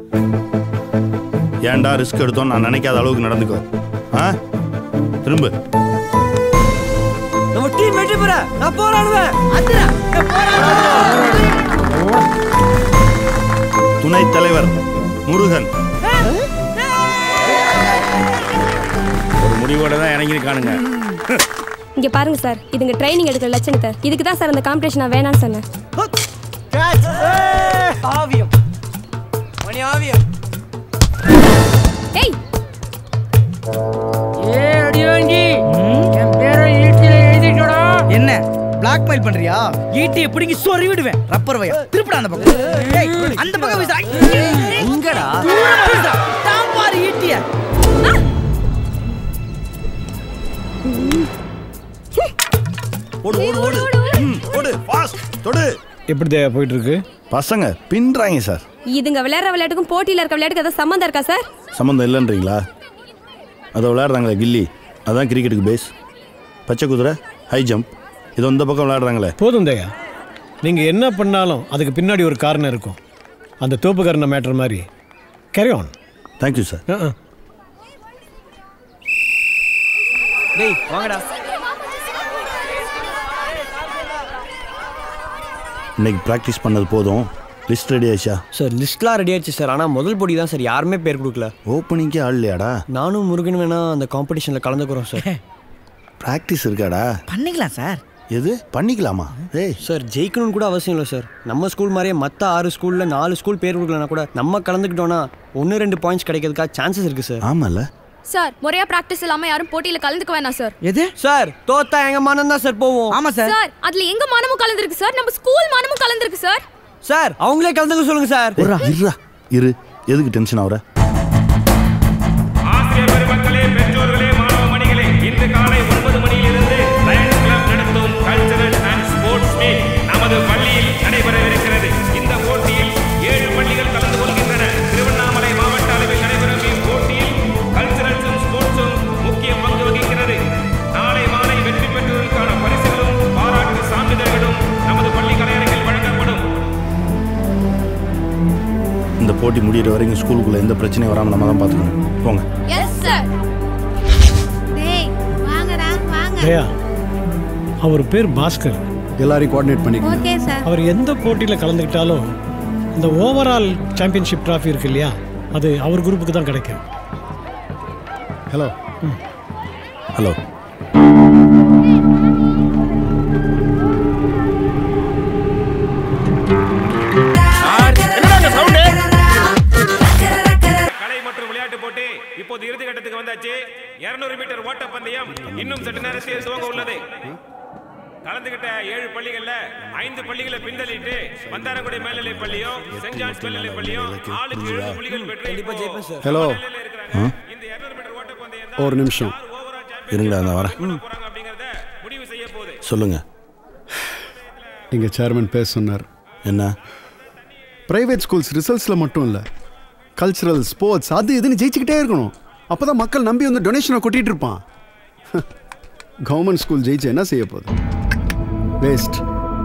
ஏன்டா ரிஸ்க் எடுத்தோம் நான் நினைக்காத அளவுக்கு நடந்துக்கோ ஆ திரும்ப நம்ம டீம் வெற்றி பெற நான் போராடுவேன் துணைத் தலைவர் முருகன் ஒரு முடிவோட தான் இறங்கியிருக்கானுங்க இங்க பாருங்க சார் இதுங்க ட்ரைனிங் எடுக்கிற லட்சணத்தை இதுக்கு தான் சார் அந்த காம்படிஷன் நான் வேணாம்னு சொன்னேன் ஆவியம் மணி ஆவியம் ஏய் ஏ அடியாண்டி என் பேரை ஈட்டில எழுதிட்டோடா என்ன பிளாக்மெயில் பண்றியா ஈட்டியை பிடிங்கி சொறி விடுவேன் ரப்பர் வயா திருப்படா அந்த பக்கம் ஏய், அந்த பக்கம் வீசுடா எங்கடா தூரமா வீசுடா தான் பாரு ஈட்டிய ஓடு ஓடு ஓடு ம், ஓடு ஃபாஸ்ட் தொடு எப்படி தேவை போயிட்டு இருக்கு பசங்க பின்றாங்க சார் இதுங்க விளையாடுற விளையாட்டுக்கும் போட்டியில் இருக்க விளையாட்டுக்கு ஏதாவது சம்மந்தம் இருக்கா சார் சம்மந்தம் இல்லைன்றீங்களா அதை விளையாடுறாங்களே கில்லி அதான் கிரிக்கெட்டுக்கு பேஸ் பச்சை குதிரை ஹை ஜம்ப் இது இந்த பக்கம் விளையாடுறாங்களே போதும் தயா நீங்க என்ன பண்ணாலும் அதுக்கு பின்னாடி ஒரு காரணம் இருக்கும் அந்த தோப்புக்காரன மேட்டர் மாதிரி கேரி ஆன் தேங்க்யூ சார் டேய் வாங்கடா இன்னைக்கு ப்ராக்டிஸ் பண்ணது போதும் லிஸ்ட் ரெடி ஆயிடுச்சா சார் லிஸ்ட்லாம் ரெடி ஆயிடுச்சு சார் ஆனால் முதல் போடி தான் சார் யாருமே பேர் கொடுக்கல ஓப்பனிங்கே ஆள் இல்லையாடா நானும் முருகன் வேணா அந்த காம்படிஷனில் கலந்துக்கிறோம் சார் ப்ராக்டிஸ் இருக்காடா பண்ணிக்கலாம் சார் எது பண்ணிக்கலாமா ஏய் சார் ஜெயிக்கணும்னு கூட அவசியம் இல்லை சார் நம்ம ஸ்கூல் மாதிரியே மற்ற ஆறு ஸ்கூலில் நாலு ஸ்கூல் பேர் கொடுக்கலனா கூட நம்ம கலந்துக்கிட்டோன்னா ஒன்று ரெண்டு பாயிண்ட்ஸ் கிடைக்கிறதுக்காக சான்சஸ் இருக்குது சார் ஆமாம்ல சார் முறையா பிராக்டிஸ் இல்லாம யாரும் போட்டியில கலந்துக்க வேணாம் சார் எது சார் தோத்தா எங்க மனம் தான் சார் போவோம் ஆமா சார் சார் அதுல எங்க மானமும் கலந்துருக்கு சார் நம்ம ஸ்கூல் மானமும் கலந்துருக்கு சார் சார் அவங்களே கலந்துக்க சொல்லுங்க சார் இருடா இரு எதுக்கு டென்ஷன் ஆகுற ஆசிரியர் பெருமக்களே பெற்றோர்களே மாணவ மணிகளே இன்று காலை ஒன்பது மணியிலிருந்து லயன்ஸ் கிளப் நடத்தும் கல்ச்சரல் அண்ட் ஸ்போர்ட்ஸ் மீட் நமது பள்ளியில் நடைபெறவிருக்கிறது இந்த போட்டியில் ஏழு பள்ளிகள் கலந்து கொள்கின்றன திருவண்ணாமலை மாவட்ட அளவில் நடைபெறும் இப்போட்டியில் கல்ச்சரல்ஸும் ஸ்போர்ட்ஸும் முக்கிய பங்கு வகிக்கிறது நாளை மாலை வெற்றி பெற்றோருக்கான பரிசுகளும் பாராட்டு சான்றிதழ்களும் நமது பள்ளி கலையரங்கில் வழங்கப்படும் இந்த போட்டி முடியிற வரைக்கும் ஸ்கூலுக்குள்ள எந்த பிரச்சனையும் வராமல் நம்ம தான் பார்த்துக்கணும் போங்க எஸ் சார் டேய் வாங்கடா வாங்க தயா அவர் பேர் பாஸ்கர் எல்லாரையும் கோஆர்டினேட் பண்ணிக்கணும் ஓகே சார் அவர் எந்த போட்டியில் கலந்துக்கிட்டாலும் இந்த ஓவரால் சாம்பியன்ஷிப் ட்ராஃபி இருக்கு இல்லையா அது அவர் குரூப்புக்கு தான் கிடைக்கும் ஹலோ ஹலோ கலை மற்றும் விளையாட்டு போட்டி இப்போது இறுதி கட்டத்துக்கு வந்தாச்சு 200 மீட்டர் ஓட்ட பந்தயம் இன்னும் சற்று நேரத்தில் துவங்க உள்ளது கலந்துகிட்ட ஏழு பள்ளிகள்ல ஐந்து பள்ளிகளை பின்தள்ளிட்டு வந்தாரக்குடி மேல்நிலை பள்ளியும் சென்ட் ஜான்ஸ் மேல்நிலை பள்ளியும் ஆளுக்கு ஏழு புள்ளிகள் பெற்று இப்போ ஹலோ ஆ ஒரு நிமிஷம் இருங்கடா நான் வரேன் சொல்லுங்க எங்கள் சேர்மன் பேச சொன்னார் என்ன ப்ரைவேட் ஸ்கூல்ஸ் ரிசல்ட்ஸில் மட்டும் இல்லை கல்ச்சுரல் ஸ்போர்ட்ஸ் அது இதுன்னு ஜெயிச்சுக்கிட்டே இருக்கணும் அப்போ தான் மக்கள் நம்பி வந்து டொனேஷனை கொட்டிட்டு இருப்பான் கவர்மெண்ட் ஸ்கூல் ஜெயிச்சு என்ன செய்ய போகுது வேஸ்ட்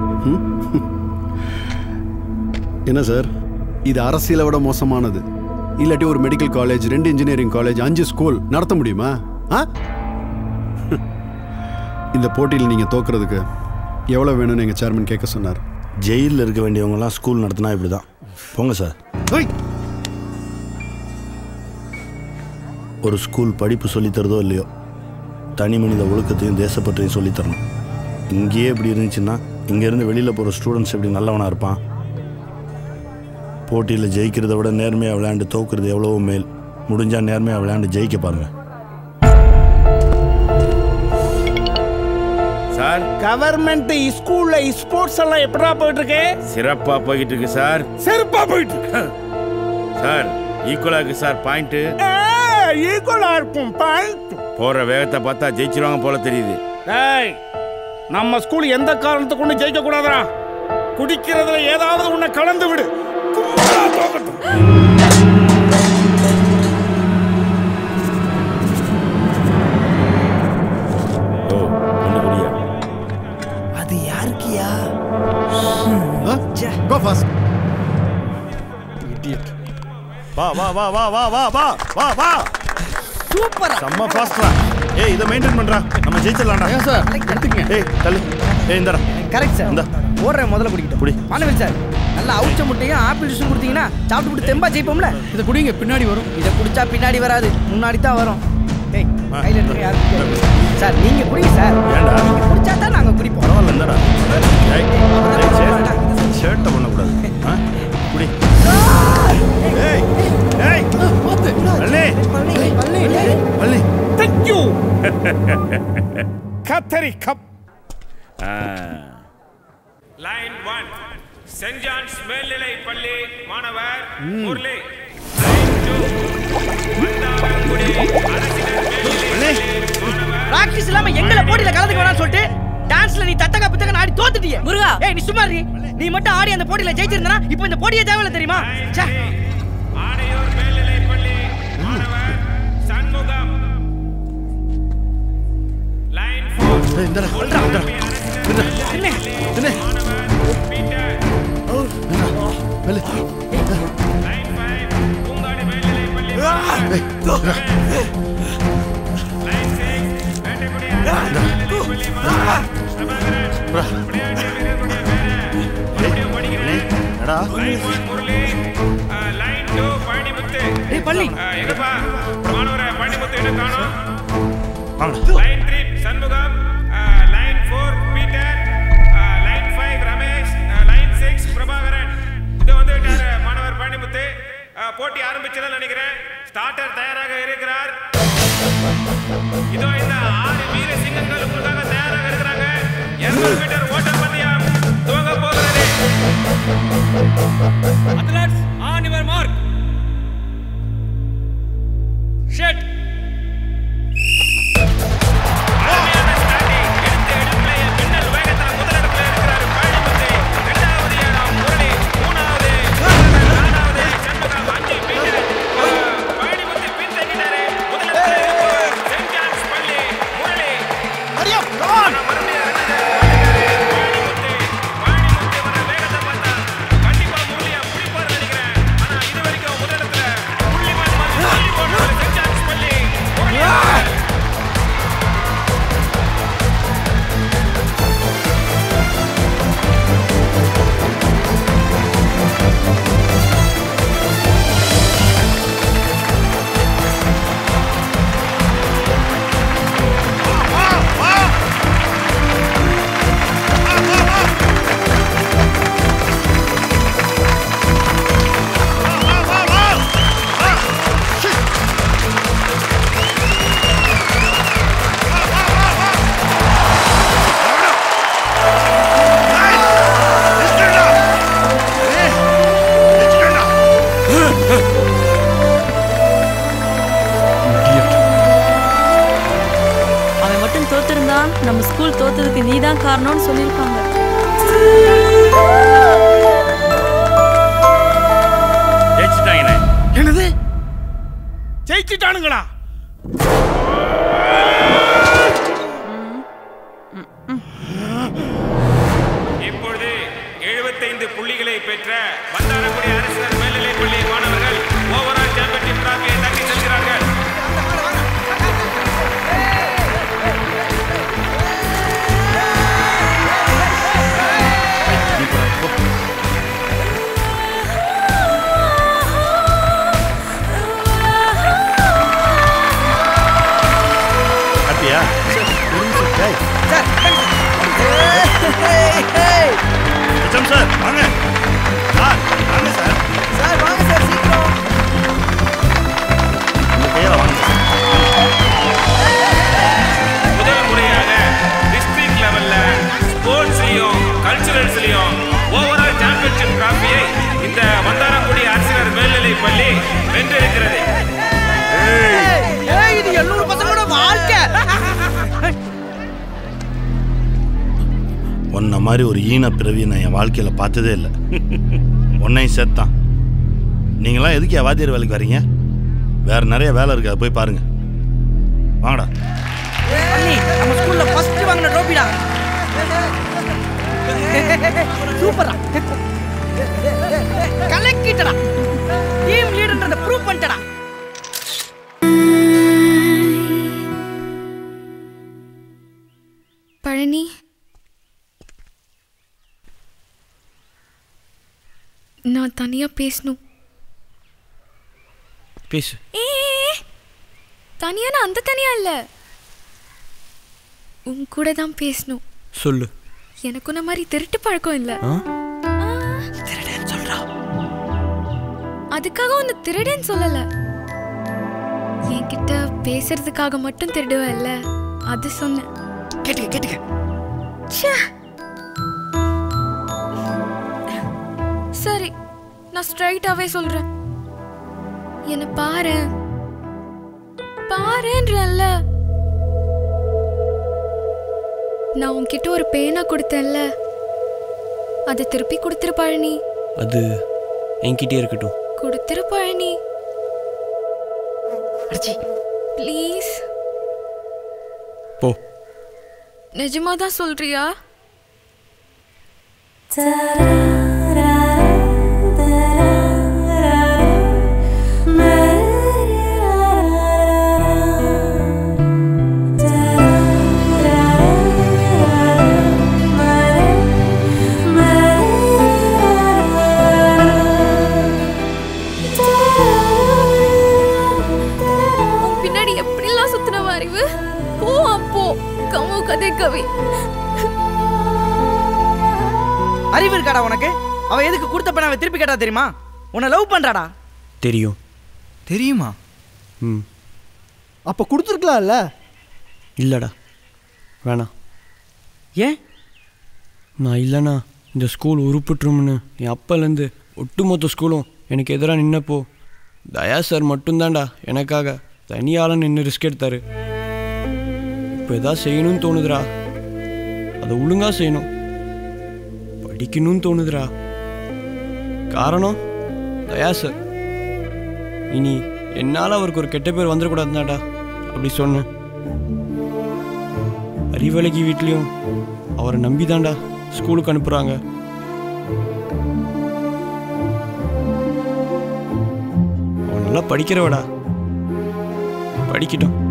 என்ன சார் இது அரசியலை விட மோசமானது இல்லாட்டி ஒரு மெடிக்கல் காலேஜ் ரெண்டு இன்ஜினியரிங் காலேஜ் அஞ்சு ஸ்கூல் நடத்த முடியுமா ஆ இந்த போட்டியில் நீங்கள் தோக்குறதுக்கு எவ்வளோ வேணும்னு எங்கள் சேர்மன் கேட்க சொன்னார் ஜெயிலில் இருக்க வேண்டியவங்கலாம் ஸ்கூல் நடத்தினா இப்படி தான் போங்க சார் ஒரு ஸ்கூல் படிப்பு சொல்லித் தருதோ இல்லையோ தனி மனித ஒழுக்கத்தையும் தேசப்பற்றையும் சொல்லித் தரணும் இங்கேயே இப்படி இருந்துச்சுன்னா இங்கேருந்து வெளியில் போகிற ஸ்டூடெண்ட்ஸ் எப்படி நல்லவனாக இருப்பான் போட்டியில் ஜெயிக்கிறத விட நேர்மையாக விளையாண்டு தோக்குறது எவ்வளவோ மேல் முடிஞ்சால் நேர்மையாக விளையாண்டு ஜெயிக்க பாருங்கள் சார் கவர்மெண்ட் ஸ்கூல்ல ஸ்போர்ட்ஸ் எல்லாம் எப்படா போயிட்டு இருக்கு சிறப்பா போய்கிட்டு இருக்கு சார் செருப்பா போயிட்டு இருக்கு சார் ஈக்குவலா இருக்கு சார் பாயிண்ட் ஈக்குவலா இருக்கும் பாயிண்ட் போற வேகத்தை பார்த்தா ஜெயிச்சிருவாங்க போல தெரியுது டேய் நம்ம ஸ்கூல் எந்த காரணத்தை கொண்டு ஜெயிக்க கூடாதா குடிக்கிறதுல ஏதாவது உன்னை கலந்து விடு கும்பலா தோக்கட்டும் ஓ ஒன்று குடியா அது யாருக்கியா கோ ஃபாஸ்ட் வா வா வா வா வா வா வா வா வா சூப்பர் செம்ம ஃபாஸ்ட்ரா ஏய் இதை மெயின்டைன் பண்றா நம்ம ஜெயிச்சிடலாம்டா ஏன் சார்? எடுத்துக்கங்க. ஏய் தள்ளு ஏய் இந்தடா கரெக்ட் சார் இந்தா ஓடுறேன் முதல்ல குடிக்கிட்டோம் குடி. மாணவன் சார் நல்லா அவுச்ச முட்டையும் ஆப்பிள் ஜூஸும் கொடுத்தீங்கன்னா சாப்பிட்டு விட்டு தெம்பா ஜெயிப்போம்ல இதை குடிங்க பின்னாடி வரும் இதை குடிச்சா பின்னாடி வராது முன்னாடி தான் வரும் ஏய் கையில எடுத்து யாரும் குடிக்காதீங்க. சார் நீங்க குடிங்க சார் ஏன்டா? நீங்க குடிச்சா தான் நாங்க குடிப்போம் பரவாயில்ல இந்தடா ஏய் ஏய் சேட்டை சேட்டை பண்ணக்கூடாது ஆ குடி ஏய் ஏய் பள்ளி பள்ளி தேங்க் யூ கத்தரி கப் லைன் ஒன் சென்ட் ஜான்ஸ் மேல்நிலை பள்ளி மாணவர் முரளி பிராக்டிஸ் இல்லாம எங்களை போட்டியில கலந்துக்க வேணாம்னு சொல்லிட்டு டான்ஸ்ல நீ தத்தகா பித்தக ஆடி தோத்துட்டியே முருகா ஏய் நீ சும்மா இரு. நீ மட்டும் ஆடி அந்த போட்டியில ஜெயிச்சிருந்தனா இப்போ இந்த போட்டியே தேவையில்ல தெரியுமா ச்சே. ஆடையூர் மேல்நிலைப்பள்ளி மாணவர் சண்முகம் லைன் ஃபோர் இந்தடா சொல்றா என்ன என்ன வெள்ளு என்னடா லைன் டூ பழனிமுத்து ஏய் பள்ளி ஆ, எங்கப்பா மாணவர பழனிமுத்து என்ன காணோம் வாங்க லைன் த்ரீ சண்முகம் ஆ, லைன் ஃபோர் பீட்டர் ஆ, லைன் ஃபைவ் ரமேஷ் ஆ, லைன் சிக்ஸ் பிரபாகரன் இது வந்து விட்டாரு மாணவர் பழனிமுத்து ஆ, போட்டி ஆரம்பிச்சதுன்னு நினைக்கிறேன் ஸ்டார்டர் தயாராக இருக்கிறார் இதோ இந்த ஆறு வீர சிங்கங்கள் உங்களுக்காக தயாராக இருக்கிறாங்க 200 மீட்டர் ஓட்ட பந்தயம் துவங்க போகிறது athletes on your mark set அவன் மட்டும் தோத்திருந்தா நம்ம ஸ்கூல் தோத்ததுக்கு நீ தான் காரணம்னு சொல்லியிருப்பாங்க ஜெயிச்சுட்டாங்க என்னது ஜெயிச்சிட்டானுங்களா இப்பொழுது 75 புள்ளிகளை பெற்ற வந்தாரக்குடி அரசினர் மேல்நிலைப் பள்ளி மாணவர்கள் ஓவரால் சாம்பியன்ஷிப் டிராபியை தட்டி செல்கிறார்கள் ஹாப்பியா ஒரு நிமிஷம் டேய் ஹெச்எம் சார் வாங்க சார் வாங்க சார் சார் வாங்க சார் சீக்கிரம் இந்த கையால வாங்க முதல் முறையாக டிஸ்ட்ரிக்ட் லெவல்ல ஸ்போர்ட்ஸ்லயும் கல்ச்சுரல்ஸ்லயும் ஓவரால் சாம்பியன்ஷிப் டிராபியை இந்த வந்தாரக்குடி அரசினர் மேல்நிலைப் பள்ளி வென்றிருக்கிறது ஏய் இது எண்ணூறு பசங்களோட வாழ்க்கை உன்ன மாதிரி ஒரு ஈன பிறவி நான் என் வாழ்க்கையில் பார்த்ததே இல்லை உன்னையும் சேர்த்தான் நீங்களாம் எதுக்கு என் வாத்தியார் வேலைக்கு வரீங்க வேற நிறைய வேலை இருக்கு அதை போய் பாருங்க வாங்கடா அண்ணி நம்ம ஸ்கூல்ல ஃபர்ஸ்ட் வாங்கின ட்ரோபிடா சூப்பரா கலக்கிட்டடா டீம் லீடர்ன்றத ப்ரூவ் பண்ணிட்டடா பழனி நான் தனியா பேசணும் பேசு ஏ தனியான அந்த தனியா இல்ல உன் கூட தான் பேசணும் சொல்லு எனக்கு உன்ன மாதிரி திருட்டு பழக்கம் இல்ல ஆ? அதுக்காக உன்னை திருடேன்னு சொல்லல என்கிட்ட பேசுறதுக்காக மட்டும் திருடுவேல்ல அது சொன்னேன் கேட்டுக்க கேட்டுக்க ச்சே. சரி நான் ஸ்ட்ரைட்டாவே சொல்றேன் என்ன பாரு பாருன்றல்ல நான் உன்கிட்ட ஒரு பேனா கொடுத்தேன்ல அதை திருப்பி கொடுத்துரு பழனி அது என்கிட்டே இருக்கட்டும் கொடுத்துரு பழனி ப்ளீஸ் போ நிஜமா தான் சொல்றியா உன் பின்னாடி எப்படிலாம் சுத்தின அறிவு போ அப்போ கமு கதை கவி அறிவு இருக்காடா உனக்கு அவ எதுக்கு கொடுத்த பணம் அவ திருப்பி கேட்டா தெரியுமா உன்னை லவ் பண்றாடா தெரியும் தெரியுமா ம் அப்ப கொடுத்துருக்கலாம்ல இல்லைடா வேணாம் ஏன் நான் இல்லைண்ணா இந்த ஸ்கூல் உருப்பிட்டுரும்னு என் அப்பலேருந்து ஒட்டுமொத்த ஸ்கூலும் எனக்கு எதிராக நின்னப்போ தயா சார் மட்டும்தான்டா எனக்காக தனியால நின்று ரிஸ்க் எடுத்தாரு இப்போ எதாவது செய்யணும்னு தோணுதுடா அதை ஒழுங்காக செய்யணும் படிக்கணும்னு தோணுதுடா காரணம் தயா சார் இனி என்னால் அவருக்கு ஒரு கெட்ட பேர் வந்துடக்கூடாதுதான்டா அப்படி சொன்னேன் அறிவழகி வீட்லேயும் அவரை நம்பி தான்டா ஸ்கூலுக்கு அனுப்புகிறாங்க அவன் நல்லா படிக்கிறவடா படிக்கட்டும்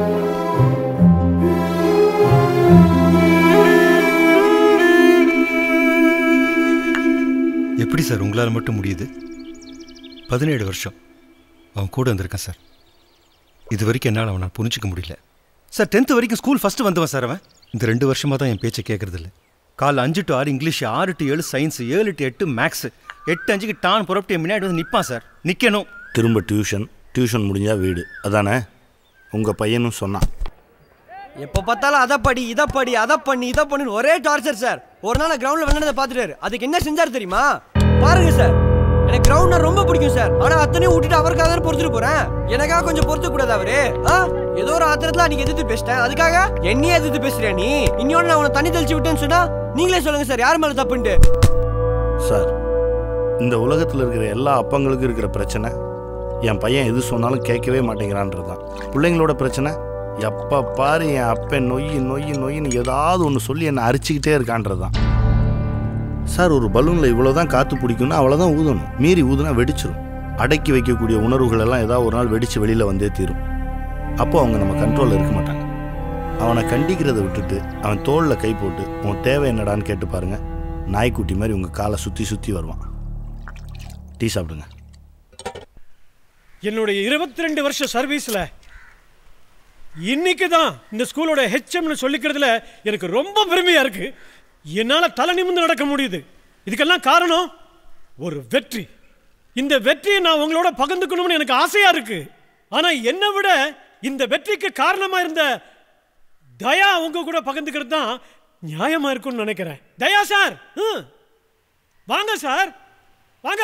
எப்படி சார் உங்களால் மட்டும் முடியுது பதினேழு வருஷம் அவன் கூட வந்திருக்கான் சார் இது வரைக்கும் என்னால் அவனை புரிஞ்சிக்க முடியல சார் டென்த்து வரைக்கும் ஸ்கூல் ஃபஸ்ட்டு வந்தவன் சார் அவன் இந்த ரெண்டு வருஷமாக தான் என் பேச்சை கேட்கறதில்ல காலைல அஞ்சு டு ஆறு இங்கிலீஷ் ஆறு டு ஏழு சயின்ஸ் ஏழு டு எட்டு மேக்ஸ் எட்டு அஞ்சுக்கு டான் புறப்பட்டு என் முன்னாடி வந்து நிற்பான் சார் நிற்கணும் திரும்ப டியூஷன் டியூஷன் முடிஞ்சா வீடு அதானே உங்கள் பையனும் சொன்னான் எப்போ பார்த்தாலும் அதை படி இதை படி அதை பண்ணி இதை பண்ணி ஒரே டார்ச்சர் சார் ஒரு நாள் கிரவுண்டில் விளையாடுறதை பார்த்துட்டாரு அதுக்கு என்ன செஞ்சார் தெரியுமா பாருங்க சார் எனக்கு கிரவுண்ட்னா ரொம்ப பிடிக்கும் சார் ஆனா அத்தனையும் விட்டுட்டு அவருக்காக தானே பொறுத்துட்டு போறேன் எனக்காக கொஞ்சம் பொறுத்து கூடாது அவரு ஆ? ஏதோ ஒரு ஆத்திரத்துல அன்னைக்கு எதிர்த்து பேசிட்டேன் அதுக்காக என்னையே எதிர்த்து பேசுறியா நீ இன்னொன்னு நான் உன தண்ணி தெளிச்சு விட்டேன்னு சொன்னா நீங்களே சொல்லுங்க சார் யார் மேல தப்புன்ட்டு சார் இந்த உலகத்தில் இருக்கிற எல்லா அப்பங்களுக்கும் இருக்கிற பிரச்சனை என் பையன் எது சொன்னாலும் கேட்கவே மாட்டேங்கிறான்றது தான் பிள்ளைங்களோட பிரச்சனை எப்போ பாரு என் அப்பன் நொய் நொய் நொய்ன்னு ஏதாவது ஒன்று சொல்லி என்னை அரிச்சிக்கிட்டே இருக்கான்றது தான் சார் ஒரு பலூனில் இவ்வளோ தான் காற்று பிடிக்கும்னா அவ்வளோதான் ஊதணும் மீறி ஊதுனா வெடிச்சிரும் அடக்கி வைக்கக்கூடிய உணர்வுகள் எல்லாம் ஏதாவது ஒரு நாள் வெடித்து வெளியில் வந்தே தீரும் அப்போ அவங்க நம்ம கண்ட்ரோலில் இருக்க மாட்டாங்க அவனை கண்டிக்கிறத விட்டுட்டு அவன் தோளில் கை போட்டு உன் தேவை என்னடான்னு கேட்டு பாருங்க நாய்க்குட்டி மாதிரி உங்கள் காலை சுற்றி சுற்றி வருவான் டீ சாப்பிடுங்க என்னுடைய இருபத்தி ரெண்டு வருஷ சர்வீஸில் இன்னைக்கு தான் இந்த ஸ்கூலோட ஹெச்எம்னு சொல்லிக்கிறதுல எனக்கு ரொம்ப பெருமையாக இருக்கு என்னால் தலை நிமிர்ந்து நடக்க முடியுது இதுக்கெல்லாம் காரணம் ஒரு வெற்றி இந்த வெற்றியை நான் உங்களோட பகிர்ந்துக்கணும்னு எனக்கு ஆசையாக இருக்கு ஆனால் என்னை விட இந்த வெற்றிக்கு காரணமாக இருந்த தயா உங்க கூட பகிர்ந்துக்கிறது தான் நியாயமாக இருக்கும்னு நினைக்கிறேன் தயா சார் ம். வாங்க சார் வாங்க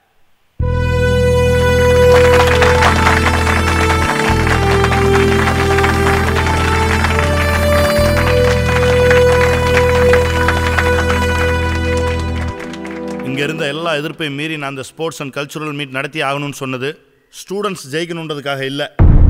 இங்கே இருந்த எல்லா எதிர்ப்பையும் மீறி நான் அந்த ஸ்போர்ட்ஸ் அண்ட் கல்ச்சுரல் மீட் நடத்தி ஆகணும்னு சொன்னது ஸ்டூடெண்ட்ஸ் ஜெயிக்கணுன்றதுக்காக இல்லை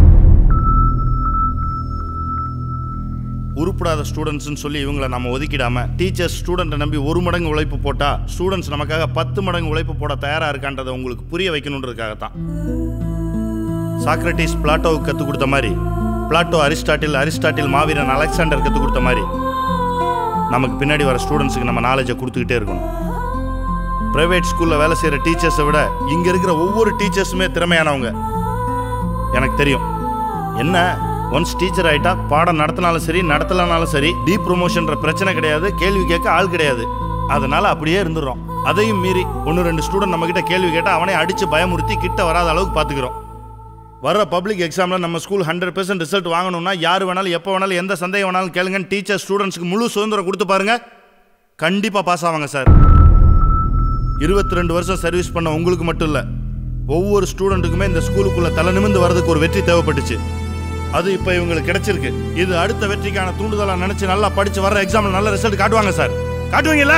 உருப்படாத ஸ்டூடெண்ட்ஸ்னு சொல்லி இவங்களை நம்ம ஒதுக்கிடாம டீச்சர்ஸ் ஸ்டூடெண்ட்டை நம்பி ஒரு மடங்கு உழைப்பு போட்டா ஸ்டூடெண்ட்ஸ் நமக்காக பத்து மடங்கு உழைப்பு போட தயாராக இருக்கான்றதை உங்களுக்கு புரிய வைக்கணுன்றதுக்காக தான் சாக்ரட்டிஸ் பிளாட்டோவுக்கு கற்றுக் கொடுத்த மாதிரி பிளாட்டோ அரிஸ்டாட்டில் அரிஸ்டாட்டில் மாவீரன் அலெக்சாண்டர் கற்றுக் கொடுத்த மாதிரி நமக்கு பின்னாடி வர ஸ்டூடெண்ட்ஸுக்கு நம்ம நாலேஜை கொடுத்துக்கிட்டே இருக்கணும் ப்ரைவேட் ஸ்கூலில் வேலை செய்கிற டீச்சர்ஸை விட இங்கே இருக்கிற ஒவ்வொரு டீச்சர்ஸுமே திறமையானவங்க எனக்கு தெரியும் என்ன ஒன்ஸ் டீச்சர் ஆயிட்டா பாடம் நடத்தினாலும் சரி நடத்தலனாலும் சரி டீ ப்ரொமோஷன்ற பிரச்சனை கிடையாது கேள்வி கேட்க ஆள் கிடையாது அதனால அப்படியே இருந்துடுறோம் அதையும் மீறி ஒன்று ரெண்டு ஸ்டூடெண்ட் நம்ம கிட்ட கேள்வி கேட்டால் அவனே அடிச்சு பயமுறுத்தி கிட்ட வராத அளவுக்கு பார்த்துக்கிறோம் வர பப்ளிக் எக்ஸாமில் நம்ம ஸ்கூல் ஹண்ட்ரட் பெர்சன்ட் ரிசல்ட் வாங்கணும்னா யார் வேணாலும் எப்போ வேணாலும் எந்த சந்தேகம் வேணாலும் கேளுங்கன்னு டீச்சர் ஸ்டூடெண்ட்ஸ்க்கு முழு சுதந்திரம் கொடுத்து பாருங்க கண்டிப்பாக பாஸ் ஆவாங்க சார் இருபத்தி ரெண்டு வருஷம் சர்வீஸ் பண்ண உங்களுக்கு மட்டும் இல்லை ஒவ்வொரு ஸ்டூடெண்ட்டுக்குமே இந்த ஸ்கூலுக்குள்ள தலை நிமிர்ந்து வரதுக்கு ஒரு வெற்றி தேவைப்பட்டுச்சு அது இப்போ இவங்களுக்கு கிடைச்சிருக்கு இது அடுத்த வெற்றிக்கான தூண்டுதலா நினைச்சு நல்லா படிச்சு வர்ற எக்ஸாம்ல நல்ல ரிசல்ட் காட்டுவாங்க சார் காட்டுவீங்கல்ல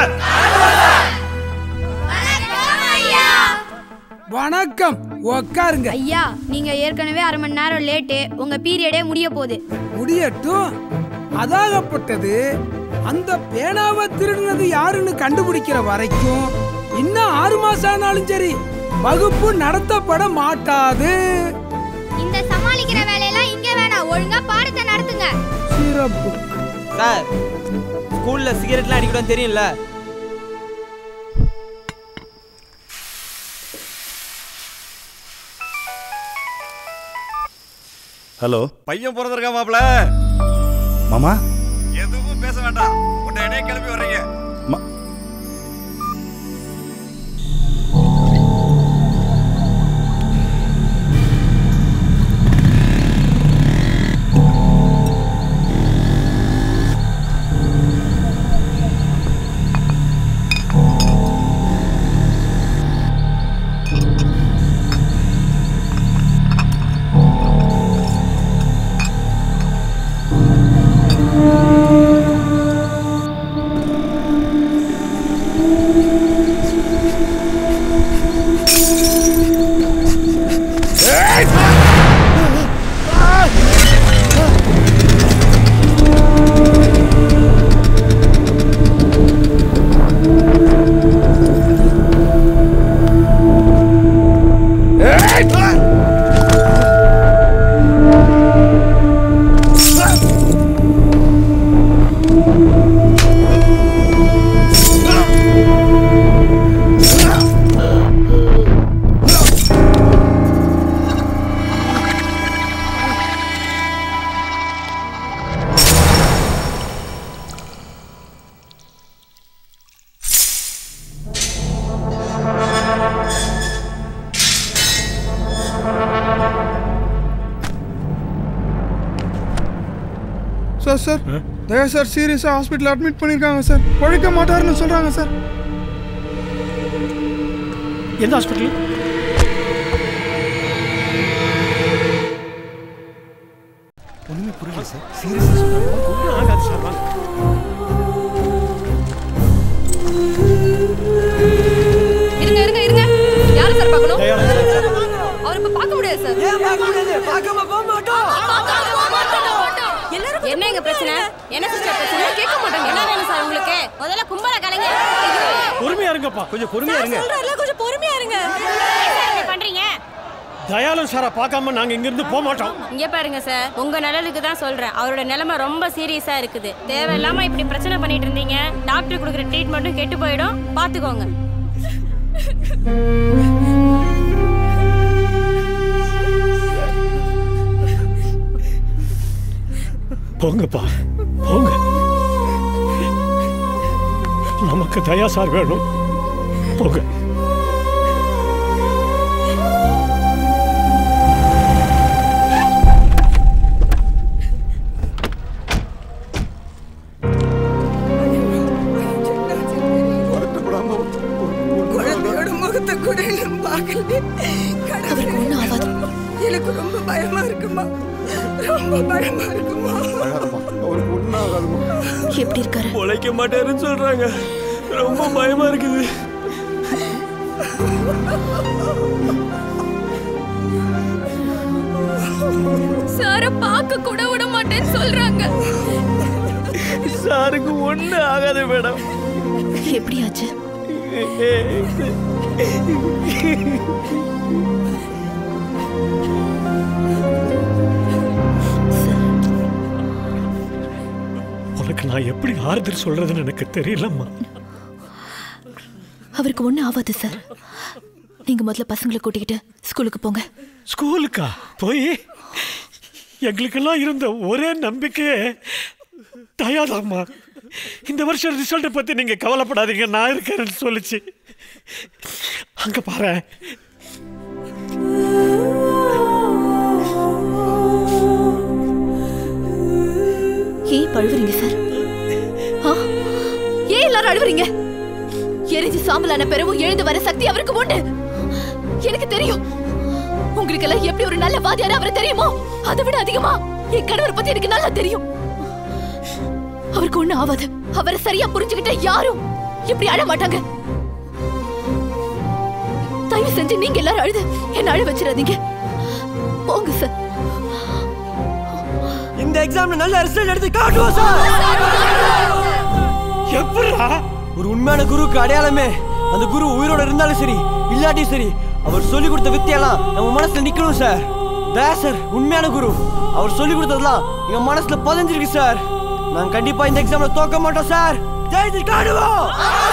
வணக்கம் உக்காருங்க ஐயா நீங்க ஏற்கனவே அரை மணி நேரம் லேட்டு உங்க பீரியடே முடிய போகுது முடியட்டும் அதாகப்பட்டது அந்த பேனாவை திருடினது யாருன்னு கண்டுபிடிக்கிற வரைக்கும் இன்னும் ஆறு மாசம் ஆனாலும் சரி வகுப்பு நடத்தப்பட மாட்டாது இந்த சமாளிக்கிற வேலையெல்லாம் இங்க வேணாம் ஒழுங்கா பாடத்தை நடத்துங்க சிறப்பு சார் ஸ்கூல்ல சிகரெட்லாம் அடிக்கூடாது தெரியும்ல ஹலோ பையன் பிறந்திருக்கா மாப்ள மாமா எதுவும் பேச வேண்டாம் உடனே கிளம்பி வர்றீங்க சார் சார் தயா சார் சீரியஸாக ஹாஸ்பிட்டல் அட்மிட் பண்ணியிருக்காங்க சார் பழைக்க மாட்டாருன்னு சொல்கிறாங்க சார் எந்த ஹாஸ்பிட்டல் ஒண்ணுமே புரியல சார் சீரியஸா சொல்றாங்க ஒன்றும் ஆகாது சார் வாங்க இருங்க இருங்க இருங்க யாரை சார் பார்க்கணும் அவர் இப்ப பார்க்க முடியாது சார் ஏன் பார்க்க முடியாது பார்க்காம போக மாட்டோம் எல்லாரும் என்ன எங்க பிரச்சனை என்ன சிஸ்டர் பிரச்சனை கேட்க மாட்டாங்க என்ன வேணும் சார் உங்களுக்கு முதல்ல கும்பல கலைங்க பொறுமையா இருங்கப்பா கொஞ்சம் பொறுமையா இருங்க சொல்றல கொஞ்சம் பொறுமையா இருங்க என்ன பண்றீங்க தயாளன் சாரை பார்க்காம நாங்க இங்க இருந்து போக மாட்டோம் இங்க பாருங்க சார் உங்க நலனுக்கு தான் சொல்றேன் அவரோட நிலைமை ரொம்ப சீரியஸா இருக்குது தேவையில்லாம இப்படி பிரச்சனை பண்ணிட்டு இருந்தீங்க டாக்டர் கொடுக்குற ட்ரீட்மெண்ட்டும் கெட்டு போயிடும் பாத்துக்கோங்க போங்கப்பா போங்க நமக்கு தயா சார் வேணும் போங்க குழந்தையோட முகத்தை கூட நான் பார்க்கல கடவுளுக்கு ஒன்றும் ஆகாது எனக்கு ரொம்ப பயமா இருக்குமா ரொம்ப பயமா இருக்குமா அவருக்கு ஒன்றும் ஆகாதுமா எப்படி இருக்காரு உழைக்க மாட்டாருன்னு சொல்றாங்க ரொம்ப பயமா இருக்குது சார பார்க்க கூட விட மாட்டேன்னு சொல்றாங்க சாருக்கு ஒண்ணு ஆகாது மேடம் எப்படியாச்சு உனக்கு நான் எப்படி ஆறுதல் சொல்றதுன்னு எனக்கு தெரியலம்மா அவருக்கு ஒன்றும் ஆகாது சார் நீங்க முதல்ல பசங்களை கூட்டிக்கிட்டு ஸ்கூலுக்கு போங்க ஸ்கூலுக்கா போய் எங்களுக்கெல்லாம் இருந்த ஒரே நம்பிக்கையே தயாதாம்மா இந்த வருஷம் ரிசல்ட்டை பத்தி நீங்க கவலைப்படாதீங்க நான் இருக்கேன்னு சொல்லுச்சு அங்க பாரு ஏன் பழுவுறீங்க சார் ஆ? ஏன் எல்லாரும் அழுவுறீங்க எரிஞ்சு சாம்பலான பிறவும் எழுந்து வர சக்தி அவருக்கு உண்டு எனக்கு தெரியும் உங்களுக்கு எல்லாம் எப்படி ஒரு நல்ல வாதியார் அவரை தெரியுமோ அதை விட அதிகமா என் கணவரை பத்தி எனக்கு நல்லா தெரியும் அவருக்கு ஒண்ணு ஆகாது அவரை சரியா புரிஞ்சுக்கிட்ட யாரும் இப்படி அழ மாட்டாங்க தயவு செஞ்சு நீங்க எல்லாரும் அழுது என்ன அழ வச்சிடாதீங்க போங்க சார் இந்த எக்ஸாம்ல நல்ல ரிசல்ட் எடுத்து காட்டுவோம் சார் எப்படிடா ஒரு உண்மையான குருவுக்கு அடையாளமே அந்த குரு உயிரோட இருந்தாலும் சரி இல்லாட்டியும் சரி அவர் சொல்லி கொடுத்த வித்தியெல்லாம் நம்ம மனசுல நிக்கணும் சார் தயா சார் உண்மையான குரு அவர் சொல்லி கொடுத்ததெல்லாம் எங்க மனசுல பதிஞ்சிருக்கு சார் நான் கண்டிப்பா இந்த எக்ஸாம்ல தோக்க மாட்டோம் சார் ஜெயிச்சு காணுவோம்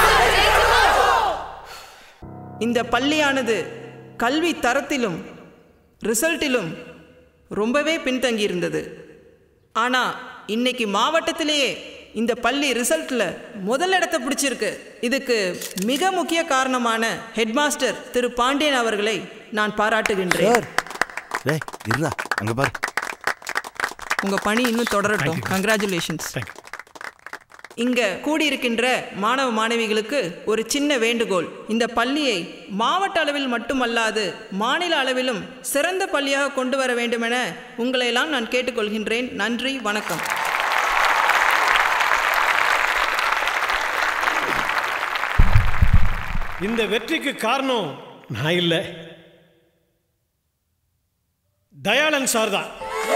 இந்த பள்ளியானது கல்வி தரத்திலும் ரிசல்ட்டிலும் ரொம்பவே பின்தங்கி இருந்தது ஆனால் இன்னைக்கு மாவட்டத்திலேயே இந்த பள்ளி ரிசல்ட்டில் முதல் இடத்தை பிடிச்சிருக்கு இதுக்கு மிக முக்கிய காரணமான ஹெட்மாஸ்டர் திரு பாண்டியன் அவர்களை நான் பாராட்டுகின்றேன் டேய் இருடா அங்க பாரு உங்கள் பணி இன்னும் தொடரட்டும் கங்க்ராச்சுலேஷன்ஸ் இங்க கூடியிருக்கின்ற மாணவ மாணவிகளுக்கு ஒரு சின்ன வேண்டுகோள் இந்த பள்ளியை மாவட்ட அளவில் மட்டுமல்லாது மாநில அளவிலும் சிறந்த பள்ளியாக கொண்டு வர வேண்டுமென உங்களையெல்லாம் நான் கேட்டுக்கொள்கின்றேன் நன்றி வணக்கம் இந்த வெற்றிக்கு காரணம் நான் இல்லை தயாளன் சார் தான்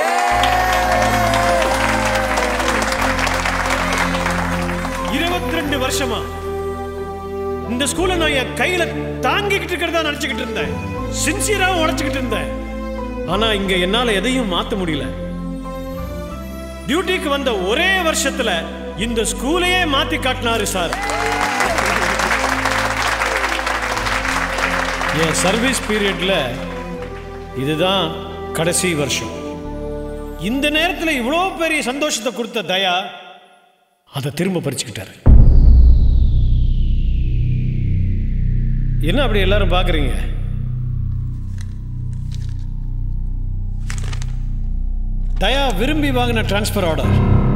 இருபத்தி ரெண்டு வருஷமா இந்த ஸ்கூலை நான் என் கையில தாங்கிக்கிட்டு இருக்கிறதா நினைச்சுக்கிட்டு இருந்தேன் சின்சியராகவும் உழைச்சுக்கிட்டு இருந்தேன் ஆனா இங்க என்னால எதையும் மாத்த முடியல டியூட்டிக்கு வந்த ஒரே வருஷத்துல இந்த ஸ்கூலையே மாத்தி காட்டினாரு சார் என் சர்வீஸ் பீரியட்ல இதுதான் கடைசி வருஷம் இந்த நேரத்தில் இவ்வளோ பெரிய சந்தோஷத்தை கொடுத்த தயா அதை திரும்ப பறிச்சுக்கிட்டாரு என்ன அப்படி எல்லாரும் பார்க்குறீங்க தயா விரும்பி வாங்கின டிரான்ஸ்ஃபர் ஆர்டர்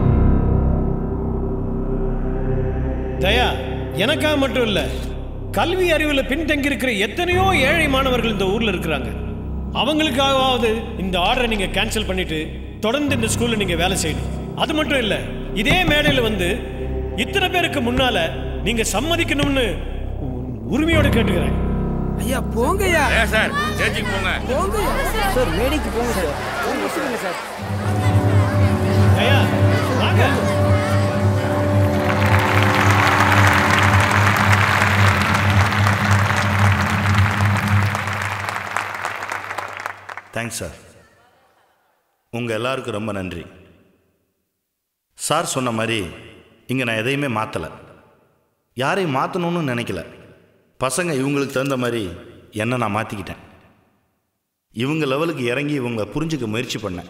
தயா எனக்காக மட்டும் இல்லை கல்வி அறிவில் பின்தங்கி இருக்கிற எத்தனையோ ஏழை மாணவர்கள் இந்த ஊர்ல இருக்கிறாங்க அவங்களுக்காகவாவது இந்த ஆர்டரை நீங்க கேன்சல் பண்ணிட்டு தொடர்ந்து இந்த ஸ்கூல்ல நீங்க வேலை செய்யணும் அது மட்டும் இல்ல இதே மேடையில வந்து இத்தனை பேருக்கு முன்னால நீங்க சம்மதிக்கணும்னு உரிமையோட கேட்டுக்கிறேன் ஐயா போங்கய்யா சார் ஸ்டேஜுக்கு போங்க போங்கய்யா சார் மேடைக்கு போங்க சார் போங்க சொல்லுங்க சார் தயா வாங்க தேங்க்ஸ் சார் உங்கள் எல்லாருக்கும் ரொம்ப நன்றி சார் சொன்ன மாதிரி இங்கே நான் எதையுமே மாற்றலை யாரையும் மாற்றணும்னு நினைக்கல பசங்க இவங்களுக்கு தகுந்த மாதிரி என்ன நான் மாற்றிக்கிட்டேன் இவங்க லெவலுக்கு இறங்கி இவங்களை புரிஞ்சுக்க முயற்சி பண்ணேன்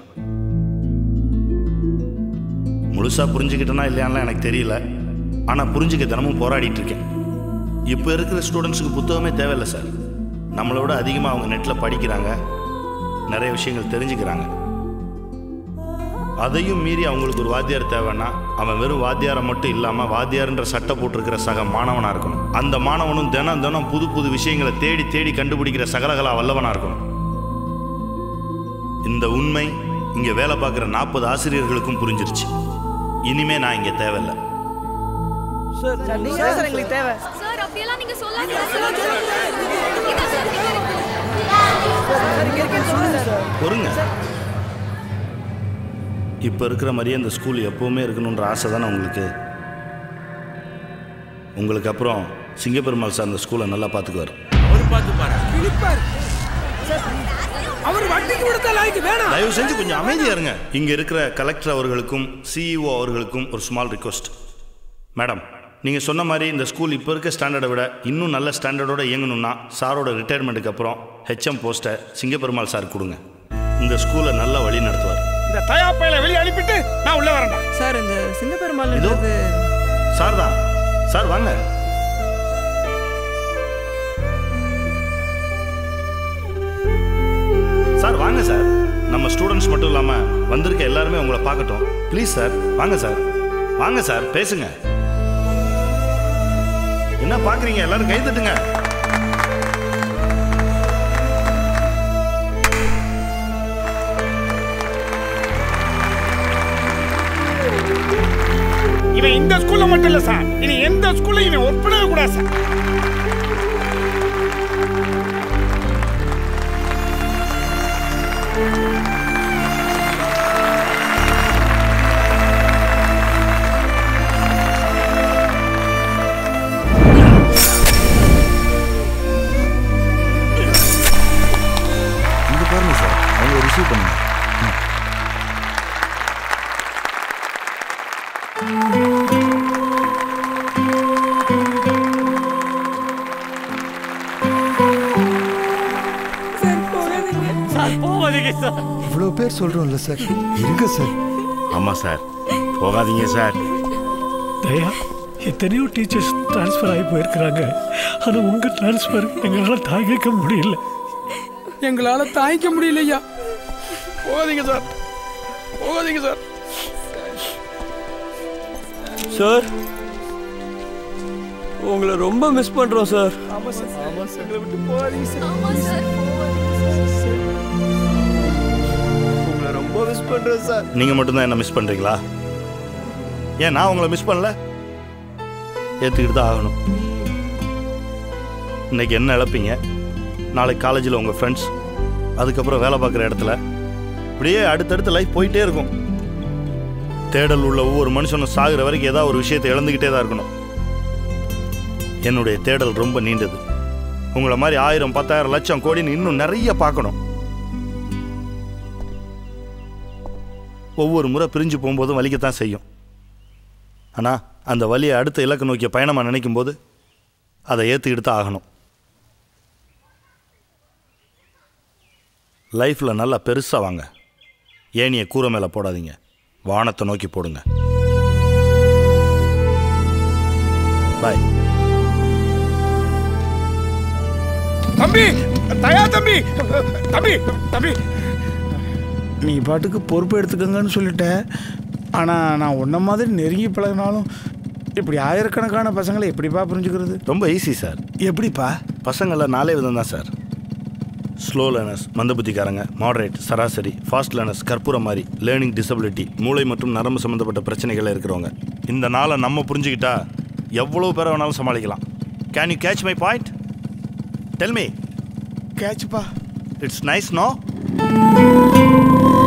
முழுசாக புரிஞ்சுக்கிட்டேனா இல்லையான்லாம் எனக்கு தெரியல ஆனால் புரிஞ்சுக்க தினமும் போராடிட்டு இருக்கேன் இப்போ இருக்கிற ஸ்டூடெண்ட்ஸுக்கு புத்தகமே தேவையில்லை சார் நம்மளை விட அதிகமாக அவங்க நெட்டில் படிக்கிறாங்க நிறைய விஷயங்கள் தெரிஞ்சுக்கிறாங்க அதையும் மீறி அவங்களுக்கு ஒரு வாத்தியார் தேவைன்னா அவன் வெறும் வாத்தியாரை மட்டும் இல்லாமல் வாத்தியார்ன்ற சட்டை போட்டிருக்கிற சக மாணவனாக இருக்கணும் அந்த மாணவனும் தினம் தினம் புது புது விஷயங்களை தேடி தேடி கண்டுபிடிக்கிற சகலகலா வல்லவனாக இருக்கணும் இந்த உண்மை இங்கே வேலை பார்க்குற நாற்பது ஆசிரியர்களுக்கும் புரிஞ்சிருச்சு இனிமே நான் இங்கே தேவையில்லை சார் நீங்க தான் சார் எங்களுக்கு தேவை சார் அப்படியெல்லாம் நீங்க சொல்லாதீங்க சார் இதான் சார் பொறுங்க இப்போ இருக்கிற மாதிரியே இந்த ஸ்கூல் எப்போவுமே இருக்கணுன்ற ஆசை தானே உங்களுக்கு உங்களுக்கு அப்புறம் சிங்கப்பெருமாள் சார் இந்த ஸ்கூலை நல்லா பார்த்துக்குவார் அவர் பார்த்து பாரு கிழிப்பார் அவர் வட்டிக்கு கொடுத்த லாய்க்கு வேணாம் தயவு செஞ்சு கொஞ்சம் அமைதியா இருங்க இங்க இருக்கிற கலெக்டர் அவர்களுக்கும் சிஇஓ அவர்களுக்கும் ஒரு ஸ்மால் ரிக்வஸ்ட் மேடம் நீங்க சொன்ன மாதிரி இந்த ஸ்கூல் இப்போ இருக்க ஸ்டாண்டர்டை விட இன்னும் நல்ல ஸ்டாண்டர்டோட இயங்கணும்னா சாரோட ரிட்டையர்மெண்ட்டுக்கு அப்புறம் ஹெச்எம் போஸ்ட்டை சிங்கப்பெருமாள் சார் கொடுங்க இந்த ஸ்கூலை நல்லா வழி நடத்துவார் இந்த தயா பையில வெளியே அனுப்பிட்டு நான் உள்ள வரேன்டா சார் இந்த சிங்கப்பெருமாள்ன்றது சார் தான் சார் வாங்க சார் வாங்க சார் நம்ம ஸ்டூடெண்ட்ஸ் மட்டும் இல்லாமல் வந்திருக்க எல்லாருமே உங்களை பார்க்கட்டும் ப்ளீஸ் சார் வாங்க சார் வாங்க சார் பேசுங்க என்ன பார்க்குறீங்க எல்லாரும் கை தட்டுங்க மட்டும் இல்ல சார் இனி எந்த ஸ்கூல்ல இனி ஒர்க் பண்ணவே கூடாது சார் இங்க பாருங்க சார் அவங்க ரிசீவ் பண்ணுங்க சார் போகாதீங்க சார் இவ்வளோ பேர் சொல்றோம்ல சார் இருங்க சார் ஆமா சார் போகாதீங்க சார் தயா எத்தனையோ டீச்சர்ஸ் ட்ரான்ஸ்ஃபர் ஆகி போயிருக்கிறாங்க ஆனால் உங்கள் ட்ரான்ஸ்ஃபர் எங்களால் தாங்கிக்க முடியல எங்களால தாங்கிக்க முடியலையா போகாதீங்க சார் போகாதீங்க சார் சார் உங்களை ரொம்ப மிஸ் பண்றோம் சார் ஆமா சார் ஆமா சார் எங்களை விட்டு போகாதீங்க சார் ஆமா சார் உங்களை ரொம்ப மிஸ் பண்றோம் சார் நீங்க மட்டும்தான் என்ன மிஸ் பண்றீங்களா ஏன் நான் உங்களை மிஸ் பண்ணல ஏத்துக்கிட்டு தான் ஆகணும் இன்னைக்கு என்ன இழப்பீங்க நாளைக்கு காலேஜில் உங்கள் ஃப்ரெண்ட்ஸ் அதுக்கப்புறம் வேலை பார்க்குற இடத்துல இப்படியே அடுத்தடுத்து லைஃப் போயிட்டே இருக்கும் தேடல் உள்ள ஒவ்வொரு மனுஷனும் சாகுற வரைக்கும் ஏதாவது ஒரு விஷயத்தை இழந்துக்கிட்டே தான் இருக்கணும் என்னுடைய தேடல் ரொம்ப நீண்டது உங்களை மாதிரி ஆயிரம் பத்தாயிரம் லட்சம் கோடின்னு இன்னும் நிறைய பார்க்கணும் ஒவ்வொரு முறை பிரிஞ்சு போகும்போதும் வலிக்கத்தான் செய்யும் ஆனால் அந்த வலியை அடுத்த இலக்கு நோக்கிய பயணமாக நினைக்கும் போது அதை ஏற்றுக்கிட்டு தான் ஆகணும் லைஃப்பில் நல்லா பெருசாக வாங்க ஏனியை கூரை மேலே போடாதீங்க வானத்தை நோக்கி போடுங்க பாய் தம்பி தயா தம்பி தம்பி தம்பி நீ பாட்டுக்கு பொறுப்பு எடுத்துக்கங்கன்னு சொல்லிட்டேன் ஆனால் நான் உன்ன மாதிரி நெருங்கி பழகினாலும் இப்படி ஆயிரக்கணக்கான பசங்களை எப்படிப்பா புரிஞ்சுக்கிறது ரொம்ப ஈஸி சார் எப்படிப்பா பசங்களில் நாலே விதம் தான் சார் ஸ்லோ லேர்னர்ஸ் மந்தபுத்திக்காரங்க மாடரேட் சராசரி ஃபாஸ்ட் லேர்னர்ஸ் கற்பூரம் மாதிரி லேர்னிங் டிசபிலிட்டி மூளை மற்றும் நரம்பு சம்மந்தப்பட்ட பிரச்சனைகள் இருக்கிறவங்க இந்த நாளை நம்ம புரிஞ்சுக்கிட்டா எவ்வளோ பேரை வேணாலும் சமாளிக்கலாம் can you catch my point tell me கேட்ச்ப்பா இட்ஸ் நைஸ் நோ